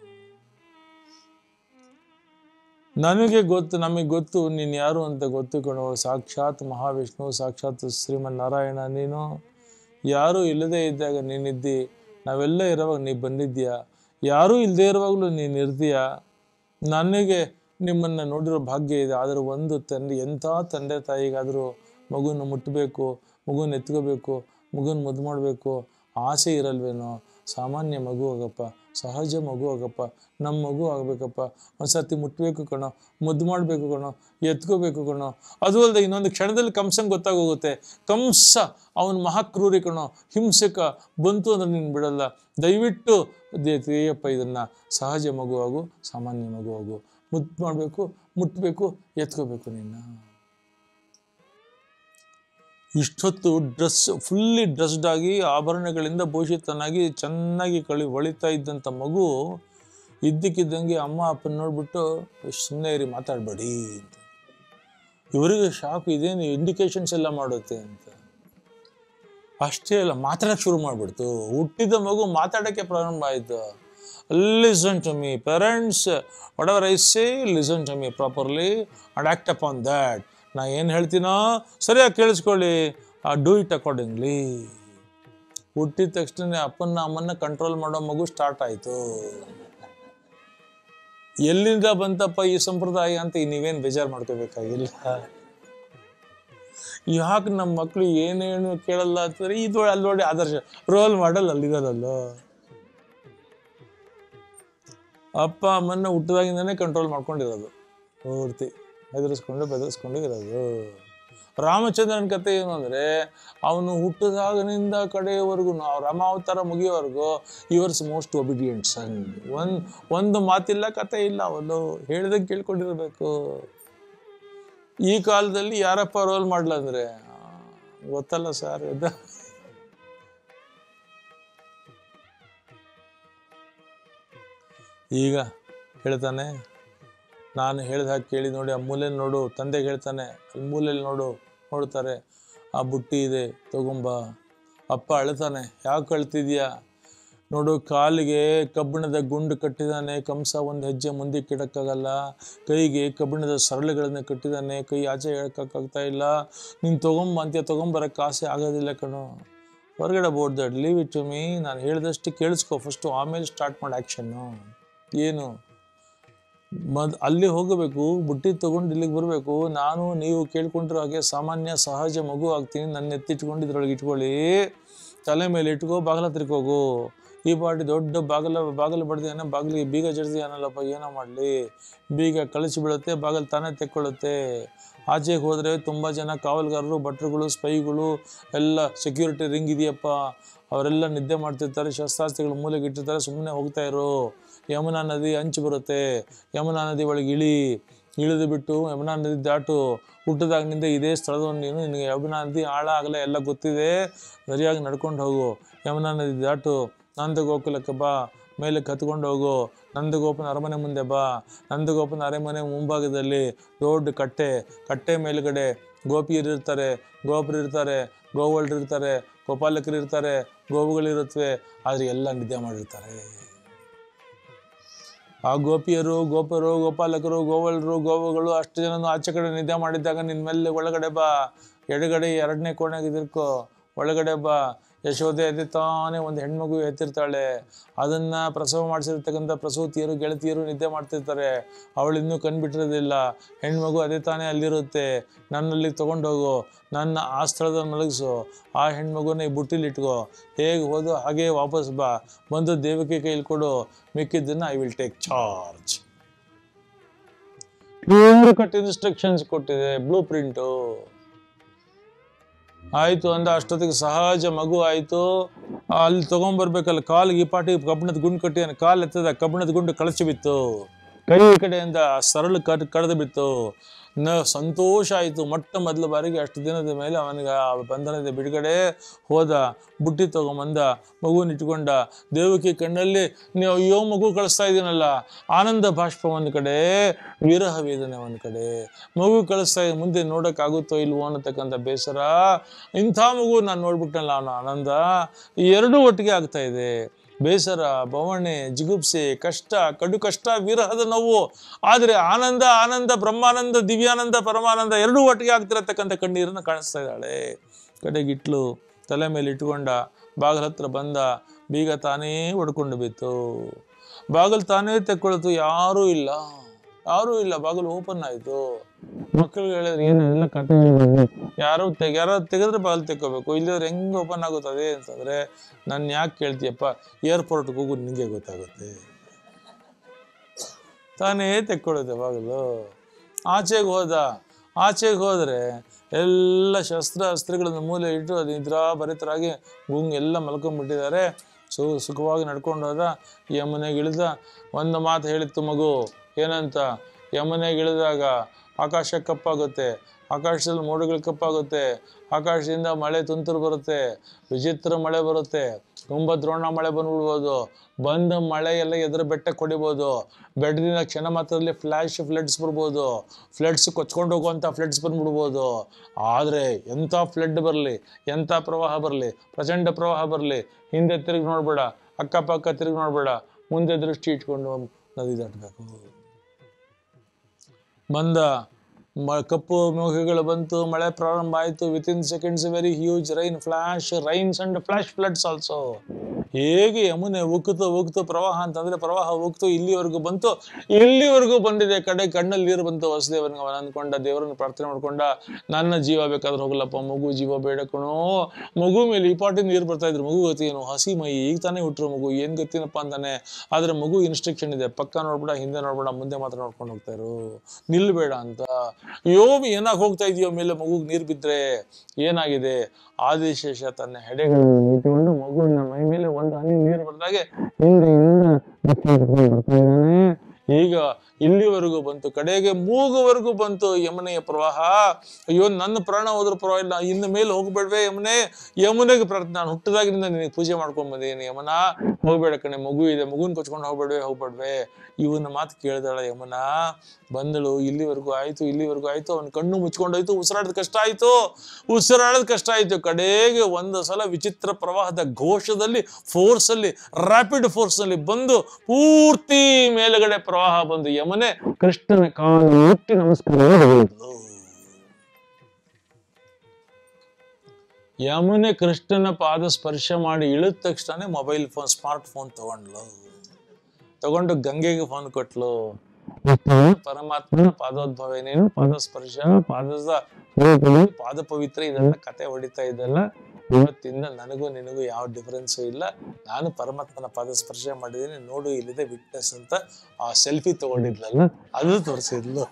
ನನಗೆ ಗೊತ್ತು ನಮಗೆ ಗೊತ್ತು ನೀನು ಯಾರು ಅಂತ ಗೊತ್ತು ಕಣೋ ಸಾಕ್ಷಾತ್ ಮಹಾವಿಷ್ಣು ಸಾಕ್ಷಾತ್ ಶ್ರೀಮನ್ನಾರಾಯಣ ನೀನು ಯಾರೂ ಇಲ್ಲದೆ ಇದ್ದಾಗ ನೀನಿದ್ದಿ ನಾವೆಲ್ಲ ಇರುವಾಗ ನೀ ಬಂದಿದ್ದೀಯಾ ಯಾರೂ ಇಲ್ಲದೆ ಇರುವಾಗಲೂ ನೀನು ಇರ್ತೀಯ ನನಗೆ ನಿಮ್ಮನ್ನು ನೋಡಿರೋ ಭಾಗ್ಯ ಇದೆ ಆದರೆ ಒಂದು ತಂದೆ ಎಂಥ ತಂದೆ ತಾಯಿಗಾದರೂ ಮಗುನ ಮುಟ್ಟಬೇಕು ಮಗುನ ಎತ್ಕೋಬೇಕು ಮಗುನ ಮುದ್ದು ಮಾಡಬೇಕು ಆಸೆ ಇರಲ್ವೇನೋ ಸಾಮಾನ್ಯ ಮಗು ಆಗಪ್ಪ ಸಹಜ ಮಗು ಆಗಪ್ಪ ನಮ್ಮ ಮಗು ಆಗಬೇಕಪ್ಪ ಒಂದ್ಸತಿ ಮುಟ್ಟಬೇಕು ಕಣೋ ಮುದ್ದು ಮಾಡಬೇಕು ಕಣೋ ಎತ್ಕೋಬೇಕು ಕಣೋ ಅದು ಅಲ್ಲದೆ ಇನ್ನೊಂದು ಕ್ಷಣದಲ್ಲಿ ಕಂಸಂಗೆ ಗೊತ್ತಾಗೋಗುತ್ತೆ ಕಂಸ ಅವನ ಮಹಾಕ್ರೂರಿ ಕಣೋ ಹಿಂಸಕ ಬಂತು ಅಂದ್ರೆ ನೀನು ಬಿಡಲ್ಲ ದಯವಿಟ್ಟು ದೇಯಪ್ಪ ಇದನ್ನ ಸಹಜ ಮಗು ಆಗು ಸಾಮಾನ್ಯ ಮಗು ಆಗು ಮುದ್ದು ಮಾಡಬೇಕು ಮುಟ್ಟಬೇಕು ಎತ್ಕೋಬೇಕು ನಿನ್ನ ಇಷ್ಟೊತ್ತು ಡ್ರೆಸ್ ಫುಲ್ಲಿ ಡ್ರೆಸ್ಡ್ ಆಗಿ ಆಭರಣಗಳಿಂದ ಭೂಷಿತನಾಗಿ ಚೆನ್ನಾಗಿ ಕಳಿ ಹೊಳಿತಾ ಇದ್ದಂಥ ಮಗು ಇದ್ದಕ್ಕಿದ್ದಂಗೆ ಅಮ್ಮ ಅಪ್ಪನ ನೋಡ್ಬಿಟ್ಟು ಸುಮ್ಮನೆ ಇರಿ ಮಾತಾಡಬೇಡಿ ಅಂತ ಇವರಿಗೆ ಶಾಕ್ ಇದೇನು ಇಂಡಿಕೇಶನ್ಸ್ ಎಲ್ಲ ಮಾಡುತ್ತೆ ಅಂತ ಅಷ್ಟೇ ಅಲ್ಲ ಮಾತಾಡಕ್ಕೆ ಶುರು ಮಾಡಿಬಿಡ್ತು ಹುಟ್ಟಿದ ಮಗು ಮಾತಾಡೋಕ್ಕೆ ಪ್ರಾರಂಭ ಆಯಿತು listen to me parents whatever I say listen to me properly and act upon that ನಾ ಏನು ಹೇಳ್ತೀನೋ ಸರಿಯಾಗಿ ಕೇಳಿಸ್ಕೊಳ್ಳಿ ಡೂ ಇಟ್ ಅಕಾರ್ಡಿಂಗ್ಲಿ ಹುಟ್ಟಿದ ತಕ್ಷಣ ಅಪ್ಪನ ಅಮ್ಮನ್ನ ಕಂಟ್ರೋಲ್ ಮಾಡೋ ಮಗು ಸ್ಟಾರ್ಟ್ ಆಯಿತು ಎಲ್ಲಿಂದ ಬಂತಪ್ಪ ಈ ಸಂಪ್ರದಾಯ ಅಂತ ನೀವೇನು ಬೇಜಾರು ಮಾಡ್ಕೋಬೇಕಾಗಿಲ್ಲ ಯಾಕೆ ನಮ್ಮ ಮಕ್ಕಳು ಏನೇನು ಕೇಳಲ್ಲ ಅಂತಂದ್ರೆ ಇದು ಅಲ್ಲಿ ನೋಡಿ ಆದರ್ಶ ರೋಲ್ ಮಾಡಲ್ ಅಲ್ಲಿದಾರಲ್ಲೋ ಅಪ್ಪ ಅಮ್ಮನ್ನ ಹುಟ್ಟಿದಾಗಿಂದನೇ ಕಂಟ್ರೋಲ್ ಮಾಡ್ಕೊಂಡಿರೋದು ಪೂರ್ತಿ ಹೆದರಿಸ್ಕೊಂಡು ಬೆದರಿಸ್ಕೊಂಡು ಇರೋದು ರಾಮಚಂದ್ರನ ಕತೆ ಏನು ಅಂದರೆ ಅವನು ಹುಟ್ಟಿದಾಗನಿಂದ ಕಡೆಯವರೆಗೂ ನಾವು ರಾಮಾವತಾರ ಮುಗಿಯೋವರೆಗೂ ಇವರ್ಸ್ ಮೋಸ್ಟ್ ಒಬಿಡಿಯಂಟ್ ಸನ್ ಒಂದು ಒಂದು ಮಾತಿಲ್ಲ ಕತೆ ಇಲ್ಲ ಅವನು ಹೇಳ್ದಂಗೆ ಕೇಳ್ಕೊಂಡಿರ್ಬೇಕು ಈ ಕಾಲದಲ್ಲಿ ಯಾರಪ್ಪ ರೋಲ್ ಮಾಡಲ ಅಂದರೆ ಗೊತ್ತಲ್ಲ ಸರ್ ಇದು ಈಗ ಹೇಳ್ತಾನೆ ನಾನು ಹೇಳ್ದ ಹಾಗೆ ಕೇಳಿ ನೋಡಿ ಆ ಮೂಲೆಯಲ್ಲಿ ನೋಡು ತಂದೆಗೆ ಹೇಳ್ತಾನೆ ಅಲ್ಲಿ ಮೂಲೆಯಲ್ಲಿ ನೋಡು ನೋಡ್ತಾರೆ ಆ ಬುಟ್ಟಿ ಇದೆ ತಗೊಂಬ ಅಪ್ಪ ಅಳ್ತಾನೆ ಯಾಕೆ ಅಳ್ತಿದ್ಯಾ ನೋಡು ಕಾಲಿಗೆ ಕಬ್ಬಿಣದ ಗುಂಡು ಕಟ್ಟಿದಾನೆ ಕಂಸ ಒಂದು ಹೆಜ್ಜೆ ಮುಂದಕ್ಕೆ ಇಡಕ್ಕಾಗಲ್ಲ ಕೈಗೆ ಕಬ್ಬಿಣದ ಸರಳುಗಳನ್ನು ಕಟ್ಟಿದಾನೆ ಕೈ ಆಚೆ ಎಳಕ್ಕಾಗ್ತಾ ಇಲ್ಲ ನೀನು ತಗೊಂಬ ಅಂತ್ಯ ತಗೊಂಬರಕ್ಕೆ ಆಸೆ ಆಗೋದಿಲ್ಲ ಕಣೋ ಹೊರಗಡೆ board that leave it to me ನಾನು ಹೇಳಿದಷ್ಟು ಕೇಳಿಸ್ಕೊ ಫಸ್ಟು ಆಮೇಲೆ ಸ್ಟಾರ್ಟ್ ಮಾಡಿ ಆ್ಯಕ್ಷನ್ನು ಏನು ಮದ್ ಅಲ್ಲಿ ಹೋಗಬೇಕು ಬುಟ್ಟಿ ತಗೊಂಡು ಇಲ್ಲಿಗೆ ಬರಬೇಕು ನಾನು ನೀವು ಕೇಳ್ಕೊಂಡಿರೋ ಹಾಗೆ ಸಾಮಾನ್ಯ ಸಹಜ ಮಗು ಆಗ್ತೀನಿ ನನ್ನ ಎತ್ತಿಟ್ಕೊಂಡು ಇದ್ರೊಳಗೆ ಇಟ್ಕೊಳ್ಳಿ ತಲೆ ಮೇಲೆ ಇಟ್ಕೋ ಬಾಗಿಲ ಹತ್ರಕ್ಕೆ ಹೋಗು ಈ ಬಾಡಿ ದೊಡ್ಡ ಬಾಗಿಲ ಬಾಗಿಲು ಬಡ್ದಿಯಾನ ಬಾಗಿಲಿಗೆ ಬೀಗ ಜಡ್ದಿಯಾನಲ್ಲಪ್ಪ ಏನೋ ಮಾಡಲಿ ಬೀಗ ಕಳಿಸಿ ಬೀಳುತ್ತೆ ಬಾಗಿಲು ತಾನೇ ತೆಕ್ಕೊಳ್ಳುತ್ತೆ ಆಚೆಗೆ ಹೋದರೆ ತುಂಬ ಜನ ಕಾವಲುಗಾರರು ಭಟ್ರುಗಳು ಸ್ಪೈಗಳು ಎಲ್ಲ ಸೆಕ್ಯೂರಿಟಿ ರಿಂಗ್ ಇದೆಯಪ್ಪ ಅವರೆಲ್ಲ ನಿದ್ದೆ ಮಾಡ್ತಿರ್ತಾರೆ ಶಸ್ತ್ರಾಸ್ತ್ರಗಳು ಮೂಲೆಗೆ ಇಟ್ಟಿರ್ತಾರೆ ಸುಮ್ಮನೆ ಹೋಗ್ತಾ ಇರು ಯಮುನಾ ನದಿ ಅಂಚು ಬರುತ್ತೆ ಯಮುನಾ ನದಿ ಒಳಗೆ ಇಳಿ ಇಳಿದು ಬಿಟ್ಟು ಯಮುನಾ ನದಿ ದಾಟು ಹುಟ್ಟಿದಾಗಿನಿಂದ ಇದೇ ಸ್ಥಳದಲ್ಲಿ ನೀನು ನಿನಗೆ ಯಮುನಾ ನದಿ ಆಳ ಆಗಲ ಎಲ್ಲ ಗೊತ್ತಿದೆ ಸರಿಯಾಗಿ ನಡ್ಕೊಂಡು ಹೋಗು ಯಮುನಾ ನದಿ ದಾಟು ನಂದಗೋಕುಲಕ್ಕೆ ಬಾ ಮೇಲಕ್ಕೆ ಹತ್ಕೊಂಡು ಹೋಗು ನಂದಗೋಪನ ಅರಮನೆ ಮುಂದೆ ಬಾ ನಂದಗೋಪನ ಅರಮನೆ ಮುಂಭಾಗದಲ್ಲಿ ದೊಡ್ಡ ಕಟ್ಟೆ ಕಟ್ಟೆ ಮೇಲುಗಡೆ ಗೋಪಿಯರು ಇರ್ತಾರೆ ಗೋಪರು ಇರ್ತಾರೆ ಗೋವಳ್ರು ಇರ್ತಾರೆ ಗೋಪಾಲಕರು ಇರ್ತಾರೆ ಗೋವುಗಳಿರುತ್ತವೆ ಆದರೆ ಎಲ್ಲ ನಿದ್ದೆ ಮಾಡಿರ್ತಾರೆ ಆ ಗೋಪಿಯರು ಗೋಪರು ಗೋಪಾಲಕರು ಗೋವಳರು ಗೋವುಗಳು ಅಷ್ಟು ಜನನು ಆಚೆ ಕಡೆ ನಿದ್ದೆ ಮಾಡಿದ್ದಾಗ ನಿನ್ನ ಮೇಲೆ ಒಳಗಡೆ ಬಾ ಎಡಗಡೆ ಎರಡನೇ ಕೋಣೆಗೆ ಇದಿರ್ಕೋ ಒಳಗಡೆ ಬಾ ಯಶೋದೆ ಎದ್ದಿತ್ತಾನೆ ಒಂದು ಹೆಣ್ಮಗು ಎತ್ತಿರ್ತಾಳೆ ಅದನ್ನ ಪ್ರಸವ ಮಾಡಿಸಿರ್ತಕ್ಕಂಥ ಪ್ರಸೂತಿಯರು ಗೆಳತಿಯರು ನಿದ್ದೆ ಮಾಡ್ತಿರ್ತಾರೆ ಅವಳು ಇನ್ನೂ ಕಣ್ಬಿಟ್ಟಿರೋದಿಲ್ಲ ಹೆಣ್ಮಗು ಅದೇ ತಾನೇ ಅಲ್ಲಿರುತ್ತೆ ನನ್ನಲ್ಲಿ ತಗೊಂಡೋಗು ನನ್ನ ಆ ಸ್ಥಳದಲ್ಲಿ ಮಲಗಿಸು ಆ ಹೆಣ್ಮಗುನ ಈ ಬುಟ್ಟಿಲಿ ಇಟ್ಕೋ ಹೇಗೆ ಹೋದೋ ಹಾಗೇ ವಾಪಸ್ ಬಾ ಬಂದು ದೇವಕ್ಕೆ ಕೈಲಿ ಕೊಡು ಮಿಕ್ಕಿದ್ದನ್ನ I will take charge clear cut instructions ಕೊಟ್ಟಿದೆ ಬ್ಲೂ ಪ್ರಿಂಟು ಆಯ್ತು ಅಂದ ಅಷ್ಟೊತ್ತಿಗೆ ಸಹಜ ಮಗು ಆಯ್ತು ಅಲ್ಲಿ ತಗೊಂಬರ್ಬೇಕಲ್ಲ ಕಾಲಿಗೆ ಈ ಪಾಟಿ ಕಬ್ಬಿಣದ ಗುಂಡು ಕಟ್ಟಿ ಕಾಲು ಎತ್ತದ ಕಬ್ಬಿಣದ ಗುಂಡು ಕಳಚಿ ಬಿತ್ತು ಕೈ ಕಡೆಯಿಂದ ಸರಳು ಕಟ್ ಕಡ್ದು ಬಿತ್ತು ನ ಸಂತೋಷ ಆಯಿತು ಮೊಟ್ಟ ಮೊದಲ ಬಾರಿಗೆ ಅಷ್ಟು ದಿನದ ಮೇಲೆ ಅವನಿಗೆ ಆ ಬಂಧನದ ಬಿಡುಗಡೆ ಹೋದ ಬುಟ್ಟಿ ತಗೊಂಬಂದ ಮಗುನ ಇಟ್ಕೊಂಡ ದೇವಕಿ ಕಣ್ಣಲ್ಲಿ ನೀವು ಅಯ್ಯೋ ಮಗು ಕಳಿಸ್ತಾ ಇದೀನಲ್ಲ ಆನಂದ ಬಾಷ್ಪ ಒಂದು ಕಡೆ ವಿರಹ ವೇದನೆ ಒಂದು ಕಡೆ ಮಗು ಕಳಿಸ್ತಾ ಇದೆ ಮುಂದೆ ನೋಡೋಕ್ಕಾಗುತ್ತೋ ಇಲ್ವೋ ಅನ್ನತಕ್ಕಂಥ ಬೇಸರ ಇಂಥ ಮಗು ನಾನು ನೋಡ್ಬಿಟ್ಟನಲ್ಲ ಅವನು ಆನಂದ ಈ ಎರಡೂ ಒಟ್ಟಿಗೆ ಆಗ್ತಾ ಇದೆ ಬೇಸರ ಬವಣೆ ಜಿಗುಪ್ಸೆ ಕಷ್ಟ ಕಡು ಕಷ್ಟ ವಿರಹದ ನೋವು ಆದರೆ ಆನಂದ ಆನಂದ ಬ್ರಹ್ಮಾನಂದ ದಿವ್ಯಾನಂದ ಪರಮಾನಂದ ಎರಡೂ ಒಟ್ಟಿಗೆ ಆಗ್ತಿರತಕ್ಕಂಥ ಕಣ್ಣೀರನ್ನು ಕಾಣಿಸ್ತಾ ಇದ್ದಾಳೆ ಕಡೆಗಿಟ್ಲು ತಲೆ ಮೇಲೆ ಇಟ್ಕೊಂಡ ಬಾಗಿಲ ಹತ್ರ ಬಂದ ಬೀಗ ತಾನೇ ಹೊಡ್ಕೊಂಡು ಬಿತ್ತು ಬಾಗಿಲು ತಾನೇ ತೆಕ್ಕೊಳ್ತು ಯಾರೂ ಇಲ್ಲ ಯಾರೂ ಇಲ್ಲ ಬಾಗಿಲು ಓಪನ್ ಆಯ್ತು ಮಕ್ಕಳಿಗೆ ಹೇಳಿದ್ರೆ ಏನು ಎಲ್ಲ ಕತೆ ಹೇಳ್ಬಾರ್ದು. ಯಾರು ತೆಗ್ ಯಾರೋ ತೆಗೆದ್ರೆ ಬಾಗಿಲು ತೆಕ್ಕೋಬೇಕು ಇಲ್ಲದ್ರೆ ಹೆಂಗ್ ಓಪನ್ ಆಗುತ್ತದೆ ಅಂತಂದ್ರೆ ನಾನು ಯಾಕೆ ಕೇಳ್ತೀಯಪ್ಪ ಏರ್ಪೋರ್ಟ್ಗೆ ಹೋಗು ನಿಂಗೆ ಗೊತ್ತಾಗುತ್ತೆ ತಾನೇ ತೆಕ್ಕೊಳ್ಳುತ್ತೆ ಬಾಗಿಲು ಆಚೆಗೆ ಹೋದ ಆಚೆಗೆ ಹೋದ್ರೆ ಎಲ್ಲ ಶಸ್ತ್ರ ಅಸ್ತ್ರಗಳನ್ನು ಮೂಲೆ ಇಟ್ಟು ಅದು ನಿದ್ರಾ ಭರಿತರಾಗಿ ಗುಂಗ್ ಎಲ್ಲ ಮಲ್ಕೊಂಡ್ಬಿಟ್ಟಿದ್ದಾರೆ ಸು ಸುಖವಾಗಿ ನಡ್ಕೊಂಡು ಹೋದ ಯಮುನೆಗೆ ಇಳಿದ ಒಂದು ಮಾತು ಹೇಳಿತ್ತು ಮಗು ಏನಂತ ಯಮುನೆಗೆ ಇಳಿದಾಗ ಆಕಾಶ ಕಪ್ಪಾಗುತ್ತೆ ಆಕಾಶದಲ್ಲಿ ಮೋಡಗಳು ಕಪ್ಪಾಗುತ್ತೆ ಆಕಾಶದಿಂದ ಮಳೆ ತುಂತುರು ಬರುತ್ತೆ ವಿಚಿತ್ರ ಮಳೆ ಬರುತ್ತೆ ತುಂಬ ದ್ರೋಣ ಮಳೆ ಬಂದ್ಬಿಡ್ಬೋದು ಬಂದ ಮಳೆ ಎಲ್ಲ ಎದುರು ಬೆಟ್ಟ ಕೊಡಿಬೋದು ಬೆಟ್ಟದಿಂದ ಕ್ಷಣ ಮಾತ್ರದಲ್ಲಿ ಫ್ಲ್ಯಾಶ್ ಫ್ಲಡ್ಸ್ ಬರ್ಬೋದು ಫ್ಲಡ್ಸ್ ಕೊಚ್ಕೊಂಡು ಹೋಗುವಂಥ ಫ್ಲಡ್ಸ್ ಬಂದ್ಬಿಡ್ಬೋದು ಆದರೆ ಎಂಥ ಫ್ಲಡ್ ಬರಲಿ ಎಂಥ ಪ್ರವಾಹ ಬರಲಿ ಪ್ರಚಂಡ ಪ್ರವಾಹ ಬರಲಿ ಹಿಂದೆ ತಿರುಗಿ ನೋಡ್ಬೇಡ ಅಕ್ಕಪಕ್ಕ ತಿರುಗಿ ನೋಡ್ಬೇಡ ಮುಂದೆ ದೃಷ್ಟಿ ಇಟ್ಕೊಂಡು ನದಿ ದಾಟಬೇಕು ಬಂದ ಮ ಕಪ್ಪು ಮೇಘಗಳು ಬಂತು ಮಳೆ ಪ್ರಾರಂಭ ಆಯಿತು within seconds very huge rain flash rains and flash floods also ಹೇಗೆ ಯಮುನೆ ಉಕ್ತು ಉಕ್ತು ಪ್ರವಾಹ ಅಂತಂದ್ರೆ ಪ್ರವಾಹ ಉಕ್ತು ಇಲ್ಲಿವರೆಗೂ ಬಂತು ಇಲ್ಲಿವರೆಗೂ ಬಂದಿದೆ ಕಡೆ ಕಣ್ಣಲ್ಲಿ ನೀರು ಬಂತು ವಸುದೇವನಿಗೆ ಅವನ ಅಂದ್ಕೊಂಡ ದೇವರನ್ನು ಪ್ರಾರ್ಥನೆ ಮಾಡ್ಕೊಂಡ ನನ್ನ ಜೀವ ಬೇಕಾದ್ರೆ ಹೋಗಲ್ಲಪ್ಪ ಮಗು ಜೀವ ಬೇಡ ಕಣೋ ಮಗು ಮೇಲೆ ಈ ಪಾಟಿ ನೀರು ಬರ್ತಾ ಇದ್ರು ಮಗು ಗತಿ ಏನು ಹಸಿ ಮೈ ಈಗ ತಾನೇ ಹುಟ್ಟರು ಮಗು ಏನ್ ಗತಿನಪ್ಪ ಅಂತಾನೆ ಆದ್ರೆ ಮಗು ಇನ್ಸ್ಟ್ರಕ್ಷನ್ ಇದೆ ಪಕ್ಕ ನೋಡ್ಬೇಡ ಹಿಂದೆ ನೋಡ್ಬೇಡ ಮುಂದೆ ಮಾತ್ರ ನೋಡ್ಕೊಂಡು ಹೋಗ್ತಾ ಇರು ನಿಲ್ಬೇಡ ಅಂತ ಅಯ್ಯೋ ಏನಾಗಿ ಹೋಗ್ತಾ ಇದೆಯೋ ಮೇಲೆ ಮಗುಗೆ ನೀರು ಬಿದ್ರೆ ಏನಾಗಿದೆ ಆದಿಶೇಷ ತನ್ನ ಹೆಡೆಗಳನ್ನು ಇಟ್ಟುಕೊಂಡು ಮಗುವಿನ ಮೈ ಮೇಲೆ ಒಂದು ಹನಿ ನೀರು ಬರ್ದಾಗೆ ಹಿಂದೆಯಿಂದ ರಕ್ಷಣೆ ತಗೊಂಡು ಬರ್ತಾ ಇದ್ದಾನೆ ಈಗ ಇಲ್ಲಿವರೆಗೂ ಬಂತು ಕಡೆಗೆ ಮೂಗುವರೆಗೂ ಬಂತು ಯಮುನೆಯ ಪ್ರವಾಹ ಅಯ್ಯೋ ನನ್ನ ಪ್ರಾಣ ಹೋದ್ರೂ ಪರವಾಗಿಲ್ಲ ಇನ್ನು ಮೇಲೆ ಹೋಗ್ಬೇಡ್ವೆ ಯಮುನೆ ಯಮುನೆಗೆ ಪ್ರಾರ್ಥನೆ ನಾನು ಹುಟ್ಟದಾಗಿನಿಂದ ನಿನಗೆ ಪೂಜೆ ಮಾಡ್ಕೊಂಡ್ ಬಂದಿದ್ದೀನಿ ಯಮುನ ಹೋಗ್ಬೇಡ ಕಣೆ ಮಗು ಇದೆ ಮಗುನ್ ಕೊಚ್ಕೊಂಡು ಹೋಗ್ಬೇಡ್ವೆ ಹೋಗ್ಬೇಡ್ವೆ ಇವನ ಮಾತು ಕೇಳಿದಾಳ ಯಮುನ ಬಂದಳು ಇಲ್ಲಿವರೆಗೂ ಆಯ್ತು ಇಲ್ಲಿವರೆಗೂ ಆಯ್ತು ಅವನ ಕಣ್ಣು ಮುಚ್ಕೊಂಡೋಯ್ತು ಉಸಿರಾಡೋದ್ ಕಷ್ಟ ಆಯ್ತು ಉಸಿರಾಡೋದ್ ಕಷ್ಟ ಆಯ್ತು ಕಡೆಗೆ ಒಂದು ಸಲ ವಿಚಿತ್ರ ಪ್ರವಾಹದ ಘೋಷದಲ್ಲಿ ಫೋರ್ಸ್ ಅಲ್ಲಿ ರ್ಯಾಪಿಡ್ ಫೋರ್ಸ್ ಅಲ್ಲಿ ಬಂದು ಪೂರ್ತಿ ಮೇಲುಗಡೆ ಪ್ರವಾಹ ಬಂದು ಯಮುನೆ ಕೃಷ್ಣನ ಕಾಲು ಮುಟ್ಟಿ ನಮಸ್ಕಾರ ಮಾಡಿದ್ಲು. ಯಮುನೆ ಕೃಷ್ಣನ ಪಾದ ಸ್ಪರ್ಶ ಮಾಡಿ ಇಳಿದ ತಕ್ಷಣ ಮೊಬೈಲ್ ಫೋನ್ ಸ್ಮಾರ್ಟ್ ಫೋನ್ ತಗೊಂಡ್ಲು ತಗೊಂಡು ಗಂಗೆಗೆ ಫೋನ್ ಕೊಟ್ಲು ಪರಮಾತ್ಮನ ಪಾದೋದ್ಭವ ಏನೇನು ಪಾದ ಸ್ಪರ್ಶ ಪಾದದ ರೂಪದಲ್ಲಿ ಪಾದ ಪವಿತ್ರ ಇದೆಲ್ಲ ಕತೆ ಹೊಡಿತಾ ಇದೆಲ್ಲ ಇವತ್ತಿಂದ ನನಗೂ ನಿನಗೂ ಯಾವ ಡಿಫರೆನ್ಸ್ ಇಲ್ಲ ನಾನು ಪರಮಾತ್ಮನ ಪಾದ ಸ್ಪರ್ಶ ಮಾಡಿದ್ದೀನಿ ನೋಡು ಇಲ್ಲಿದೆ ವಿಟ್ನೆಸ್ ಅಂತ ಆ ಸೆಲ್ಫಿ ತಗೊಂಡಿದ್ಲಲ್ಲ ಅದು ತೋರಿಸಿದ್ಲು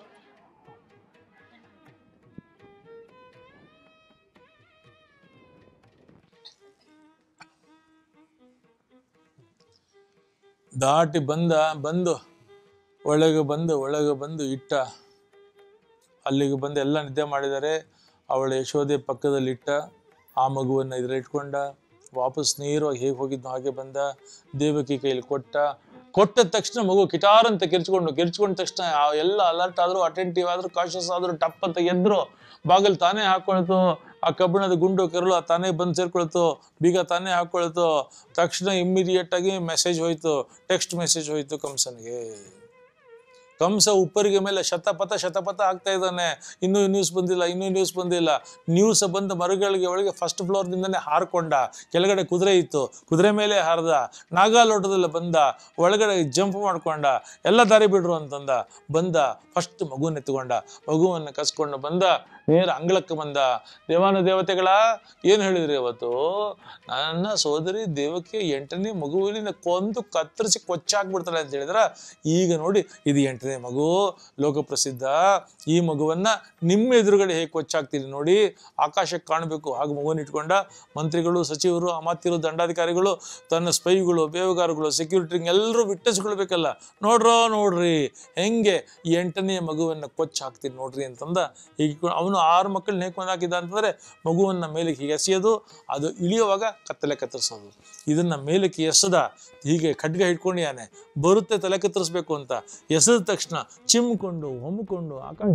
ದಾಟಿ ಬಂದ ಬಂದು ಒಳಗೆ ಬಂದು ಒಳಗೆ ಬಂದು ಇಟ್ಟ ಅಲ್ಲಿಗೆ ಬಂದು ಎಲ್ಲ ನಿದ್ದೆ ಮಾಡಿದ್ದಾರೆ ಅವಳ ಯಶೋದೆ ಪಕ್ಕದಲ್ಲಿ ಇಟ್ಟ ಆ ಮಗುವನ್ನು ಇದ್ರ ಇಟ್ಕೊಂಡ ವಾಪಸ್ ನೇರವಾಗಿ ಹೇಗೆ ಹೋಗಿದ್ನೋ ಹಾಗೆ ಬಂದ ದೇವಕಿ ಕೈಯಲ್ಲಿ ಕೊಟ್ಟ ಕೊಟ್ಟ ತಕ್ಷಣ ಮಗು ಕಿಟಾರ್ ಅಂತ ಕಿರ್ಚ್ಕೊಂಡು ಕಿರ್ಚ್ಕೊಂಡ ತಕ್ಷಣ ಆ ಎಲ್ಲ ಅಲರ್ಟ್ ಆದ್ರು ಅಟೆಂಟಿವ್ ಆದ್ರು ಕಾಶಸ್ ಆದ್ರು ಟಪ್ ಅಂತ ಎದ್ರು ಬಾಗಿಲು ತಾನೇ ಹಾಕೊಳ್ತು ಆ ಕಬ್ಬಿಣದ ಗುಂಡು ಕೆರಳು ತಾನೇ ಬಂದು ಸೇರ್ಕೊಳ್ತು ಬೀಗ ತಾನೇ ಹಾಕೊಳ್ತು ತಕ್ಷಣ ಇಮ್ಮಿಡಿಯೇಟ್ ಆಗಿ ಮೆಸೇಜ್ ಹೋಯ್ತು ಟೆಕ್ಸ್ಟ್ ಮೆಸೇಜ್ ಹೋಯ್ತು ಕಂಸನಿಗೆ ಕಂಸ ಉಪ್ಪರಿಗೆ ಮೇಲೆ ಶತಪಥ ಶತಪಥ ಆಗ್ತಾ ಇದ್ದಾನೆ ಇನ್ನೂ ನ್ಯೂಸ್ ಬಂದಿಲ್ಲ ಇನ್ನೂ ನ್ಯೂಸ್ ಬಂದಿಲ್ಲ ನ್ಯೂಸ್ ಬಂದ ಮರುಗಳಿಗೆ ಒಳಗೆ ಫಸ್ಟ್ ಫ್ಲೋರ್ನಿಂದನೇ ಹಾರ್ಕೊಂಡ ಕೆಳಗಡೆ ಕುದುರೆ ಇತ್ತು ಕುದುರೆ ಮೇಲೆ ಹಾರ್ದ ನಾಗಾಲೋಟದಲ್ಲಿ ಬಂದ ಒಳಗಡೆ ಜಂಪ್ ಮಾಡ್ಕೊಂಡ ಎಲ್ಲ ದಾರಿ ಬಿಡ್ರು ಅಂತಂದ ಬಂದ ಫಸ್ಟ್ ಮಗುನ ಎತ್ಕೊಂಡ ಮಗುವನ್ನು ಕಸ್ಕೊಂಡು ಬಂದ ನೇರ ಅಂಗಳಕ್ಕೆ ಬಂದ ದೇವಾನು ದೇವತೆಗಳ ಏನು ಹೇಳಿದ್ರಿ ಅವತ್ತು ನನ್ನ ಸೋದರಿ ದೇವಕ್ಕೆ ಎಂಟನೇ ಮಗುವಿನ ಕೊಂದು ಕತ್ತರಿಸಿ ಕೊಚ್ಚಾಕ್ಬಿಡ್ತಾಳೆ ಅಂತ ಹೇಳಿದ್ರ ಈಗ ನೋಡಿ ಇದು ಎಂಟನೇ ಮಗು ಲೋಕಪ್ರಸಿದ್ಧ ಈ ಮಗುವನ್ನ ನಿಮ್ಮ ಎದುರುಗಡೆ ಹೇಗೆ ಕೊಚ್ಚಾಕ್ತೀನಿ ನೋಡಿ ಆಕಾಶಕ್ಕೆ ಕಾಣಬೇಕು ಹಾಗೆ ಮಗುವನ್ನ ಇಟ್ಕೊಂಡ ಮಂತ್ರಿಗಳು ಸಚಿವರು ಅಮಾತ್ಯರು ದಂಡಾಧಿಕಾರಿಗಳು ತನ್ನ ಸ್ಪೈಗಳು ಬೇವುಗಾರಗಳು ಸೆಕ್ಯೂರಿಟಿ ಎಲ್ಲರೂ ವಿಟ್ಟಸ್ಕೊಳ್ಬೇಕಲ್ಲ ನೋಡ್ರೋ ನೋಡ್ರಿ ಹೆಂಗೆ ಈ ಎಂಟನೇ ಮಗುವನ್ನ ಕೊಚ್ಚ ಹಾಕ್ತೀನಿ ನೋಡ್ರಿ ಅಂತಂದ ಈಗ ಅವನು ಆರು ಮಕ್ಕಳು ನೇಕೊಂಡ್ ಹಾಕಿದ ಅಂತಂದ್ರೆ ಮಗುವನ್ನ ಮೇಲಕ್ಕೆ ಹೀಗೆ ಎಸೆಯೋದು ಅದು ಇಳಿಯುವಾಗ ಕತ್ತಲೆ ಕತ್ತರಿಸೋದು ಇದನ್ನ ಮೇಲಕ್ಕೆ ಎಸದ ಹೀಗೆ ಖಡ್ಗ ಹಿಡ್ಕೊಂಡಿಯಾನೆ ಬರುತ್ತೆ ತಲೆ ಕತ್ತರಿಸ್ಬೇಕು ಅಂತ ಎಸೆದ ತಕ್ಷಣ ಚಿಮ್ಕೊಂಡು ಹೊಮ್ಕೊಂಡು ಆಕಾಶ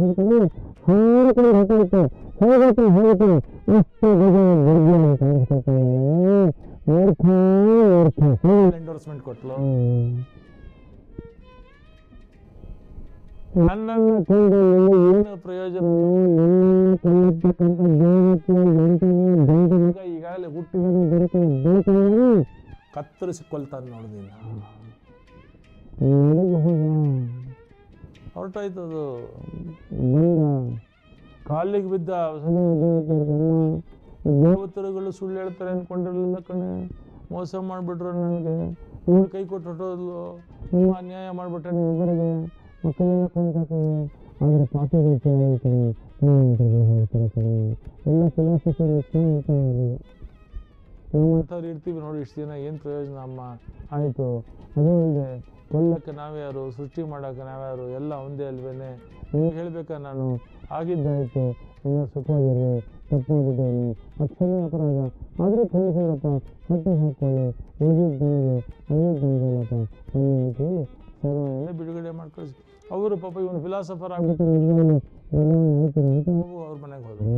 ಎಂಡೋರ್ಸ್ಮೆಂಟ್ ಕೊಟ್ಲು ನನ್ನನ್ನು ಕಂಡು ಏನು ಪ್ರಯೋಜನ ಈಗಾಗಲೇ ಹುಟ್ಟಿದ ಕತ್ತರಿಸಿ ಕೊಲ್ತಾನೆ ನೋಡಿದಿನ ಹೊರಟಾಯ್ತು ಅದು ಕಾಲಿಗೆ ಬಿದ್ದ ದೇವತರುಗಳು ಸುಳ್ಳು ಹೇಳ್ತಾರೆ ಅನ್ಕೊಂಡಿರ್ಲಿಲ್ಲ ಕಣೆ ಮೋಸ ಮಾಡಿಬಿಟ್ರು ನನಗೆ ಇವ್ರು ಕೈ ಕೊಟ್ಟು ಹೊಟ್ಟೋದ್ಲು ನೀವು ಅನ್ಯಾಯ ಮಾಡಿಬಿಟ್ರೆ ನೀವು ಇಬ್ಬರಿಗೆ ಮಕ್ಕಳೆಲ್ಲ ಕೊಂಡ್ಕೊತೀವಿ ಆದರೆ ಪಾಪಿಗಳು ಹೇಳ್ತಾರೆ ಹೇಳ್ತಾರೆ ಕಣೆ ಎಲ್ಲ ಫಿಲಾಸಫರ್ ನಮ್ಮಂಥವ್ರು ಇರ್ತೀವಿ ನೋಡಿ ಇಷ್ಟು ದಿನ ಏನು ಪ್ರಯೋಜನ ಅಮ್ಮ ಆಯಿತು ಅದು ಇದೆ ಕೊಲ್ಲಕ್ಕೆ ನಾವ್ಯಾರು ಸೃಷ್ಟಿ ಮಾಡೋಕೆ ನಾವ್ಯಾರು ಎಲ್ಲ ಒಂದೇ ಅಲ್ವೇನೆ ನೀವು ಹೇಳ್ಬೇಕಾ ನಾನು ಆಗಿದ್ದಾಯಿತು ಎಲ್ಲ ಸುಖವಾಗಿರ್ರಿ ತಪ್ಪು ಮಾಡಿದ್ದೇನೆ ಅಕ್ಷರ ಅಪರಾಧ ಆದರೂ ಕ್ಷಮಿಸಿರಪ್ಪ ಕಟ್ಟಿ ಹಾಕೊಳ್ಳಿ ಉಳಿದಿದ್ದನಿಗೆ ಉಳಿದಿದ್ದನಿಗೆಲ್ಲಪ್ಪ ನನ್ನ ಅಂತ ಹೇಳಿ ಸರ್ವನೆಲ್ಲ ಬಿಡುಗಡೆ ಮಾಡಿ ಕಳಿಸಿ ಅವರು ಪಾಪ ಇವನು ಫಿಲಾಸಫರ್ ಆಗ್ಬಿಟ್ಟು ನಿಜವಾಗ್ಲೂ ಎಲ್ಲ ಹೇಳ್ತಾರೆ ಅಂತ ಹೋಗು ಅವ್ರ ಮನೆಗೆ ಹೋದ್ರು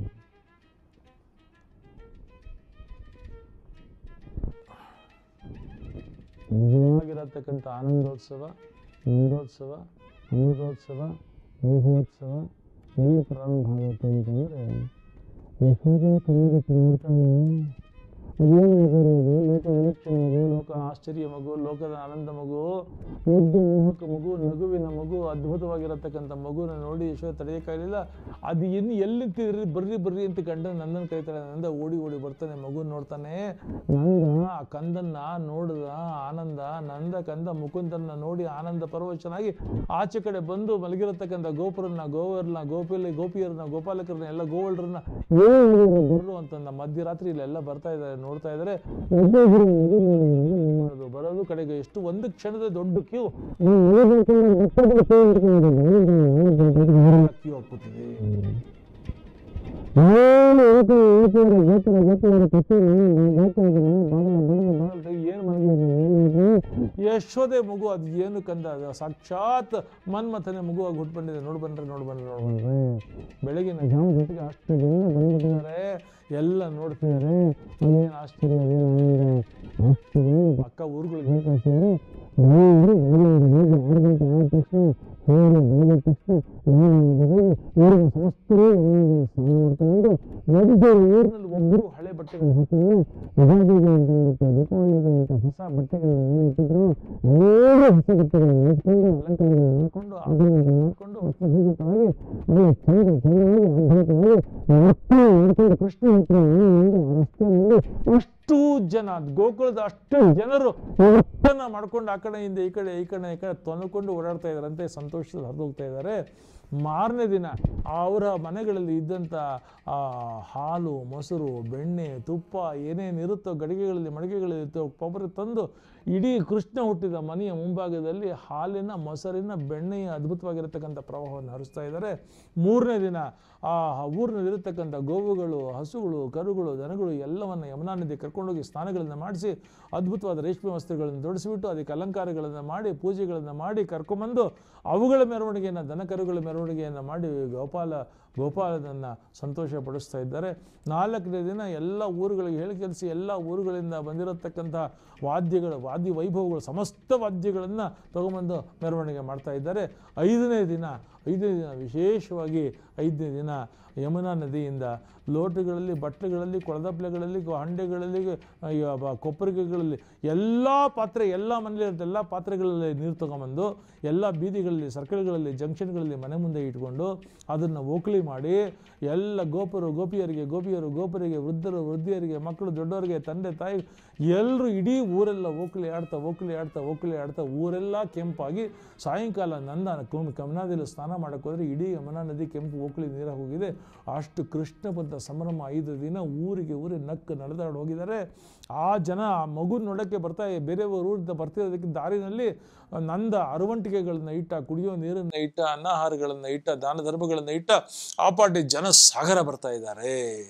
ನಿಜವಾಗಿರತಕ್ಕಂಥ ಆನಂದೋತ್ಸವ ನಂದೋತ್ಸವ ಅಮೃತೋತ್ಸವ ವೈಭವೋತ್ಸವ ಎಲ್ಲಿ ಪ್ರಾರಂಭ ಆಗುತ್ತೆ ಅಂತಂದರೆ ಯಶೋದೆ ಕಣ್ಣಿಗೆ ನೋಡ್ತಾಳೆ ಅದೇನು ಮಗು ಇರೋದು ಲೋಕ ವಿಲಕ್ಷಣ ಮಗು ಲೋಕ ಆಶ್ಚರ್ಯ ಮಗು ಲೋಕದ ಆನಂದ ಮಗು ಮುದ್ದು ಮೋಹಕ ಮಗು ನಗುವಿನ ಮಗು ಅದ್ಭುತವಾಗಿರತಕ್ಕಂಥ ಮಗುನ ನೋಡಿ ಯಶೋಧ ತಡೆಯೋಕ್ಕಾಗಲಿಲ್ಲ ಅದು ಇನ್ನು ಎಲ್ಲಿ ನಿಂತಿದ್ರಿ ಬರ್ರಿ ಬರ್ರಿ ಅಂತ ಗಂಡ ನಂದನ್ ಕರೀತಾಳೆ ನಂದ ಓಡಿ ಓಡಿ ಬರ್ತಾನೆ ಮಗು ನೋಡ್ತಾನೆ ನಂದ ಆ ಕಂದನ್ನ ನೋಡಿದ ಆನಂದ ನಂದ ಕಂದ ಮುಕುಂದನ್ನ ನೋಡಿ ಆನಂದ ಪರವಶನಾಗಿ ಆಚೆ ಕಡೆ ಬಂದು ಮಲಗಿರತಕ್ಕಂಥ ಗೋಪುರನ್ನ ಗೋವರ್ನ ಗೋಪಿಯಲ್ಲಿ ಗೋಪಿಯರನ್ನ ಗೋಪಾಲಕರನ್ನ ಎಲ್ಲ ಗೋವಳ್ರನ್ನ ಬರು ಅಂತಂದ ಮಧ್ಯರಾತ್ರಿ ಇಲ್ಲೆಲ್ಲ ಬರ್ತಾ ಇದ್ದಾರೆ ನೋಡ್ತಾ ಇದ್ದಾರೆ ಮಾಡೋದು ಬರೋದು ಕಡೆಗೆ ಎಷ್ಟು ಒಂದು ಕ್ಷಣದ ದೊಡ್ಡ ಕ್ಯೂ ಕ್ಯೂ ಹಾಕ್ಬಿಟ್ಟಿದೆ ಯಶೋದೆ ಮಗು ಅದು ಏನು ಕಂದ ಅದು ಸಾಕ್ಷಾತ್ ಮನ್ಮಥನೆ ಮಗುವಾಗಿ ಹುಟ್ಬಂದಿದೆ ನೋಡ್ ಬನ್ರಿ ನೋಡ್ ಬನ್ರಿ ನೋಡ್ ಬನ್ರಿ ಬೆಳಗಿನ ಜಾವ ಜೊತೆಗೆ ಅಷ್ಟು ಜನ ಬಂದ್ಬಿಟ್ಟಿದ್ದಾರೆ ಎಲ್ಲ ನೋಡ್ತಿದ್ದಾರೆ ಅದೇನು ಆಶ್ಚರ್ಯ ಅದೇನು ಅಷ್ಟು ಪಕ್ಕ ಊರುಗಳಿಗೆ ಹೇಳ್ತಾರೆ ಬೆಳಗ್ಗೆ ಆರು ಗಂಟೆ ಆದ ತಕ್ಷಣ ಹೋಗಿ ಬೆಳಗ್ಗೆ ತಕ್ಷಣ ಊರಿನ ಸಮಸ್ತರು ಸ್ನಾನ ಮಾಡ್ಕೊಂಡು ಒಂದು ಊರಿನಲ್ಲಿ ಒಬ್ಬರು ಹಳೆ ಬಟ್ಟೆಗಳು ಹಾಕಿದ್ರು ಯುಗಾದಿಗೆ ಅಂತ ಹೇಳ್ಬಿಟ್ಟು ದೀಪಾವಳಿಗೆ ಅಂತ ಹೊಸ ಬಟ್ಟೆಗಳನ್ನು ಇಟ್ಟಿದ್ರು ಎಲ್ಲರೂ ಹೊಸ ಬಟ್ಟೆಗಳನ್ನು ಹಾಕೊಂಡು ಅಲಂಕಾರಗಳನ್ನು ಮಾಡ್ಕೊಂಡು ಆಭರಣಗಳನ್ನು ಮಾಡ್ಕೊಂಡು ಹೊಸ ದೀಪವಾಗಿ ಒಳ್ಳೆ ಚಂದ್ರ ಚಂದ್ರನಿಗೆ ಅದ್ಭುತವಾಗಿ ಮಕ್ಕಳು ಮಾಡ್ಕೊಂಡು ಕೃಷ್ಣ ಹತ್ರ ರಸ್ತೆ ಮುಂದೆ ಅಷ್ಟು ಜನ ಗೋಕುಲದ ಅಷ್ಟು ಜನರು ಒಟ್ಟನ್ನ ಮಾಡ್ಕೊಂಡು ಆ ಕಡೆಯಿಂದ ಈ ಕಡೆ ಈ ಕಡೆ ಈ ಕಡೆ ತೊನ್ಕೊಂಡು ಓಡಾಡ್ತಾ ಇದ್ದಾರಂತೆ ಸಂತೋಷದಲ್ಲಿ ಹರಿದು ಹೋಗ್ತಾ ಇದ್ದಾರೆ ಮಾರನೇ ದಿನ ಅವರ ಮನೆಗಳಲ್ಲಿ ಇದ್ದಂಥ ಆ, ಹಾಲು ಮೊಸರು ಬೆಣ್ಣೆ ತುಪ್ಪ ಏನೇನಿರುತ್ತೋ ಗಡಿಗೆಗಳಲ್ಲಿ ಮಡಿಗೆಗಳಿರುತ್ತೋ ಕೊಬ್ಬರಿ ತಂದು ಇಡೀ ಕೃಷ್ಣ ಹುಟ್ಟಿದ ಮನೆಯ ಮುಂಭಾಗದಲ್ಲಿ ಹಾಲಿನ ಮೊಸರಿನ ಬೆಣ್ಣೆಯ ಅದ್ಭುತವಾಗಿರತಕ್ಕಂಥ ಪ್ರವಾಹವನ್ನು ಹರಿಸ್ತಾ ಇದ್ದಾರೆ ಮೂರನೇ ದಿನ ಆ ಊರಿನಲ್ಲಿರತಕ್ಕಂಥ ಗೋವುಗಳು ಹಸುಗಳು ಕರುಗಳು ದನಗಳು ಎಲ್ಲವನ್ನು ಯಮುನಾ ನದಿ ಕರ್ಕೊಂಡೋಗಿ ಸ್ನಾನಗಳನ್ನು ಮಾಡಿಸಿ ಅದ್ಭುತವಾದ ರೇಷ್ಮೆ ವಸ್ತ್ರಗಳನ್ನು ತೊಡಿಸಿಬಿಟ್ಟು ಅದಕ್ಕೆ ಅಲಂಕಾರಗಳನ್ನು ಮಾಡಿ ಪೂಜೆಗಳನ್ನು ಮಾಡಿ ಕರ್ಕೊಂಬಂದು ಅವುಗಳ ಮೆರವಣಿಗೆಯನ್ನು ದನ ಕರುಗಳ ಮೆರವಣಿಗೆಯನ್ನು ಮಾಡಿ ಗೋಪಾಲ ಗೋಪಾಲನನ್ನು ಸಂತೋಷ ಪಡಿಸ್ತಾ ಇದ್ದಾರೆ ನಾಲ್ಕನೇ ದಿನ ಎಲ್ಲ ಊರುಗಳಿಗೆ ಹೇಳಿ ಕೆಲಸಿ ಎಲ್ಲ ಊರುಗಳಿಂದ ಬಂದಿರತಕ್ಕಂಥ ವಾದ್ಯಗಳು ವಾದ್ಯ ವೈಭವಗಳು ಸಮಸ್ತ ವಾದ್ಯಗಳನ್ನು ತಗೊಂಬಂದು ಮೆರವಣಿಗೆ ಮಾಡ್ತಾ ಇದ್ದಾರೆ ಐದನೇ ದಿನ ಐದನೇ ದಿನ ವಿಶೇಷವಾಗಿ ಐದನೇ ದಿನ ಯಮುನಾ ನದಿಯಿಂದ ಲೋಟಗಳಲ್ಲಿ ಬಟ್ಟೆಗಳಲ್ಲಿ ಕೊಳದಪ್ಲೆಗಳಲ್ಲಿ ಹಂಡೆಗಳಲ್ಲಿ ಆ, ಈ ಬ- ಕೊಪ್ಪರಿಗೆಗಳಲ್ಲಿ ಎಲ್ಲ ಪಾತ್ರೆ ಎಲ್ಲ ಮನೇಲಿ ಎಲ್ಲ ಪಾತ್ರೆಗಳಲ್ಲಿ ನೀರು ತಗೊಂಬಂದು ಎಲ್ಲ ಬೀದಿಗಳಲ್ಲಿ ಸರ್ಕಲ್ಗಳಲ್ಲಿ ಜಂಕ್ಷನ್ಗಳಲ್ಲಿ ಮನೆ ಮುಂದೆ ಇಟ್ಕೊಂಡು ಅದನ್ನು ಓಕಳಿ ಮಾಡಿ ಎಲ್ಲ ಗೋಪರು ಗೋಪಿಯರಿಗೆ ಗೋಪಿಯರು ಗೋಪರಿಗೆ ವೃದ್ಧರು ವೃದ್ಧಿಯರಿಗೆ ಮಕ್ಕಳು ದೊಡ್ಡವರಿಗೆ ತಂದೆ ತಾಯಿ ಎಲ್ಲರೂ ಇಡೀ ಊರೆಲ್ಲ ಓಕಳಿ ಆಡ್ತಾ ಓಕಳಿ ಆಡ್ತಾ ಓಕಳಿ ಆಡ್ತಾ ಊರೆಲ್ಲ ಕೆಂಪಾಗಿ ಸಾಯಂಕಾಲ ನಂದ ಕುಂ- ಕಮನಾದಲ್ಲಿ ಸ್ನಾನ ಮಾಡಕ್ಕೆ ಹೋದ್ರೆ ಇಡೀ ಯಮುನಾ ನದಿ ಕೆಂಪು ಓಕಳಿ ನೀರಾಗಿ ಹೋಗಿದೆ ಅಷ್ಟು ಕೃಷ್ಣ ಬಂದ ಸಂಭ್ರಮ ಐದು ದಿನ ಊರಿಗೆ ಊರಿಗೆ ನಕ್ಕು ನಡೆದಾಡಿ ಹೋಗಿದ್ದಾರೆ ಆ ಜನ ಆ ಮಗು ನೋಡೋಕ್ಕೆ ಬರ್ತಾ ಬೇರೆ ಊರಿಂದ ಬರ್ತಿರೋದಕ್ಕೆ ದಾರಿನಲ್ಲಿ ನಂದ ಅರವಂಟಿಕೆಗಳನ್ನ ಇಟ್ಟ ಕುಡಿಯೋ ನೀರನ್ನ ಇಟ್ಟ ಅನ್ನಾಹಾರಗಳನ್ನ ಇಟ್ಟ ದಾನ ಧರ್ಮಗಳನ್ನ ಇಟ್ಟ ಆ ಪಾಟಿ ಜನ ಸಾಗರ ಬರ್ತಾ ಇದ್ದಾರೆ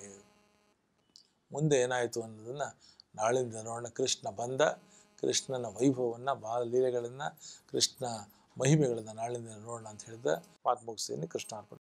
ಮುಂದೆ ಏನಾಯಿತು ಅನ್ನೋದನ್ನ ನಾಳಿಂದ ನೋಡೋಣ ಕೃಷ್ಣ ಬಂದ ಕೃಷ್ಣನ ವೈಭವವನ್ನು ಬಾಲ ಲೀಲೆಗಳನ್ನು ಕೃಷ್ಣ ಮಹಿಮೆಗಳನ್ನು ನಾಳಿಂದ ನೋಡೋಣ ಅಂತ ಹೇಳಿದ ಮಾತು ಮುಗಿಸ್ತೀನಿ ಕೃಷ್ಣ ಅರ್ಪಣೆ